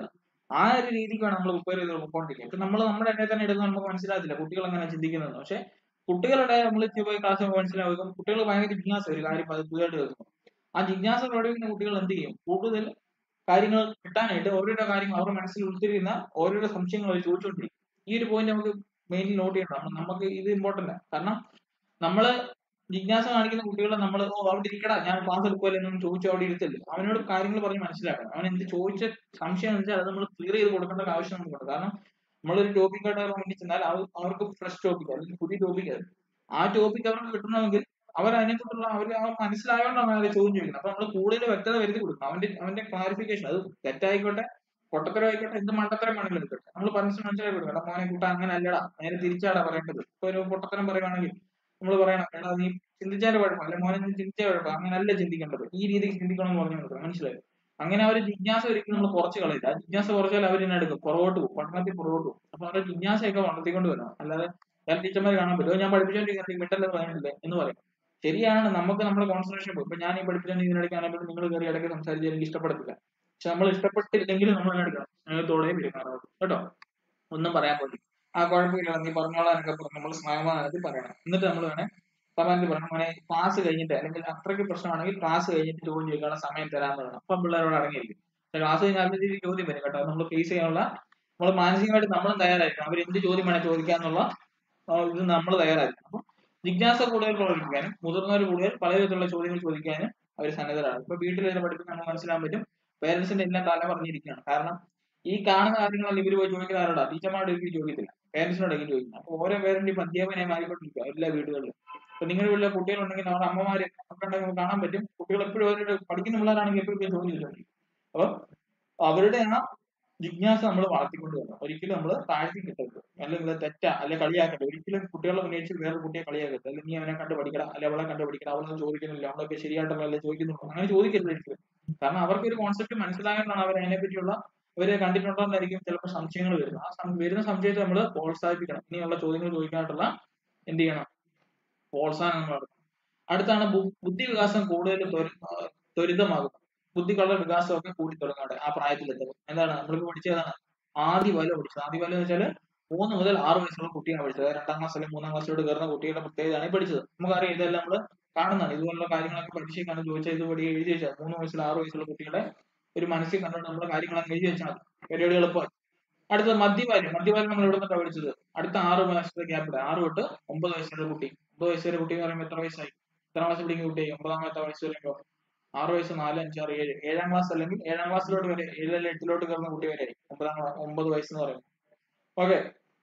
ആ ഒരു രീതിക്ക് വേണം നമ്മൾ പ്രിപ്പയർ ചെയ്ത് പോയിക്കൊണ്ടിരിക്കുക ഇപ്പൊ നമ്മൾ നമ്മുടെ ഇടയിൽ തന്നെ എടുക്കുമ്പോൾ നമുക്ക് മനസ്സിലാകത്തില്ല കുട്ടികൾ എങ്ങനെ ചിന്തിക്കുന്നത് പക്ഷെ കുട്ടികളുടെ നമ്മൾ പോയി ക്ലാസ് മനസ്സിലാകും കുട്ടികൾ ഭയങ്കര ജിജ്ഞാസ ഒരു കാര്യം അത് പുതിയതായിട്ട് കേൾക്കുമ്പോൾ ആ ജിജ്ഞാസ പ്രകടിപ്പിക്കുന്ന കുട്ടികൾ എന്ത് ചെയ്യും കൂടുതൽ കാര്യങ്ങൾ കിട്ടാനായിട്ട് ഓരോരോ കാര്യങ്ങൾ അവരുടെ മനസ്സിൽ ഉൾത്തിരിയുന്ന ഓരോരോ സംശയങ്ങൾ അവർ ചോദിച്ചുകൊണ്ടിരിക്കും ഈ ഒരു പോയിന്റ് നമുക്ക് മെയിൻലി നോട്ട് ചെയ്യണം നമുക്ക് ഇത് ഇമ്പോർട്ടന്റ് ആണ് കാരണം നമ്മള് ജിജ്ഞാസ കാണിക്കുന്ന കുട്ടികളെ നമ്മൾ ഓ അവിടെ ഇരിക്കടാ ഞാൻ ക്ലാസ് എടുക്കുമല്ലോ എന്നൊന്നും ചോദിച്ചു അവിടെ ഇരുത്തില്ല അവനോട് കാര്യങ്ങൾ പറഞ്ഞ് മനസ്സിലാക്കണം അവൻ എന്ത് ചോദിച്ച സംശയം എന്ന് വെച്ചാൽ അത് നമ്മൾ ക്ലിയർ ചെയ്ത് കൊടുക്കേണ്ട ഒരു ആവശ്യം നമുക്കുണ്ട് കാരണം നമ്മളൊരു ടോപ്പിക് ആയിട്ട് അവരുടെ മുന്നിൽ ചെന്നാൽ അത് അവർക്ക് ഫ്രഷ് ടോപ്പിക് അല്ലെങ്കിൽ പുതിയ ടോപ്പിക് അത് ആ ടോപ്പിക് അവർക്ക് കിട്ടണമെങ്കിൽ അവർ അതിനെക്കുറിച്ചുള്ള അവർ ആ മനസ്സിലായോണ്ടാണ് അവരെ ചോദ്യം ചോദിക്കുന്നത് അപ്പൊ നമ്മൾ കൂടുതൽ വ്യക്തത വരുത്തി കൊടുക്കണം അവന്റെ അവന്റെ ക്ലാരിഫിക്കേഷൻ അത് തെറ്റായിക്കോട്ടെ പൊട്ടത്തരം ആയിക്കോട്ടെ എന്ത് മണ്ടത്തരം വേണമെങ്കിലും എടുക്കട്ടെ നമ്മൾ പറഞ്ഞ് മനസ്സിലാക്കി കൊടുക്കണം എടാ മോനെ കൂട്ടാ അങ്ങനെ അല്ലടാ നേരെ തിരിച്ചാടാ പറയേണ്ടത് ഇപ്പൊ ഒരു പൊട്ടത്തരം പറയുവാണെങ്കിൽ നമ്മൾ പറയണം എടാ നീ ചിന്തിച്ചാൽ കുഴപ്പം അല്ലെ മോനെ നീ ചിന്തിച്ചാൽ കുഴപ്പം അങ്ങനല്ല ചിന്തിക്കേണ്ടത് ഈ രീതിക്ക് ചിന്തിക്കണം എന്ന് പറഞ്ഞു കൊടുക്കണം മനസ്സിലായി അങ്ങനെ അവർ ജിജ്ഞാസ ഒരിക്കലും നമ്മൾ കുറച്ച് കളയില്ല ആ ജിജ്ഞാസ കുറച്ചാൽ അവർ തന്നെ എടുക്കും പുറകോട്ട് പോകും പഠനത്തിൽ പുറകോട്ട് പോകും അപ്പൊ അവരുടെ ജിജ്ഞാസയൊക്കെ വളർത്തിക്കൊണ്ട് വരണം അല്ലാതെ ചില ടീച്ചർമാർ കാണാൻ പറ്റുമോ ഞാൻ പഠിപ്പിച്ചോണ്ടിരിക്കുന്നത് മിട്ടല്ലെന്ന് പറയുന്നില്ലേ എന്ന് പറയും ശരിയാണ് നമുക്ക് നമ്മുടെ കോൺസെൻട്രേഷൻ പോകും ഇപ്പൊ ഞാൻ ഈ പഠിപ്പിച്ചോണ്ട് ഇതിനിടയ്ക്ക് ആണെങ്കിൽ നിങ്ങൾ കയറി ഇടയ്ക്ക് സംസാരിച്ച് എനിക്ക് ഇഷ്ടപ്പെടത്തില്ല പക്ഷെ നമ്മൾ ഇഷ്ടപ്പെട്ടില്ലെങ്കിലും നമ്മൾ എടുക്കണം സ്നേഹത്തോടെ പെരുമാറാവും കേട്ടോ ഒന്നും പറയാൻ പോലും ആ കുഴപ്പമില്ല നീ പറഞ്ഞോളാനൊക്കെ പറഞ്ഞു നമ്മൾ സ്നേഹമാനത്തിൽ പറയണം എന്നിട്ട് നമ്മൾ വേണേ സമാനത്തിൽ പറയണം മോനെ ക്ലാസ് കഴിഞ്ഞിട്ട് അല്ലെങ്കിൽ അത്രയ്ക്ക് പ്രശ്നമാണെങ്കിൽ ക്ലാസ് കഴിഞ്ഞിട്ട് ചോദ്യം ചോദിക്കാനുള്ള സമയം തരാൻ പറയണം അപ്പം പിള്ളേരോട് അടങ്ങിയിരിക്കും ക്ലാസ് കഴിഞ്ഞാൽ അതിന്റെ രീതിയിൽ ചോദ്യം വരും കേട്ടോ നമ്മൾ ഫേസ് ചെയ്യാനുള്ള നമ്മൾ മാനസികമായിട്ട് നമ്മളും തയ്യാറായിരിക്കണം അവർ എന്ത് ചോദ്യം വേണേൽ ചോദിക്കാന്നുള്ള ആ, ഇത് നമ്മൾ തയ്യാറായിരിക്കണം അപ്പം ജിജ്ഞാസ കൂടുതൽ പ്രകടിപ്പിക്കാനും മുതിർന്നവർ കൂടുതൽ പല വിധത്തിലുള്ള ചോദ്യങ്ങൾ ചോദിക്കാനും അവർ സന്നദ്ധരാണ് ഇപ്പൊ വീട്ടിൽ ഇരുന്ന് പഠിപ്പിക്കാൻ നമുക്ക് മനസ്സിലാൻ പറ്റും പേരൻസിന്റെ എല്ലാം തല പറഞ്ഞിരിക്കുകയാണ് കാരണം ഈ കാണുന്ന കാര്യങ്ങളെല്ലാം ഇവര് പോയി ചോദിക്കുന്ന ആരോടാ ടീച്ചർമാരോട് ഒരിക്കലും ചോദിക്കത്തില്ല പേരൻസിനോടൊക്കെ ചോദിക്കുന്നത് അപ്പൊ ഓരോ പേരന്റ് ഇപ്പൊ അധ്യാപകനെ മാറിക്കൊണ്ടിരിക്കുക എല്ലാ വീടുകളിലും ഇപ്പൊ നിങ്ങളുടെ വീട്ടിലെ കുട്ടികളുണ്ടെങ്കിൽ നമ്മുടെ അമ്മമാര് ഒക്കെ ഉണ്ടെങ്കിൽ നമുക്ക് കാണാൻ പറ്റും കുട്ടികൾ എപ്പോഴും അവരുടെ പഠിക്കുന്ന പിള്ളേരാണെങ്കിൽ എപ്പോഴും പോയി ചോദ്യം ചോദിച്ചോണ്ടിരിക്കും അപ്പൊ അവരുടെ ആ ജിജ്ഞാസ നമ്മൾ വളർത്തിക്കൊണ്ട് വരണം ഒരിക്കലും നമ്മൾ താഴ്ത്തി കിട്ടരുത് അല്ലെങ്കിൽ ഇത് തെറ്റാ അല്ലെ കളിയാക്കരുത് ഒരിക്കലും കുട്ടികളെ ഉന്നയിച്ച് വേറെ കുട്ടിയെ കളിയാക്കരുത് അല്ലെങ്കിൽ നീ അവനെ കണ്ടു പഠിക്കണം അല്ലെ അവളെ കണ്ടു പഠിക്കണം അവളൊന്നും ചോദിക്കുന്നില്ല അവളൊക്കെ ശരിയായിട്ടല്ലേ ചോദിക്കുന്നുള്ളൂ അങ്ങനെ ചോദിക്കരുത് ഒരിക്കലും കാരണം അവർക്ക് ഒരു കോൺസെപ്റ്റ് മനസ്സിലാകാനാണ് അവർ അതിനെ പറ്റിയുള്ള ഇവര് കണ്ടിട്ടുണ്ടോന്നായിരിക്കും ചിലപ്പോൾ സംശയങ്ങൾ വരുന്നത് ആ സം- വരുന്ന സംശയത്തെ നമ്മൾ പ്രോത്സാഹിപ്പിക്കണം ഇനിയുള്ള ചോദ്യങ്ങൾ ചോദിക്കാനായിട്ടുള്ള എന്ത് ചെയ്യണം പ്രോത്സാഹനം നമ്മൾ നടത്തണം അടുത്താണ് ബു- ബുദ്ധി വികാസം കൂടുതൽ ത്വരി- ആ, ത്വരിതമാകും ബുദ്ധികളുടെ വികാസമൊക്കെ കൂടി തുടങ്ങാതെ ആ പ്രായത്തിലെത്തുമ്പോൾ എന്താണ് നമ്മളിപ്പോ പഠിച്ചതാണ് ആദ്യ വല പഠിച്ചത് ആദ്യ വല എന്ന് വെച്ചാൽ മൂന്ന് മുതൽ ആറ് വയസ്സുള്ള കുട്ടിയാണ് പഠിച്ചത് അതായത് രണ്ടാം ക്ലാസ് അല്ലെങ്കിൽ മൂന്നാം ക്ലാസ്സിലോട്ട് കയറുന്ന കുട്ടിയുടെ പ്രത്യേകതയാണ് ഈ പഠിച്ചത് നമുക്കറിയാം ഇതെല്ലാം നമ്മൾ കാണുന്നതാണ് ഇതുപോലുള്ള കാര്യങ്ങളൊക്കെ പരീക്ഷയ്ക്കാണ് ചോദിച്ചാൽ ഇതുപടി എഴുതി വെച്ചാൽ മൂന്ന് വയസ്സിൽ ആറ് വയസ്സുള്ള കുട്ടികളെ ഒരു മനസ്സിൽ കണ്ടുകൊണ്ട് നമ്മൾ കാര്യങ്ങളൊക്കെ എഴുതി വെച്ചാൽ മതി പരിപാടി എളുപ്പമായി അടുത്തത് മദ്യപാനം മദ്യപാനം നമ്മൾ എവിടെ നിന്നാണ് പഠിച്ചത് അടുത്ത ആറ് മാസത്തെ ഗ്യാപ്പിടെ ആറ് തൊട്ട് ഒമ്പത് വയസ്സുള്ള കുട്ടി ഒമ്പത് വയസ്സ് വരെ കുട്ടി എന്ന് പറയുമ്പോൾ എത്ര വയസ്സായി എത്രാം ക്ലാസ് പഠിക്കുന്ന കുട്ടിയായി ഒമ്പതാമത്തെ വയസ്സ് വരുമ്പോൾ ആറ് വയസ്സ് നാല് അഞ്ച് ആറ് ഏഴ് ഏഴാം ക്ലാസ് അല്ലെങ്കിൽ ഏഴാം ക്ലാസ്സിലോട്ട് വരെ ഏഴിലല്ല എട്ടിലോട്ട് കയറുന്ന കുട്ടി വരെ ആയി ഒമ്പതാം ക്ലാസ് ഒമ്പത് വയസ്സ് എന്ന് പറയുന്നത് ഓക്കെ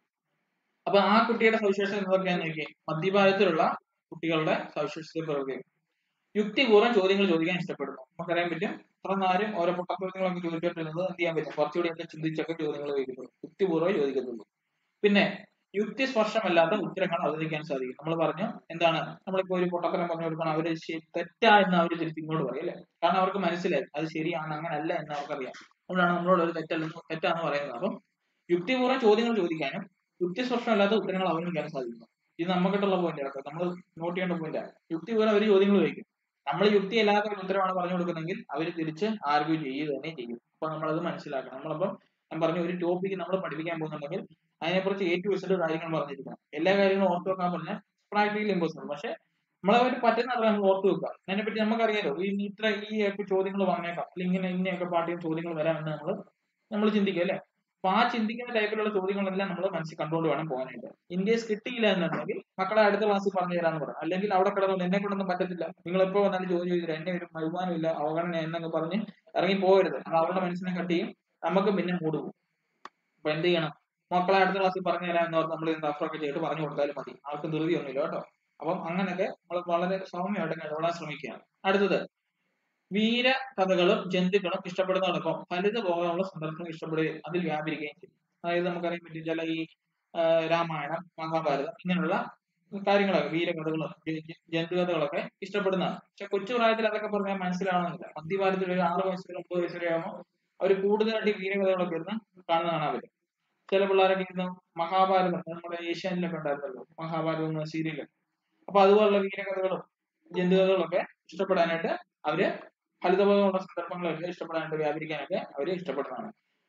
അപ്പൊ ആ കുട്ടിയുടെ സവിശേഷത എന്തൊക്കെയാന്ന് നോക്കിയേ മദ്യപാനത്തിലുള്ള കുട്ടികളുടെ സവിശേഷത പറയുകയും യുക്തിപൂർവ്വം ചോദ്യങ്ങൾ ചോദിക്കാൻ ഇഷ്ടപ്പെടുന്നു നമുക്കറിയാൻ പറ്റും ഇത്ര നേരം ഓരോ പൊട്ടച്ചോദ്യങ്ങളൊക്കെ ചോദിച്ചിട്ടുള്ളത് എന്ത് ചെയ്യാൻ പറ്റും കുറച്ചുകൂടി ഒക്കെ ചിന്തിച്ചൊക്കെ ചോദ്യങ്ങൾ ചോദിക്കുള്ളൂ യുക്തിപൂർവ്വം ചോദിക്കത്തുള്ളൂ പിന്നെ യുക്തി സ്പർശമല്ലാത്ത ഉത്തരങ്ങൾ അവതരിക്കാൻ സാധിക്കും നമ്മൾ പറഞ്ഞു എന്താണ് നമ്മളിപ്പോ ഒരു പൊട്ടത്തരം പറഞ്ഞു കൊടുക്കണം അവര് ശരി- തെറ്റാ എന്ന് അവർ തിരിച്ച് ഇങ്ങോട്ട് പറയും അല്ലേ കാരണം അവർക്ക് മനസ്സിലായി അത് ശരിയാണ് അങ്ങനല്ല എന്ന് അവർക്കറിയാം അതുകൊണ്ടാണ് നമ്മളോട് ഒരു തെറ്റല്ലെന്ന് തെറ്റാന്ന് പറയുന്നത് അപ്പം യുക്തിപൂർവ്വം ചോദ്യങ്ങൾ ചോദിക്കാനും യുക്തിസ്പർശമല്ലാത്ത ഉത്തരങ്ങൾ അവതരിക്കാനും സാധിക്കും ഇത് നമുക്കിട്ടുള്ള പോയിന്റ് കേട്ടോ നമ്മൾ നോട്ട് ചെയ്യേണ്ട പോയിന്റ് യുക്തിപൂർവ്വം അവർ ചോദ്യങ്ങൾ ചോദിക്കും നമ്മൾ യുക്തി അല്ലാത്ത ഒരു ഉത്തരമാണ് പറഞ്ഞു കൊടുക്കുന്നെങ്കിൽ അവർ തിരിച്ച് ആർഗ്യൂ ചെയ്യുക തന്നെ ചെയ്യും അപ്പൊ നമ്മളത് മനസ്സിലാക്കണം നമ്മളപ്പം ഞാൻ പറഞ്ഞു ഒരു ടോപ്പിക്ക് നമ്മൾ പഠിപ്പിക്കാൻ പോകുന്നുണ്ടെങ്കിൽ അതിനെക്കുറിച്ച് എ ടു ഇസഡ് കാര്യങ്ങൾ പറഞ്ഞിരിക്കണം എല്ലാ കാര്യങ്ങളും ഓർത്ത് വെക്കാൻ പറഞ്ഞാൽ പ്രാക്ടിക്കലി ഇമ്പോസിബിൾ പക്ഷെ നമ്മളെ പറ്റി പറ്റുന്ന അത്ര നമ്മൾ ഓർത്ത് വെക്കുക അതിനെപ്പറ്റി നമുക്കറിയാലോ ഈ ഇത്ര ഈ ഒക്കെ ചോദ്യങ്ങൾ വന്നേക്കാം അല്ലെങ്കിൽ ഇങ്ങനെ ഇങ്ങനെയൊക്കെ പാർട്ടിയും ചോദ്യങ്ങൾ വരാമെന്ന് നമ്മൾ നമ്മൾ ചിന്തിക്കും അല്ലെ അപ്പൊ ആ ചിന്തിക്കുന്ന ടൈപ്പിലുള്ള ചോദ്യങ്ങളെല്ലാം നമ്മൾ മനസ്സിൽ കണ്ടുകൊണ്ട് വേണം പോകാനായിട്ട് ഇന്ത്യസ് കിട്ടിയില്ല എന്നുണ്ടെങ്കിൽ മക്കളെ അടുത്ത ക്ലാസ്സിൽ പറഞ്ഞു തരാന്ന് പറയാം അല്ലെങ്കിൽ അവിടെ കിടന്നു എന്നെ കൊണ്ടൊന്നും പറ്റത്തില്ല നിങ്ങൾ എപ്പോ വന്നാലും ചോദ്യം ചെയ്തില്ല എന്നെ ഒരു വരുമാനമില്ല അവഗണന എന്നൊക്കെ പറഞ്ഞ് ഇറങ്ങി പോകരുത് അത് അവരുടെ മനസ്സിനെ കട്ട് ചെയ്യും നമുക്ക് പിന്നെ മൂട് പോകും അപ്പൊ എന്ത് ചെയ്യണം മക്കളെ അടുത്ത ക്ലാസ്സിൽ പറഞ്ഞു തരാം എന്ന് പറഞ്ഞ് നമ്മൾ റഫറൊക്കെ ചെയ്തിട്ട് പറഞ്ഞു കൊടുത്താലും മതി ആർക്കും ധൃതിയൊന്നുമില്ല കേട്ടോ അപ്പം അങ്ങനെയൊക്കെ നമ്മൾ വളരെ സൗമ്യമായിട്ട് ഇടപെടാൻ ശ്രമിക്കുകയാണ് അടുത്തത് വീര കഥകളും ജന്തുക്കളും ഇഷ്ടപ്പെടുന്നതോടൊപ്പം ഫലിത പോകാനുള്ള സന്ദർഭങ്ങൾ ഇഷ്ടപ്പെടുകയും അതിൽ വ്യാപരിക്കുകയും ചെയ്യും അതായത് നമുക്കറിയാൻ പറ്റും ചില ഈ ആ, രാമായണം മഹാഭാരതം ഇങ്ങനെയുള്ള കാര്യങ്ങളൊക്കെ വീരകഥകളും ജ- ജ- ജന്തുകഥകളൊക്കെ ഇഷ്ടപ്പെടുന്നതാണ് പക്ഷെ കൊച്ചു പ്രായത്തിൽ അതൊക്കെ പറഞ്ഞാൽ മനസ്സിലാവണമെന്നില്ല മധ്യഭാരതത്തിൽ ഒരു ആറ് വയസ്സ് വരെ ഒമ്പത് വയസ്സ് വരെ ആകുമ്പോൾ അവർ കൂടുതലായിട്ട് ഈ വീരകഥകളൊക്കെ ഇരുന്ന് കാണുന്ന കാണാൻ പറ്റും ചില പിള്ളേരൊക്കെ ഇരുന്ന് മഹാഭാരതം നമ്മുടെ ഏഷ്യാനിലൊക്കെ ഉണ്ടായിരുന്നല്ലോ മഹാഭാരതം എന്ന സീരിയൽ അപ്പൊ അതുപോലുള്ള വീരകഥകളും ജന്തുകഥകളൊക്കെ ഇഷ്ടപ്പെടാനായിട്ട് അവര് ഫലിതബോധമുള്ള സന്ദർഭങ്ങളൊക്കെ ഇഷ്ടപ്പെടാനായിട്ട് വ്യാപരിക്കാനൊക്കെ അവര് ഇഷ്ടപ്പെടുന്നതാണ്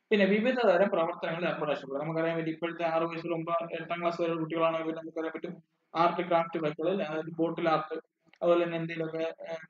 പിന്നെ വിവിധ തരം പ്രവർത്തനങ്ങളിൽ ഏർപ്പെടാൻ ഇഷ്ടപ്പെടും നമുക്കറിയാൻ പറ്റും ഇപ്പോഴത്തെ ആറ് വയസ്സിൽ ഒമ്പത് എട്ടാം ക്ലാസ് വരെ കുട്ടികളാണെങ്കിൽ പിന്നെ നമുക്കറിയാൻ പറ്റും ആർട്ട് ക്രാഫ്റ്റ് വർക്കുകൾ അതായത് ബോട്ടിൽ ആർട്ട് അതുപോലെ തന്നെ എന്തെങ്കിലുമൊക്കെ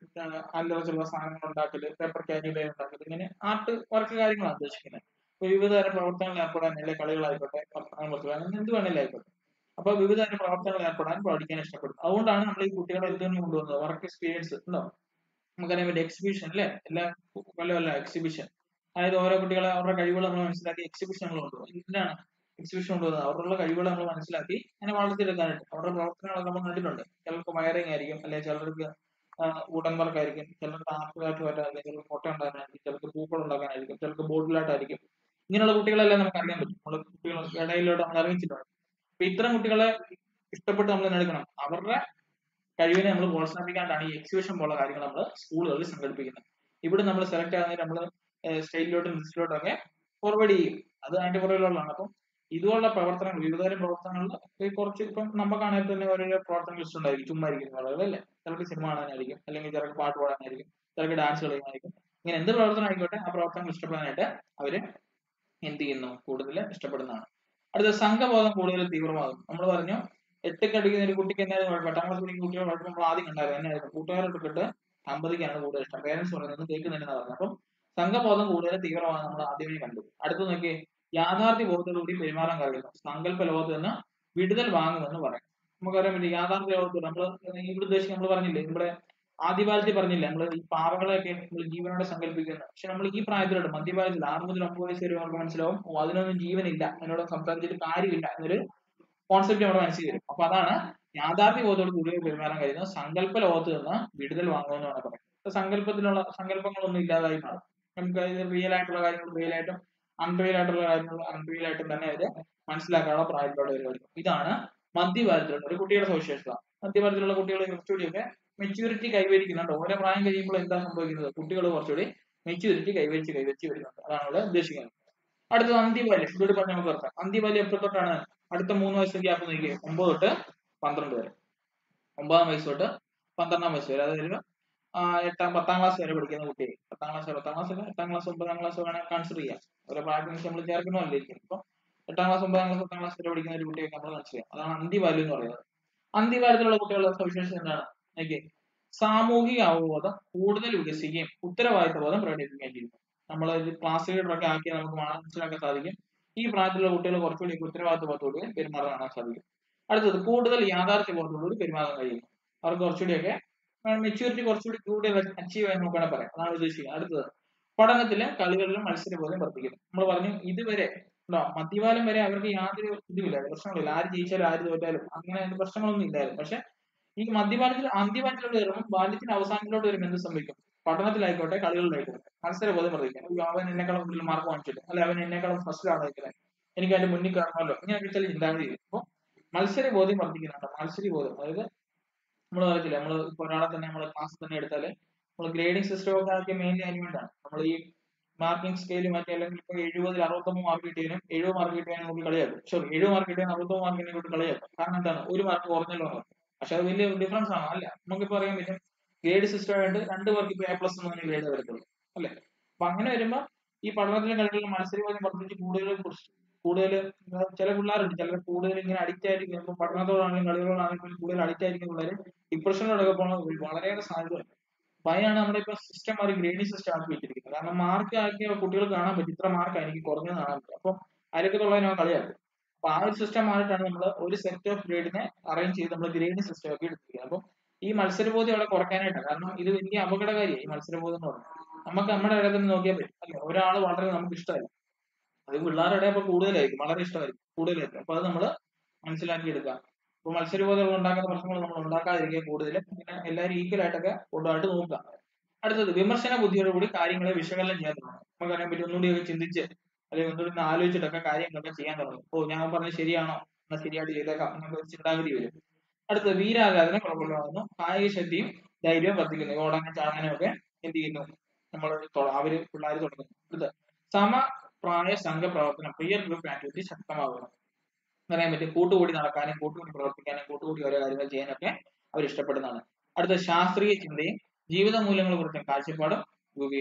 അല്ലറ ചില്ലറ സാധനങ്ങൾ ഉണ്ടാക്കല് പേപ്പർ ക്യാരിയുടെ ഉണ്ടാക്കല് ഇങ്ങനെ ആർട്ട് വർക്ക് കാര്യങ്ങളാണ് ഉദ്ദേശിക്കുന്നത് അപ്പൊ വിവിധ തരം പ്രവർത്തനങ്ങളിൽ ഏർപ്പെടാൻ അല്ലെങ്കിൽ കളികളായിക്കോട്ടെ പത്രങ്ങൾ പറ്റുക അങ്ങനെ എന്ത് വേണേലും ആയിക്കോട്ടെ അപ്പൊ വിവിധ തരം പ്രവർത്തനങ്ങളിൽ ഏർപ്പെടാൻ പഠിക്കാൻ ഇഷ്ടപ്പെടും അതുകൊണ്ടാണ് നമ്മൾ ഈ കുട്ടികളെ എന്തിനു കൊണ്ടുവന്നത് വർക്ക് എക്സ്പീരിയൻസ് ഉണ്ടോ നമുക്കറിയാൻ പറ്റും എക്സിബിഷൻ അല്ലേ എല്ലാ കൊല്ലം അല്ല എക്സിബിഷൻ അതായത് ഓരോ കുട്ടികളെ അവരുടെ കഴിവുകൾ നമ്മൾ മനസ്സിലാക്കി എക്സിബിഷൻ നമ്മൾ കൊണ്ടുപോകും എന്തിനാണ് എക്സിബിഷൻ കൊണ്ടുപോകുന്നത് അവരുടെ കഴിവുകൾ നമ്മൾ മനസ്സിലാക്കി അങ്ങനെ വളർത്തിയെടുക്കാനായിട്ട് അവരുടെ പ്രവർത്തനങ്ങളൊക്കെ നമ്മൾ കണ്ടിട്ടുണ്ട് ചിലർക്ക് വയറിംഗ് ആയിരിക്കും അല്ലെങ്കിൽ ചിലർക്ക് വുഡൻ വർക്ക് ആയിരിക്കും ചിലർക്ക് ആർട്ട് വരാനായിരിക്കും ചിലർക്ക് ഫോട്ടോ ഉണ്ടാക്കാനായിരിക്കും ചിലർക്ക് പൂക്കൾ ഉണ്ടാക്കാനായിരിക്കും ചിലർക്ക് ബോട്ടിലായിട്ടായിരിക്കും ഇങ്ങനെയുള്ള കുട്ടികളെല്ലാം നമുക്ക് അറിയാൻ പറ്റും നമ്മൾ കുട്ടികൾ ഇടയിലോട്ട് നമ്മൾ അറിയിച്ചിട്ടുണ്ട് അപ്പൊ ഇത്തരം കുട്ടികളെ ഇഷ്ടപ്പെട്ട് നമ്മൾ എടുക്കണം അവരുടെ കഴിവിനെ നമ്മൾ പ്രോത്സാഹിപ്പിക്കാണ്ടാണ് ഈ എക്സിബിഷൻ പോലുള്ള കാര്യങ്ങൾ നമ്മൾ സ്കൂളുകളിൽ സംഘടിപ്പിക്കുന്നത് ഇവിടെ നമ്മൾ സെലക്ട് ആകുന്നതിന് നമ്മൾ സ്റ്റേറ്റിലോട്ടും ഡിസ്ട്രിക്റ്റിലോട്ടും ഒക്കെ ഫോർവേഡ് ചെയ്യും അത് അതിന്റെ പുറകിലുള്ളതാണ് അപ്പം ഇതുപോലുള്ള പ്രവർത്തനങ്ങൾ വിവിധതരം പ്രവർത്തനങ്ങളിൽ കുറച്ച് ഇപ്പം നമുക്കാണെങ്കിൽ തന്നെ ഓരോ പ്രവർത്തന ലിസ്റ്റ് ഉണ്ടായിരിക്കും ചുമ്മാ ഇരിക്കുന്ന ആളുകൾ അല്ലേ ചിലർക്ക് സിനിമ കാണാനായിരിക്കും അല്ലെങ്കിൽ ചിലർക്ക് പാട്ട് പാടാനായിരിക്കും ചിലർക്ക് ഡാൻസ് കളിക്കാനായിരിക്കും ഇങ്ങനെ എന്ത് പ്രവർത്തനം ആയിക്കോട്ടെ ആ പ്രവർത്തനങ്ങൾ ഇഷ്ടപ്പെടാനായിട്ട് അവര് എന്ത് ചെയ്യുന്നു കൂടുതൽ ഇഷ്ടപ്പെടുന്നതാണ് അടുത്ത സംഘബോധം കൂടുതൽ തീവ്രമാകും നമ്മൾ പറഞ്ഞു എട്ടൊക്കെ അടിക്കുന്ന ഒരു കുട്ടിക്ക് എന്നായിരുന്നു കുഴപ്പം എട്ടാം ക്ലാസ് പഠിക്കുന്ന കുട്ടികൾ കുഴപ്പം നമ്മൾ ആദ്യം കണ്ടായിരുന്നു എന്നായിരുന്നു കൂട്ടുകാരോടൊക്കെ സമ്പതിക്കാണ് കൂടുതൽ ഇഷ്ടം പേരൻസ് പറയുന്നത് കേൾക്കുന്നുണ്ടെന്ന് പറഞ്ഞു അപ്പം സംഘബോധം കൂടുതൽ തീവ്രമാണ് നമ്മൾ ആദ്യമേ കണ്ടു അടുത്ത് നോക്കിയേ യാഥാർത്ഥ്യ ബോധത്തോടുകൂടി പെരുമാറാൻ കഴിയുന്നു സങ്കല്പ ലോകത്ത് നിന്ന് വിടുതൽ വാങ്ങുമെന്ന് പറയാം നമുക്കറിയാൻ പറ്റും യാഥാർത്ഥ്യ ലോകത്തോട് നമ്മൾ ഇവിടെ ഉദ്ദേശിച്ച് നമ്മൾ പറഞ്ഞില്ലേ നമ്മുടെ ആദ്യകാലത്തിൽ പറഞ്ഞില്ലേ നമ്മൾ ഈ പാവകളെയൊക്കെ നമ്മൾ ജീവനോടെ സങ്കല്പിക്കുന്നത് പക്ഷെ നമ്മൾ ഈ പ്രായത്തിലോട്ട് മധ്യപ്രായത്തിൽ ആറ് മുതൽ ഒമ്പത് വയസ്സ് വരെ നമുക്ക് മനസ്സിലാവും ഓ അതിനൊന്നും ജീവനില്ല അതിനോട് സംസാരിച്ചിട്ട് കാര്യമില്ല എന്നൊരു കോൺസെപ്റ്റ് നമ്മുടെ മനസ്സിൽ വരും അപ്പൊ അതാണ് യാഥാർത്ഥ്യ ബോധത്തോട് കൂടുതൽ പെരുമാറാൻ കഴിയുന്നത് സങ്കല്പ ലോകത്ത് നിന്ന് വിടുതൽ വാങ്ങുമെന്ന് വേണം പറയാം ഇപ്പൊ സങ്കല്പത്തിലുള്ള സങ്കല്പങ്ങളൊന്നും ഇല്ലാതായി മാറും നമുക്ക് റിയൽ ആയിട്ടുള്ള കാര്യങ്ങൾ റിയൽ ആയിട്ടും അൺറിയൽ ആയിട്ടുള്ള കാര്യങ്ങൾ അൺറിയൽ ആയിട്ടും തന്നെ അവര് മനസ്സിലാക്കാനുള്ള പ്രായത്തിലുള്ള ഒരു കാര്യം ഇതാണ് മധ്യഭാരതത്തിലുള്ള ഒരു കുട്ടിയുടെ സവിശേഷത മധ്യഭാരതത്തിലുള്ള കുട്ടികൾ കുറച്ചുകൂടിയൊക്കെ മെച്യൂരിറ്റി കൈവരിക്കുന്നുണ്ട് ഓരോ പ്രായം കഴിയുമ്പോൾ എന്താ സംഭവിക്കുന്നത് കുട്ടികൾ കുറച്ചുകൂടി മെച്യൂരിറ്റി കൈവരിച്ച് കൈവരിച്ച് വരുന്നുണ്ട് അതാണ് ഇവിടെ ഉദ്ദേശിക്കുന്നത് അടുത്തത് അന്ത്യബാല്യം ഇതോട് പറഞ്ഞ് നമുക്ക് നിർത്താം അന്ത്യബാല്യം എപ്പോൾ തൊട്ടാണ് അടുത്ത മൂന്ന് വയസ്സ് ഗ്യാപ്പ് നോക്കിയേ ഒമ്പത് തൊട്ട് പന്ത്രണ്ട് വരെ ഒമ്പതാം വയസ്സ് തൊട്ട് പന്ത്രണ്ടാം വയസ്സ് വരെ അതായത് ആ, എട്ടാം പത്താം ക്ലാസ് വരെ പഠിക്കുന്ന കുട്ടി പത്താം ക്ലാസ് പത്താം ക്ലാസ് അല്ല എട്ടാം ക്ലാസ് ഒമ്പതാം ക്ലാസ് വേണേൽ കൺസിഡർ ചെയ്യാം ഓരോ പ്രായത്തിന് നമ്മൾ ചേർക്കണമല്ലേ ഇപ്പൊ എട്ടാം ക്ലാസ് ഒമ്പതാം ക്ലാസ് പത്താം ക്ലാസ് വരെ പഠിക്കുന്ന ഒരു കുട്ടിയൊക്കെ നമ്മൾ കൺസിഡർ ചെയ്യാം അതാണ് അന്ത്യബാല്യം എന്ന് പറയുന്നത് അന്ത്യബാല്യത്തിലുള്ള കുട്ടികളുടെ സവിശേഷത എന്താണ് ഓക്കെ സാമൂഹിക അവബോധം കൂടുതൽ വികസിക്കുകയും ഉത്തരവാദിത്ത ബോധം പ്രകടിപ്പിക്കുകയും ചെയ്യുന്നു നമ്മൾ ക്ലാസ് ലീഡറൊക്കെ ആക്കിയാൽ നമുക്ക് മനസ്സിലാക്കാൻ സാധിക്കും ഈ പ്രായത്തിലുള്ള കുട്ടികൾ കുറച്ചുകൂടി ഉത്തരവാദിത്ത ബോധത്തോടെ പെരുമാറാൻ കാണാൻ സാധിക്കും അടുത്തത് കൂടുതൽ യാഥാർത്ഥ്യ ബോധത്തോടുകൂടി പെരുമാറാൻ കഴിയുന്നു അവർക്ക് കുറച്ചുകൂടിയൊക്കെ മെച്യൂരിറ്റി കുറച്ചുകൂടി കൂടുതൽ അച്ചീവ് ചെയ്യാൻ നോക്കുകയാണ് പറയാം അതാണ് ഉദ്ദേശിക്കുന്നത് അടുത്തത് പഠനത്തിലും കളികളിലും മത്സരബോധം വർദ്ധിക്കുന്നു നമ്മൾ പറഞ്ഞു ഇതുവരെ ഉണ്ടോ മദ്യപാലം വരെ അവർക്ക് യാതൊരു ഇതുമില്ല പ്രശ്നങ്ങളില്ല ആര് ജയിച്ചാലും ആര് തോറ്റാലും അങ്ങനെ പ്രശ്നങ്ങളൊന്നും ഇല്ലായിരുന്നു പക്ഷെ ഈ മദ്യപാലത്തിൽ അന്ത്യപാലത്തിലോട്ട് വരുമ്പോൾ ബാല്യത്തിന്റെ അവസാനത്തിലോട്ട് വരുമ്പോൾ എന്ത് സംഭവിക്കും പഠനത്തിലായിക്കോട്ടെ കളികളിലായിക്കോട്ടെ മത്സരബോധം വർദ്ധിക്കും അയ്യോ അവൻ എന്നെക്കാളും കൂടുതൽ മാർക്ക് വാങ്ങിച്ചിട്ട് അല്ലെ അവൻ എന്നെക്കാളും ഫസ്റ്റ് ആണ് നിൽക്കുന്നത് എനിക്ക് അതിന്റെ മുന്നിൽ കയറണമല്ലോ ഇങ്ങനെയൊക്കെ ചില ചിന്താഗതി വരും അപ്പോൾ മത്സരബോധം വർദ്ധിക്കുന്നുണ്ട് മത്സരബോധം അതായത് നമ്മൾ പറയത്തില്ല നമ്മൾ ഇപ്പൊ ഒരാളെ തന്നെ നമ്മൾ ക്ലാസ് തന്നെ എടുത്താല് നമ്മൾ ഗ്രേഡിംഗ് സിസ്റ്റം ഒക്കെ ആക്കിയ മെയിൻലി അതിന് വേണ്ടിയാണ് നമ്മൾ ഈ മാർക്കിംഗ് സ്കെയിൽ മാറ്റി അല്ലെങ്കിൽ ഇപ്പൊ എഴുപതിൽ അറുപത്തൊമ്പത് മാർക്ക് കിട്ടിയതിനും എഴുപത് മാർക്ക് കിട്ടിയതിനും നമുക്ക് കളിയാക്കും സോറി എഴുപത് മാർക്ക് കിട്ടിയതിനും അറുപത്തൊമ്പത് മാർക്കിനെ കൊണ്ട് കളിയാക്കും കാരണം എന്താണ് ഒരു മാർക്ക് കുറഞ്ഞല്ലോ എന്ന് പറയും. പക്ഷെ അത് വലിയ ഡിഫറൻസ് ആണോ അല്ല നമുക്കിപ്പോ അറിയാൻ പറ്റും ഗ്രേഡ് സിസ്റ്റം ആയിട്ട് രണ്ട് പേർക്ക് ഇപ്പൊ എ പ്ലസ് എന്ന് പറഞ്ഞ ഗ്രേഡ് വരത്തുള്ളൂ അല്ലെ അപ്പൊ അങ്ങനെ വരുമ്പോ ഈ പഠനത്തിലും കളികളിലും മത്സരബോധം വർദ്ധിച്ച് കൂടുതൽ കൂടുതൽ ചില പിള്ളേരുണ്ട് ചിലർ കൂടുതൽ ഇങ്ങനെ അഡിക്റ്റ് ആയിരിക്കും ഇപ്പൊ പഠനത്തോടാണെങ്കിലും കളികളോടാണെങ്കിലും കൂടുതൽ അഡിക്റ്റ് ആയിരിക്കുന്ന പിള്ളേർ ഡിപ്രഷനിലൂടെ പോകുന്ന വളരെയേറെ സാധ്യതയുണ്ട് അപ്പൊ അതിനാണ് നമ്മുടെ ഇപ്പൊ സിസ്റ്റം മാറി ഗ്രേഡിംഗ് സിസ്റ്റം ആക്കി വെച്ചിരിക്കുന്നത് കാരണം മാർക്ക് ആക്കിയ കുട്ടികൾക്ക് കാണാൻ പറ്റും ഇത്ര മാർക്ക് എനിക്ക് കുറഞ്ഞത് കാണാൻ പറ്റും അപ്പം അതിലൊക്കെ കളിയാക്കും അപ്പൊ ആ ഒരു സിസ്റ്റം മാറിയിട്ടാണ് നമ്മൾ ഒരു സെറ്റ് ഓഫ് ഗ്രേഡിനെ അറേഞ്ച് ചെയ്ത് നമ്മൾ ഗ്രേഡിംഗ് സിസ്റ്റം ഒക്കെ എടുത്തിരിക്കുന്നത് അപ്പം ഈ മത്സരബോധം അവിടെ കുറയ്ക്കാനായിട്ടാണ് കാരണം ഇത് വലിയ അപകടകാരിയാണ് ഈ മത്സരബോധം എന്ന് പറയുന്നത് നമുക്ക് നമ്മുടെ ഇടയിൽ തന്നെ നോക്കിയാൽ പറ്റും അല്ലെ ഒരാൾ വളരെ നമുക്ക് ഇഷ്ടമല്ല അത് പിള്ളേരുടെ ഇടയിൽ ഇപ്പൊ കൂടുതലായിരിക്കും വളരെ ഇഷ്ടമായിരിക്കും കൂടുതലായിരിക്കും അപ്പൊ അത് നമ്മൾ മനസ്സിലാക്കി എടുക്കുക അപ്പൊ മത്സരബോധം ഉണ്ടാക്കുന്ന പ്രശ്നങ്ങൾ നമ്മൾ ഉണ്ടാക്കാതിരിക്കുക കൂടുതലും പിന്നെ എല്ലാവരും ഈക്വൽ ആയിട്ടൊക്കെ കൊണ്ടുപോയിട്ട് നോക്കുക അടുത്തത് വിമർശന ബുദ്ധിയോട് കൂടി കാര്യങ്ങളെ വിശകലനം ചെയ്യാൻ തുടങ്ങും നമുക്കറിയാൻ പറ്റും ഒന്നുകൂടിയൊക്കെ ചിന്തിച്ച് അല്ലെങ്കിൽ ഒന്നുകൂടി ഒന്ന് ആലോചിച്ചിട്ടൊക്കെ കാര്യങ്ങളൊക്കെ ചെയ്യാൻ തുടങ്ങും ഓ ഞാൻ പറഞ്ഞത് ശരിയാണോ എന്നാ ശരിയായിട്ട് ചെയ്തേക്കാം എന്നൊക്കെ ഒരു ചിന്താഗതി വരും അടുത്തത് വീരാരാധന പ്രബലമാകുന്നു കായിക ശക്തിയും ധൈര്യവും വർദ്ധിക്കുന്നു ഈ ഓടാനും ചാടാനും ഒക്കെ എന്ത് ചെയ്യുന്നു നമ്മൾ അവര് പിള്ളേർ തുടങ്ങുന്നു അടുത്ത സമപ്രായ സംഘപ്രവർത്തനം പിയർ ഗ്രൂപ്പ് ആക്ടിവിറ്റി ശക്തമാകുന്നു പറയാൻ പറ്റും കൂട്ടുകൂടി നടക്കാനും കൂട്ടുകൂടി പ്രവർത്തിക്കാനും കൂട്ടുകൂടി ഓരോ കാര്യങ്ങൾ ചെയ്യാനൊക്കെ അവർ ഇഷ്ടപ്പെടുന്നതാണ് അടുത്ത ശാസ്ത്രീയ ചിന്തയും ജീവിത മൂല്യങ്ങളെ കുറിച്ചും കാഴ്ചപ്പാടും രൂപീകരിക്കുന്നു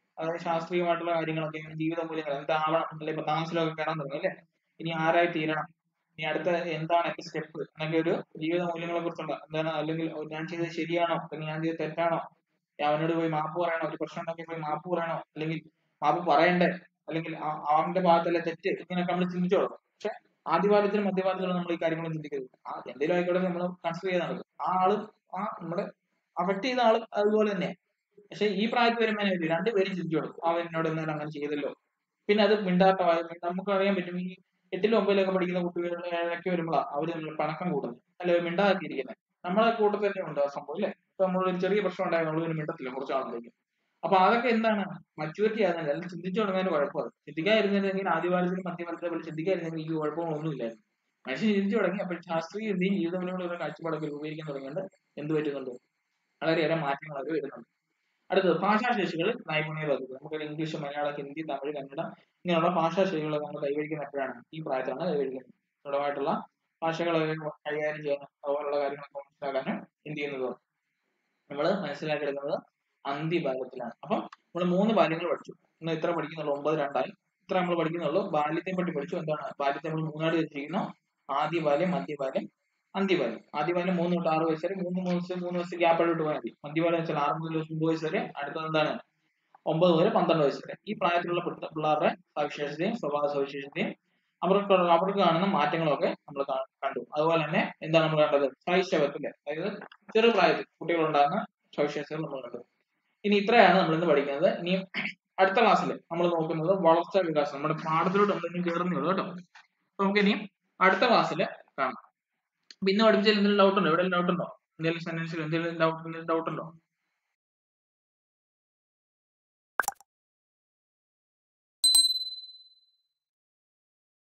അതായത് ശാസ്ത്രീയമായിട്ടുള്ള കാര്യങ്ങളൊക്കെ ഇങ്ങനെ ജീവിത മൂല്യങ്ങൾ എന്താവണം അല്ലെങ്കിൽ പത്താം ക്ലാസ്സിലൊക്കെ കയറാൻ തുടങ്ങി അല്ലേ ഇനി ആരായി തീരണം ഇനി അടുത്ത എന്താണ് നെക്സ്റ്റ് സ്റ്റെപ്പ് എന്നൊക്കെ ഒരു ജീവിത മൂല്യങ്ങളെ കുറിച്ചുള്ള എന്താണ് അല്ലെങ്കിൽ ഞാൻ ചെയ്തത് ശരിയാണോ അല്ലെങ്കിൽ ഞാൻ ചെയ്തത് തെറ്റാണോ ഞാൻ അവനോട് പോയി മാപ്പ് പറയണോ ഒരു പ്രശ്നം ഉണ്ടെങ്കിൽ പോയി മാപ്പ് പറയണോ അല്ലെങ്കിൽ മാപ്പ് പറയണ്ടേ അല്ലെങ്കിൽ ആ- അവന്റെ ഭാഗത്തല്ലേ തെറ്റ് ഇങ്ങനെയൊക്കെ നമ്മൾ ചിന്തിച്ചു തുടങ്ങും പക്ഷെ ആദ്യപാദത്തിലും മധ്യപാദത്തിലും നമ്മൾ ഈ കാര്യങ്ങളൊന്നും ചിന്തിക്കരുത് ആ എന്തെങ്കിലും ആയിക്കോട്ടെ നമ്മൾ കൺസിഡർ ചെയ്ത് നടക്കും ആ ആള് ആ നമ്മളെ അഫക്ട് ചെയ്ത ആള് അതുപോലെ തന്നെ പക്ഷെ ഈ പ്രായത്തിൽ വരുമ്പോൾ അങ്ങനെ വരും. രണ്ടുപേരും ചിന്തിച്ചു കൊടുക്കും അവൻ എന്നോട് എന്നാൽ അങ്ങനെ ചെയ്തല്ലോ പിന്നെ അത് മിണ്ടാത്ത വായ- നമുക്ക് അറിയാൻ പറ്റും ഈ എട്ടിലും ഒമ്പതിലൊക്കെ പഠിക്കുന്ന കുട്ടികളിലൊക്കെ വരുമ്പോഴാണ് അവര് തമ്മിൽ പണക്കം കൂടുന്നത് അല്ലെ മിണ്ടാതെ ഇരിക്കുന്നത് നമ്മളെ കൂട്ടത്തിൽ തന്നെ ഉണ്ട് ആ സംഭവം അല്ലേ ഇപ്പൊ നമ്മൾ ഒരു ചെറിയ പ്രശ്നം ഉണ്ടായാൽ നമ്മൾ മിണ്ടത്തില്ല കുറച്ച് ആളിലേക്ക് അപ്പൊ അതൊക്കെ എന്താണ് മച്യൂരിറ്റി ആകുന്നില്ല അല്ലെങ്കിൽ ചിന്തിച്ചു തുടങ്ങുന്നതിന് കുഴപ്പമാണ് ചിന്തിക്കാതിരുന്നെങ്കിൽ ആദ്യകാലത്തിലും മധ്യകാലത്തിലും പോലെ ചിന്തിക്കാതിരുന്നെങ്കിൽ ഈ കുഴപ്പമൊന്നുമില്ലായിരുന്നു മനുഷ്യൻ ചിന്തിച്ചു തുടങ്ങി അപ്പോൾ ശാസ്ത്രീയ ചിന്തയും ജീവിതമുള്ള കാഴ്ചപ്പാടൊക്കെ രൂപീകരിക്കാൻ തുടങ്ങിയത് എന്ത് പറ്റുന്നുണ്ട് വളരെയേറെ മാറ്റങ്ങളൊക്കെ വരുന്നുണ്ട് അടുത്തത് ഭാഷാശേഷികൾ നൈപുണ്യത നമുക്ക് ഇംഗ്ലീഷ് മലയാളം ഹിന്ദി തമിഴ് കന്നഡ ഇങ്ങനെയുള്ള ഭാഷാശൈലികൾ നമ്മൾ കൈവരിക്കുന്ന എപ്പോഴാണ് ഈ പ്രായത്തിലാണ് കൈവരിക്കുന്നത് സ്വന്തമായിട്ടുള്ള ഭാഷകളൊക്കെ കൈകാര്യം ചെയ്യാൻ അതുപോലുള്ള കാര്യങ്ങളൊക്കെ മനസ്സിലാക്കാനും എന്ത് ചെയ്യുന്നത് നമ്മൾ മനസ്സിലാക്കിയെടുക്കുന്നത് അന്ത്യബാല്യത്തിലാണ് അപ്പം നമ്മൾ മൂന്ന് ബാല്യങ്ങൾ പഠിച്ചു ഇന്ന് ഇത്ര പഠിക്കുന്നുള്ളൂ ഒമ്പത് രണ്ടായി ഇത്ര നമ്മൾ പഠിക്കുന്നുള്ളൂ ബാല്യത്തെ പറ്റി പഠിച്ചു എന്താണ് ബാല്യത്തെ നമ്മൾ മൂന്നായിട്ട് തിരിച്ചിരിക്കുന്നു ആദ്യ ബാല്യം മധ്യബാല്യം അന്ത്യബാല്യം ആദ്യബാല്യം മൂന്ന് തൊട്ട് ആറ് വയസ്സ് വരെ മൂന്ന് മൂന്ന് വയസ്സ് മൂന്ന് വയസ്സ് ഗ്യാപ്പ് ആയിട്ട് പോയാൽ മതി മധ്യബാല്യം വെച്ചാൽ ആറ് മുതൽ ഒമ്പത് വയസ്സ് വരെ അടുത്തത് എന്താണ് ഒമ്പത് മുതൽ പന്ത്രണ്ട് വയസ്സ് വരെ ഈ പ്രായത്തിലുള്ള പിള്ള- പിള്ളേരുടെ സവിശേഷതയും സ്വഭാവ സവിശേഷതയും അവർക്ക് അവർക്ക് കാണുന്ന മാറ്റങ്ങളൊക്കെ നമ്മൾ കാ- കണ്ടു അതുപോലെ തന്നെ എന്താണ് നമ്മൾ കണ്ടത് ശൈശവത്തില് അതായത് ചെറുപ്രായത്തിൽ കുട്ടികളുണ്ടാകുന്ന സവിശേഷതകൾ നമ്മൾ കണ്ടു ഇനി ഇത്രയാണ് നമ്മൾ ഇന്ന് പഠിക്കുന്നത് ഇനി അടുത്ത ക്ലാസ്സിൽ നമ്മൾ നോക്കുന്നത് വളർച്ചാ വികാസം നമ്മുടെ പാഠത്തിലോട്ട് നമ്മൾ ഇനി കയറുന്നേ ഉള്ളൂ കേട്ടോ അപ്പൊ നമുക്ക് ഇനി അടുത്ത ക്ലാസ്സിൽ കാണാം അപ്പൊ ഇന്ന് പഠിപ്പിച്ചതിൽ എന്തെങ്കിലും ഡൗട്ട് ഉണ്ടോ എവിടെയെങ്കിലും ഡൗട്ട് ഉണ്ടോ എന്തെങ്കിലും സെന്റൻസിൽ എന്തെങ്കിലും ഡൗട്ട് ഡൗട്ട് ഉണ്ടോ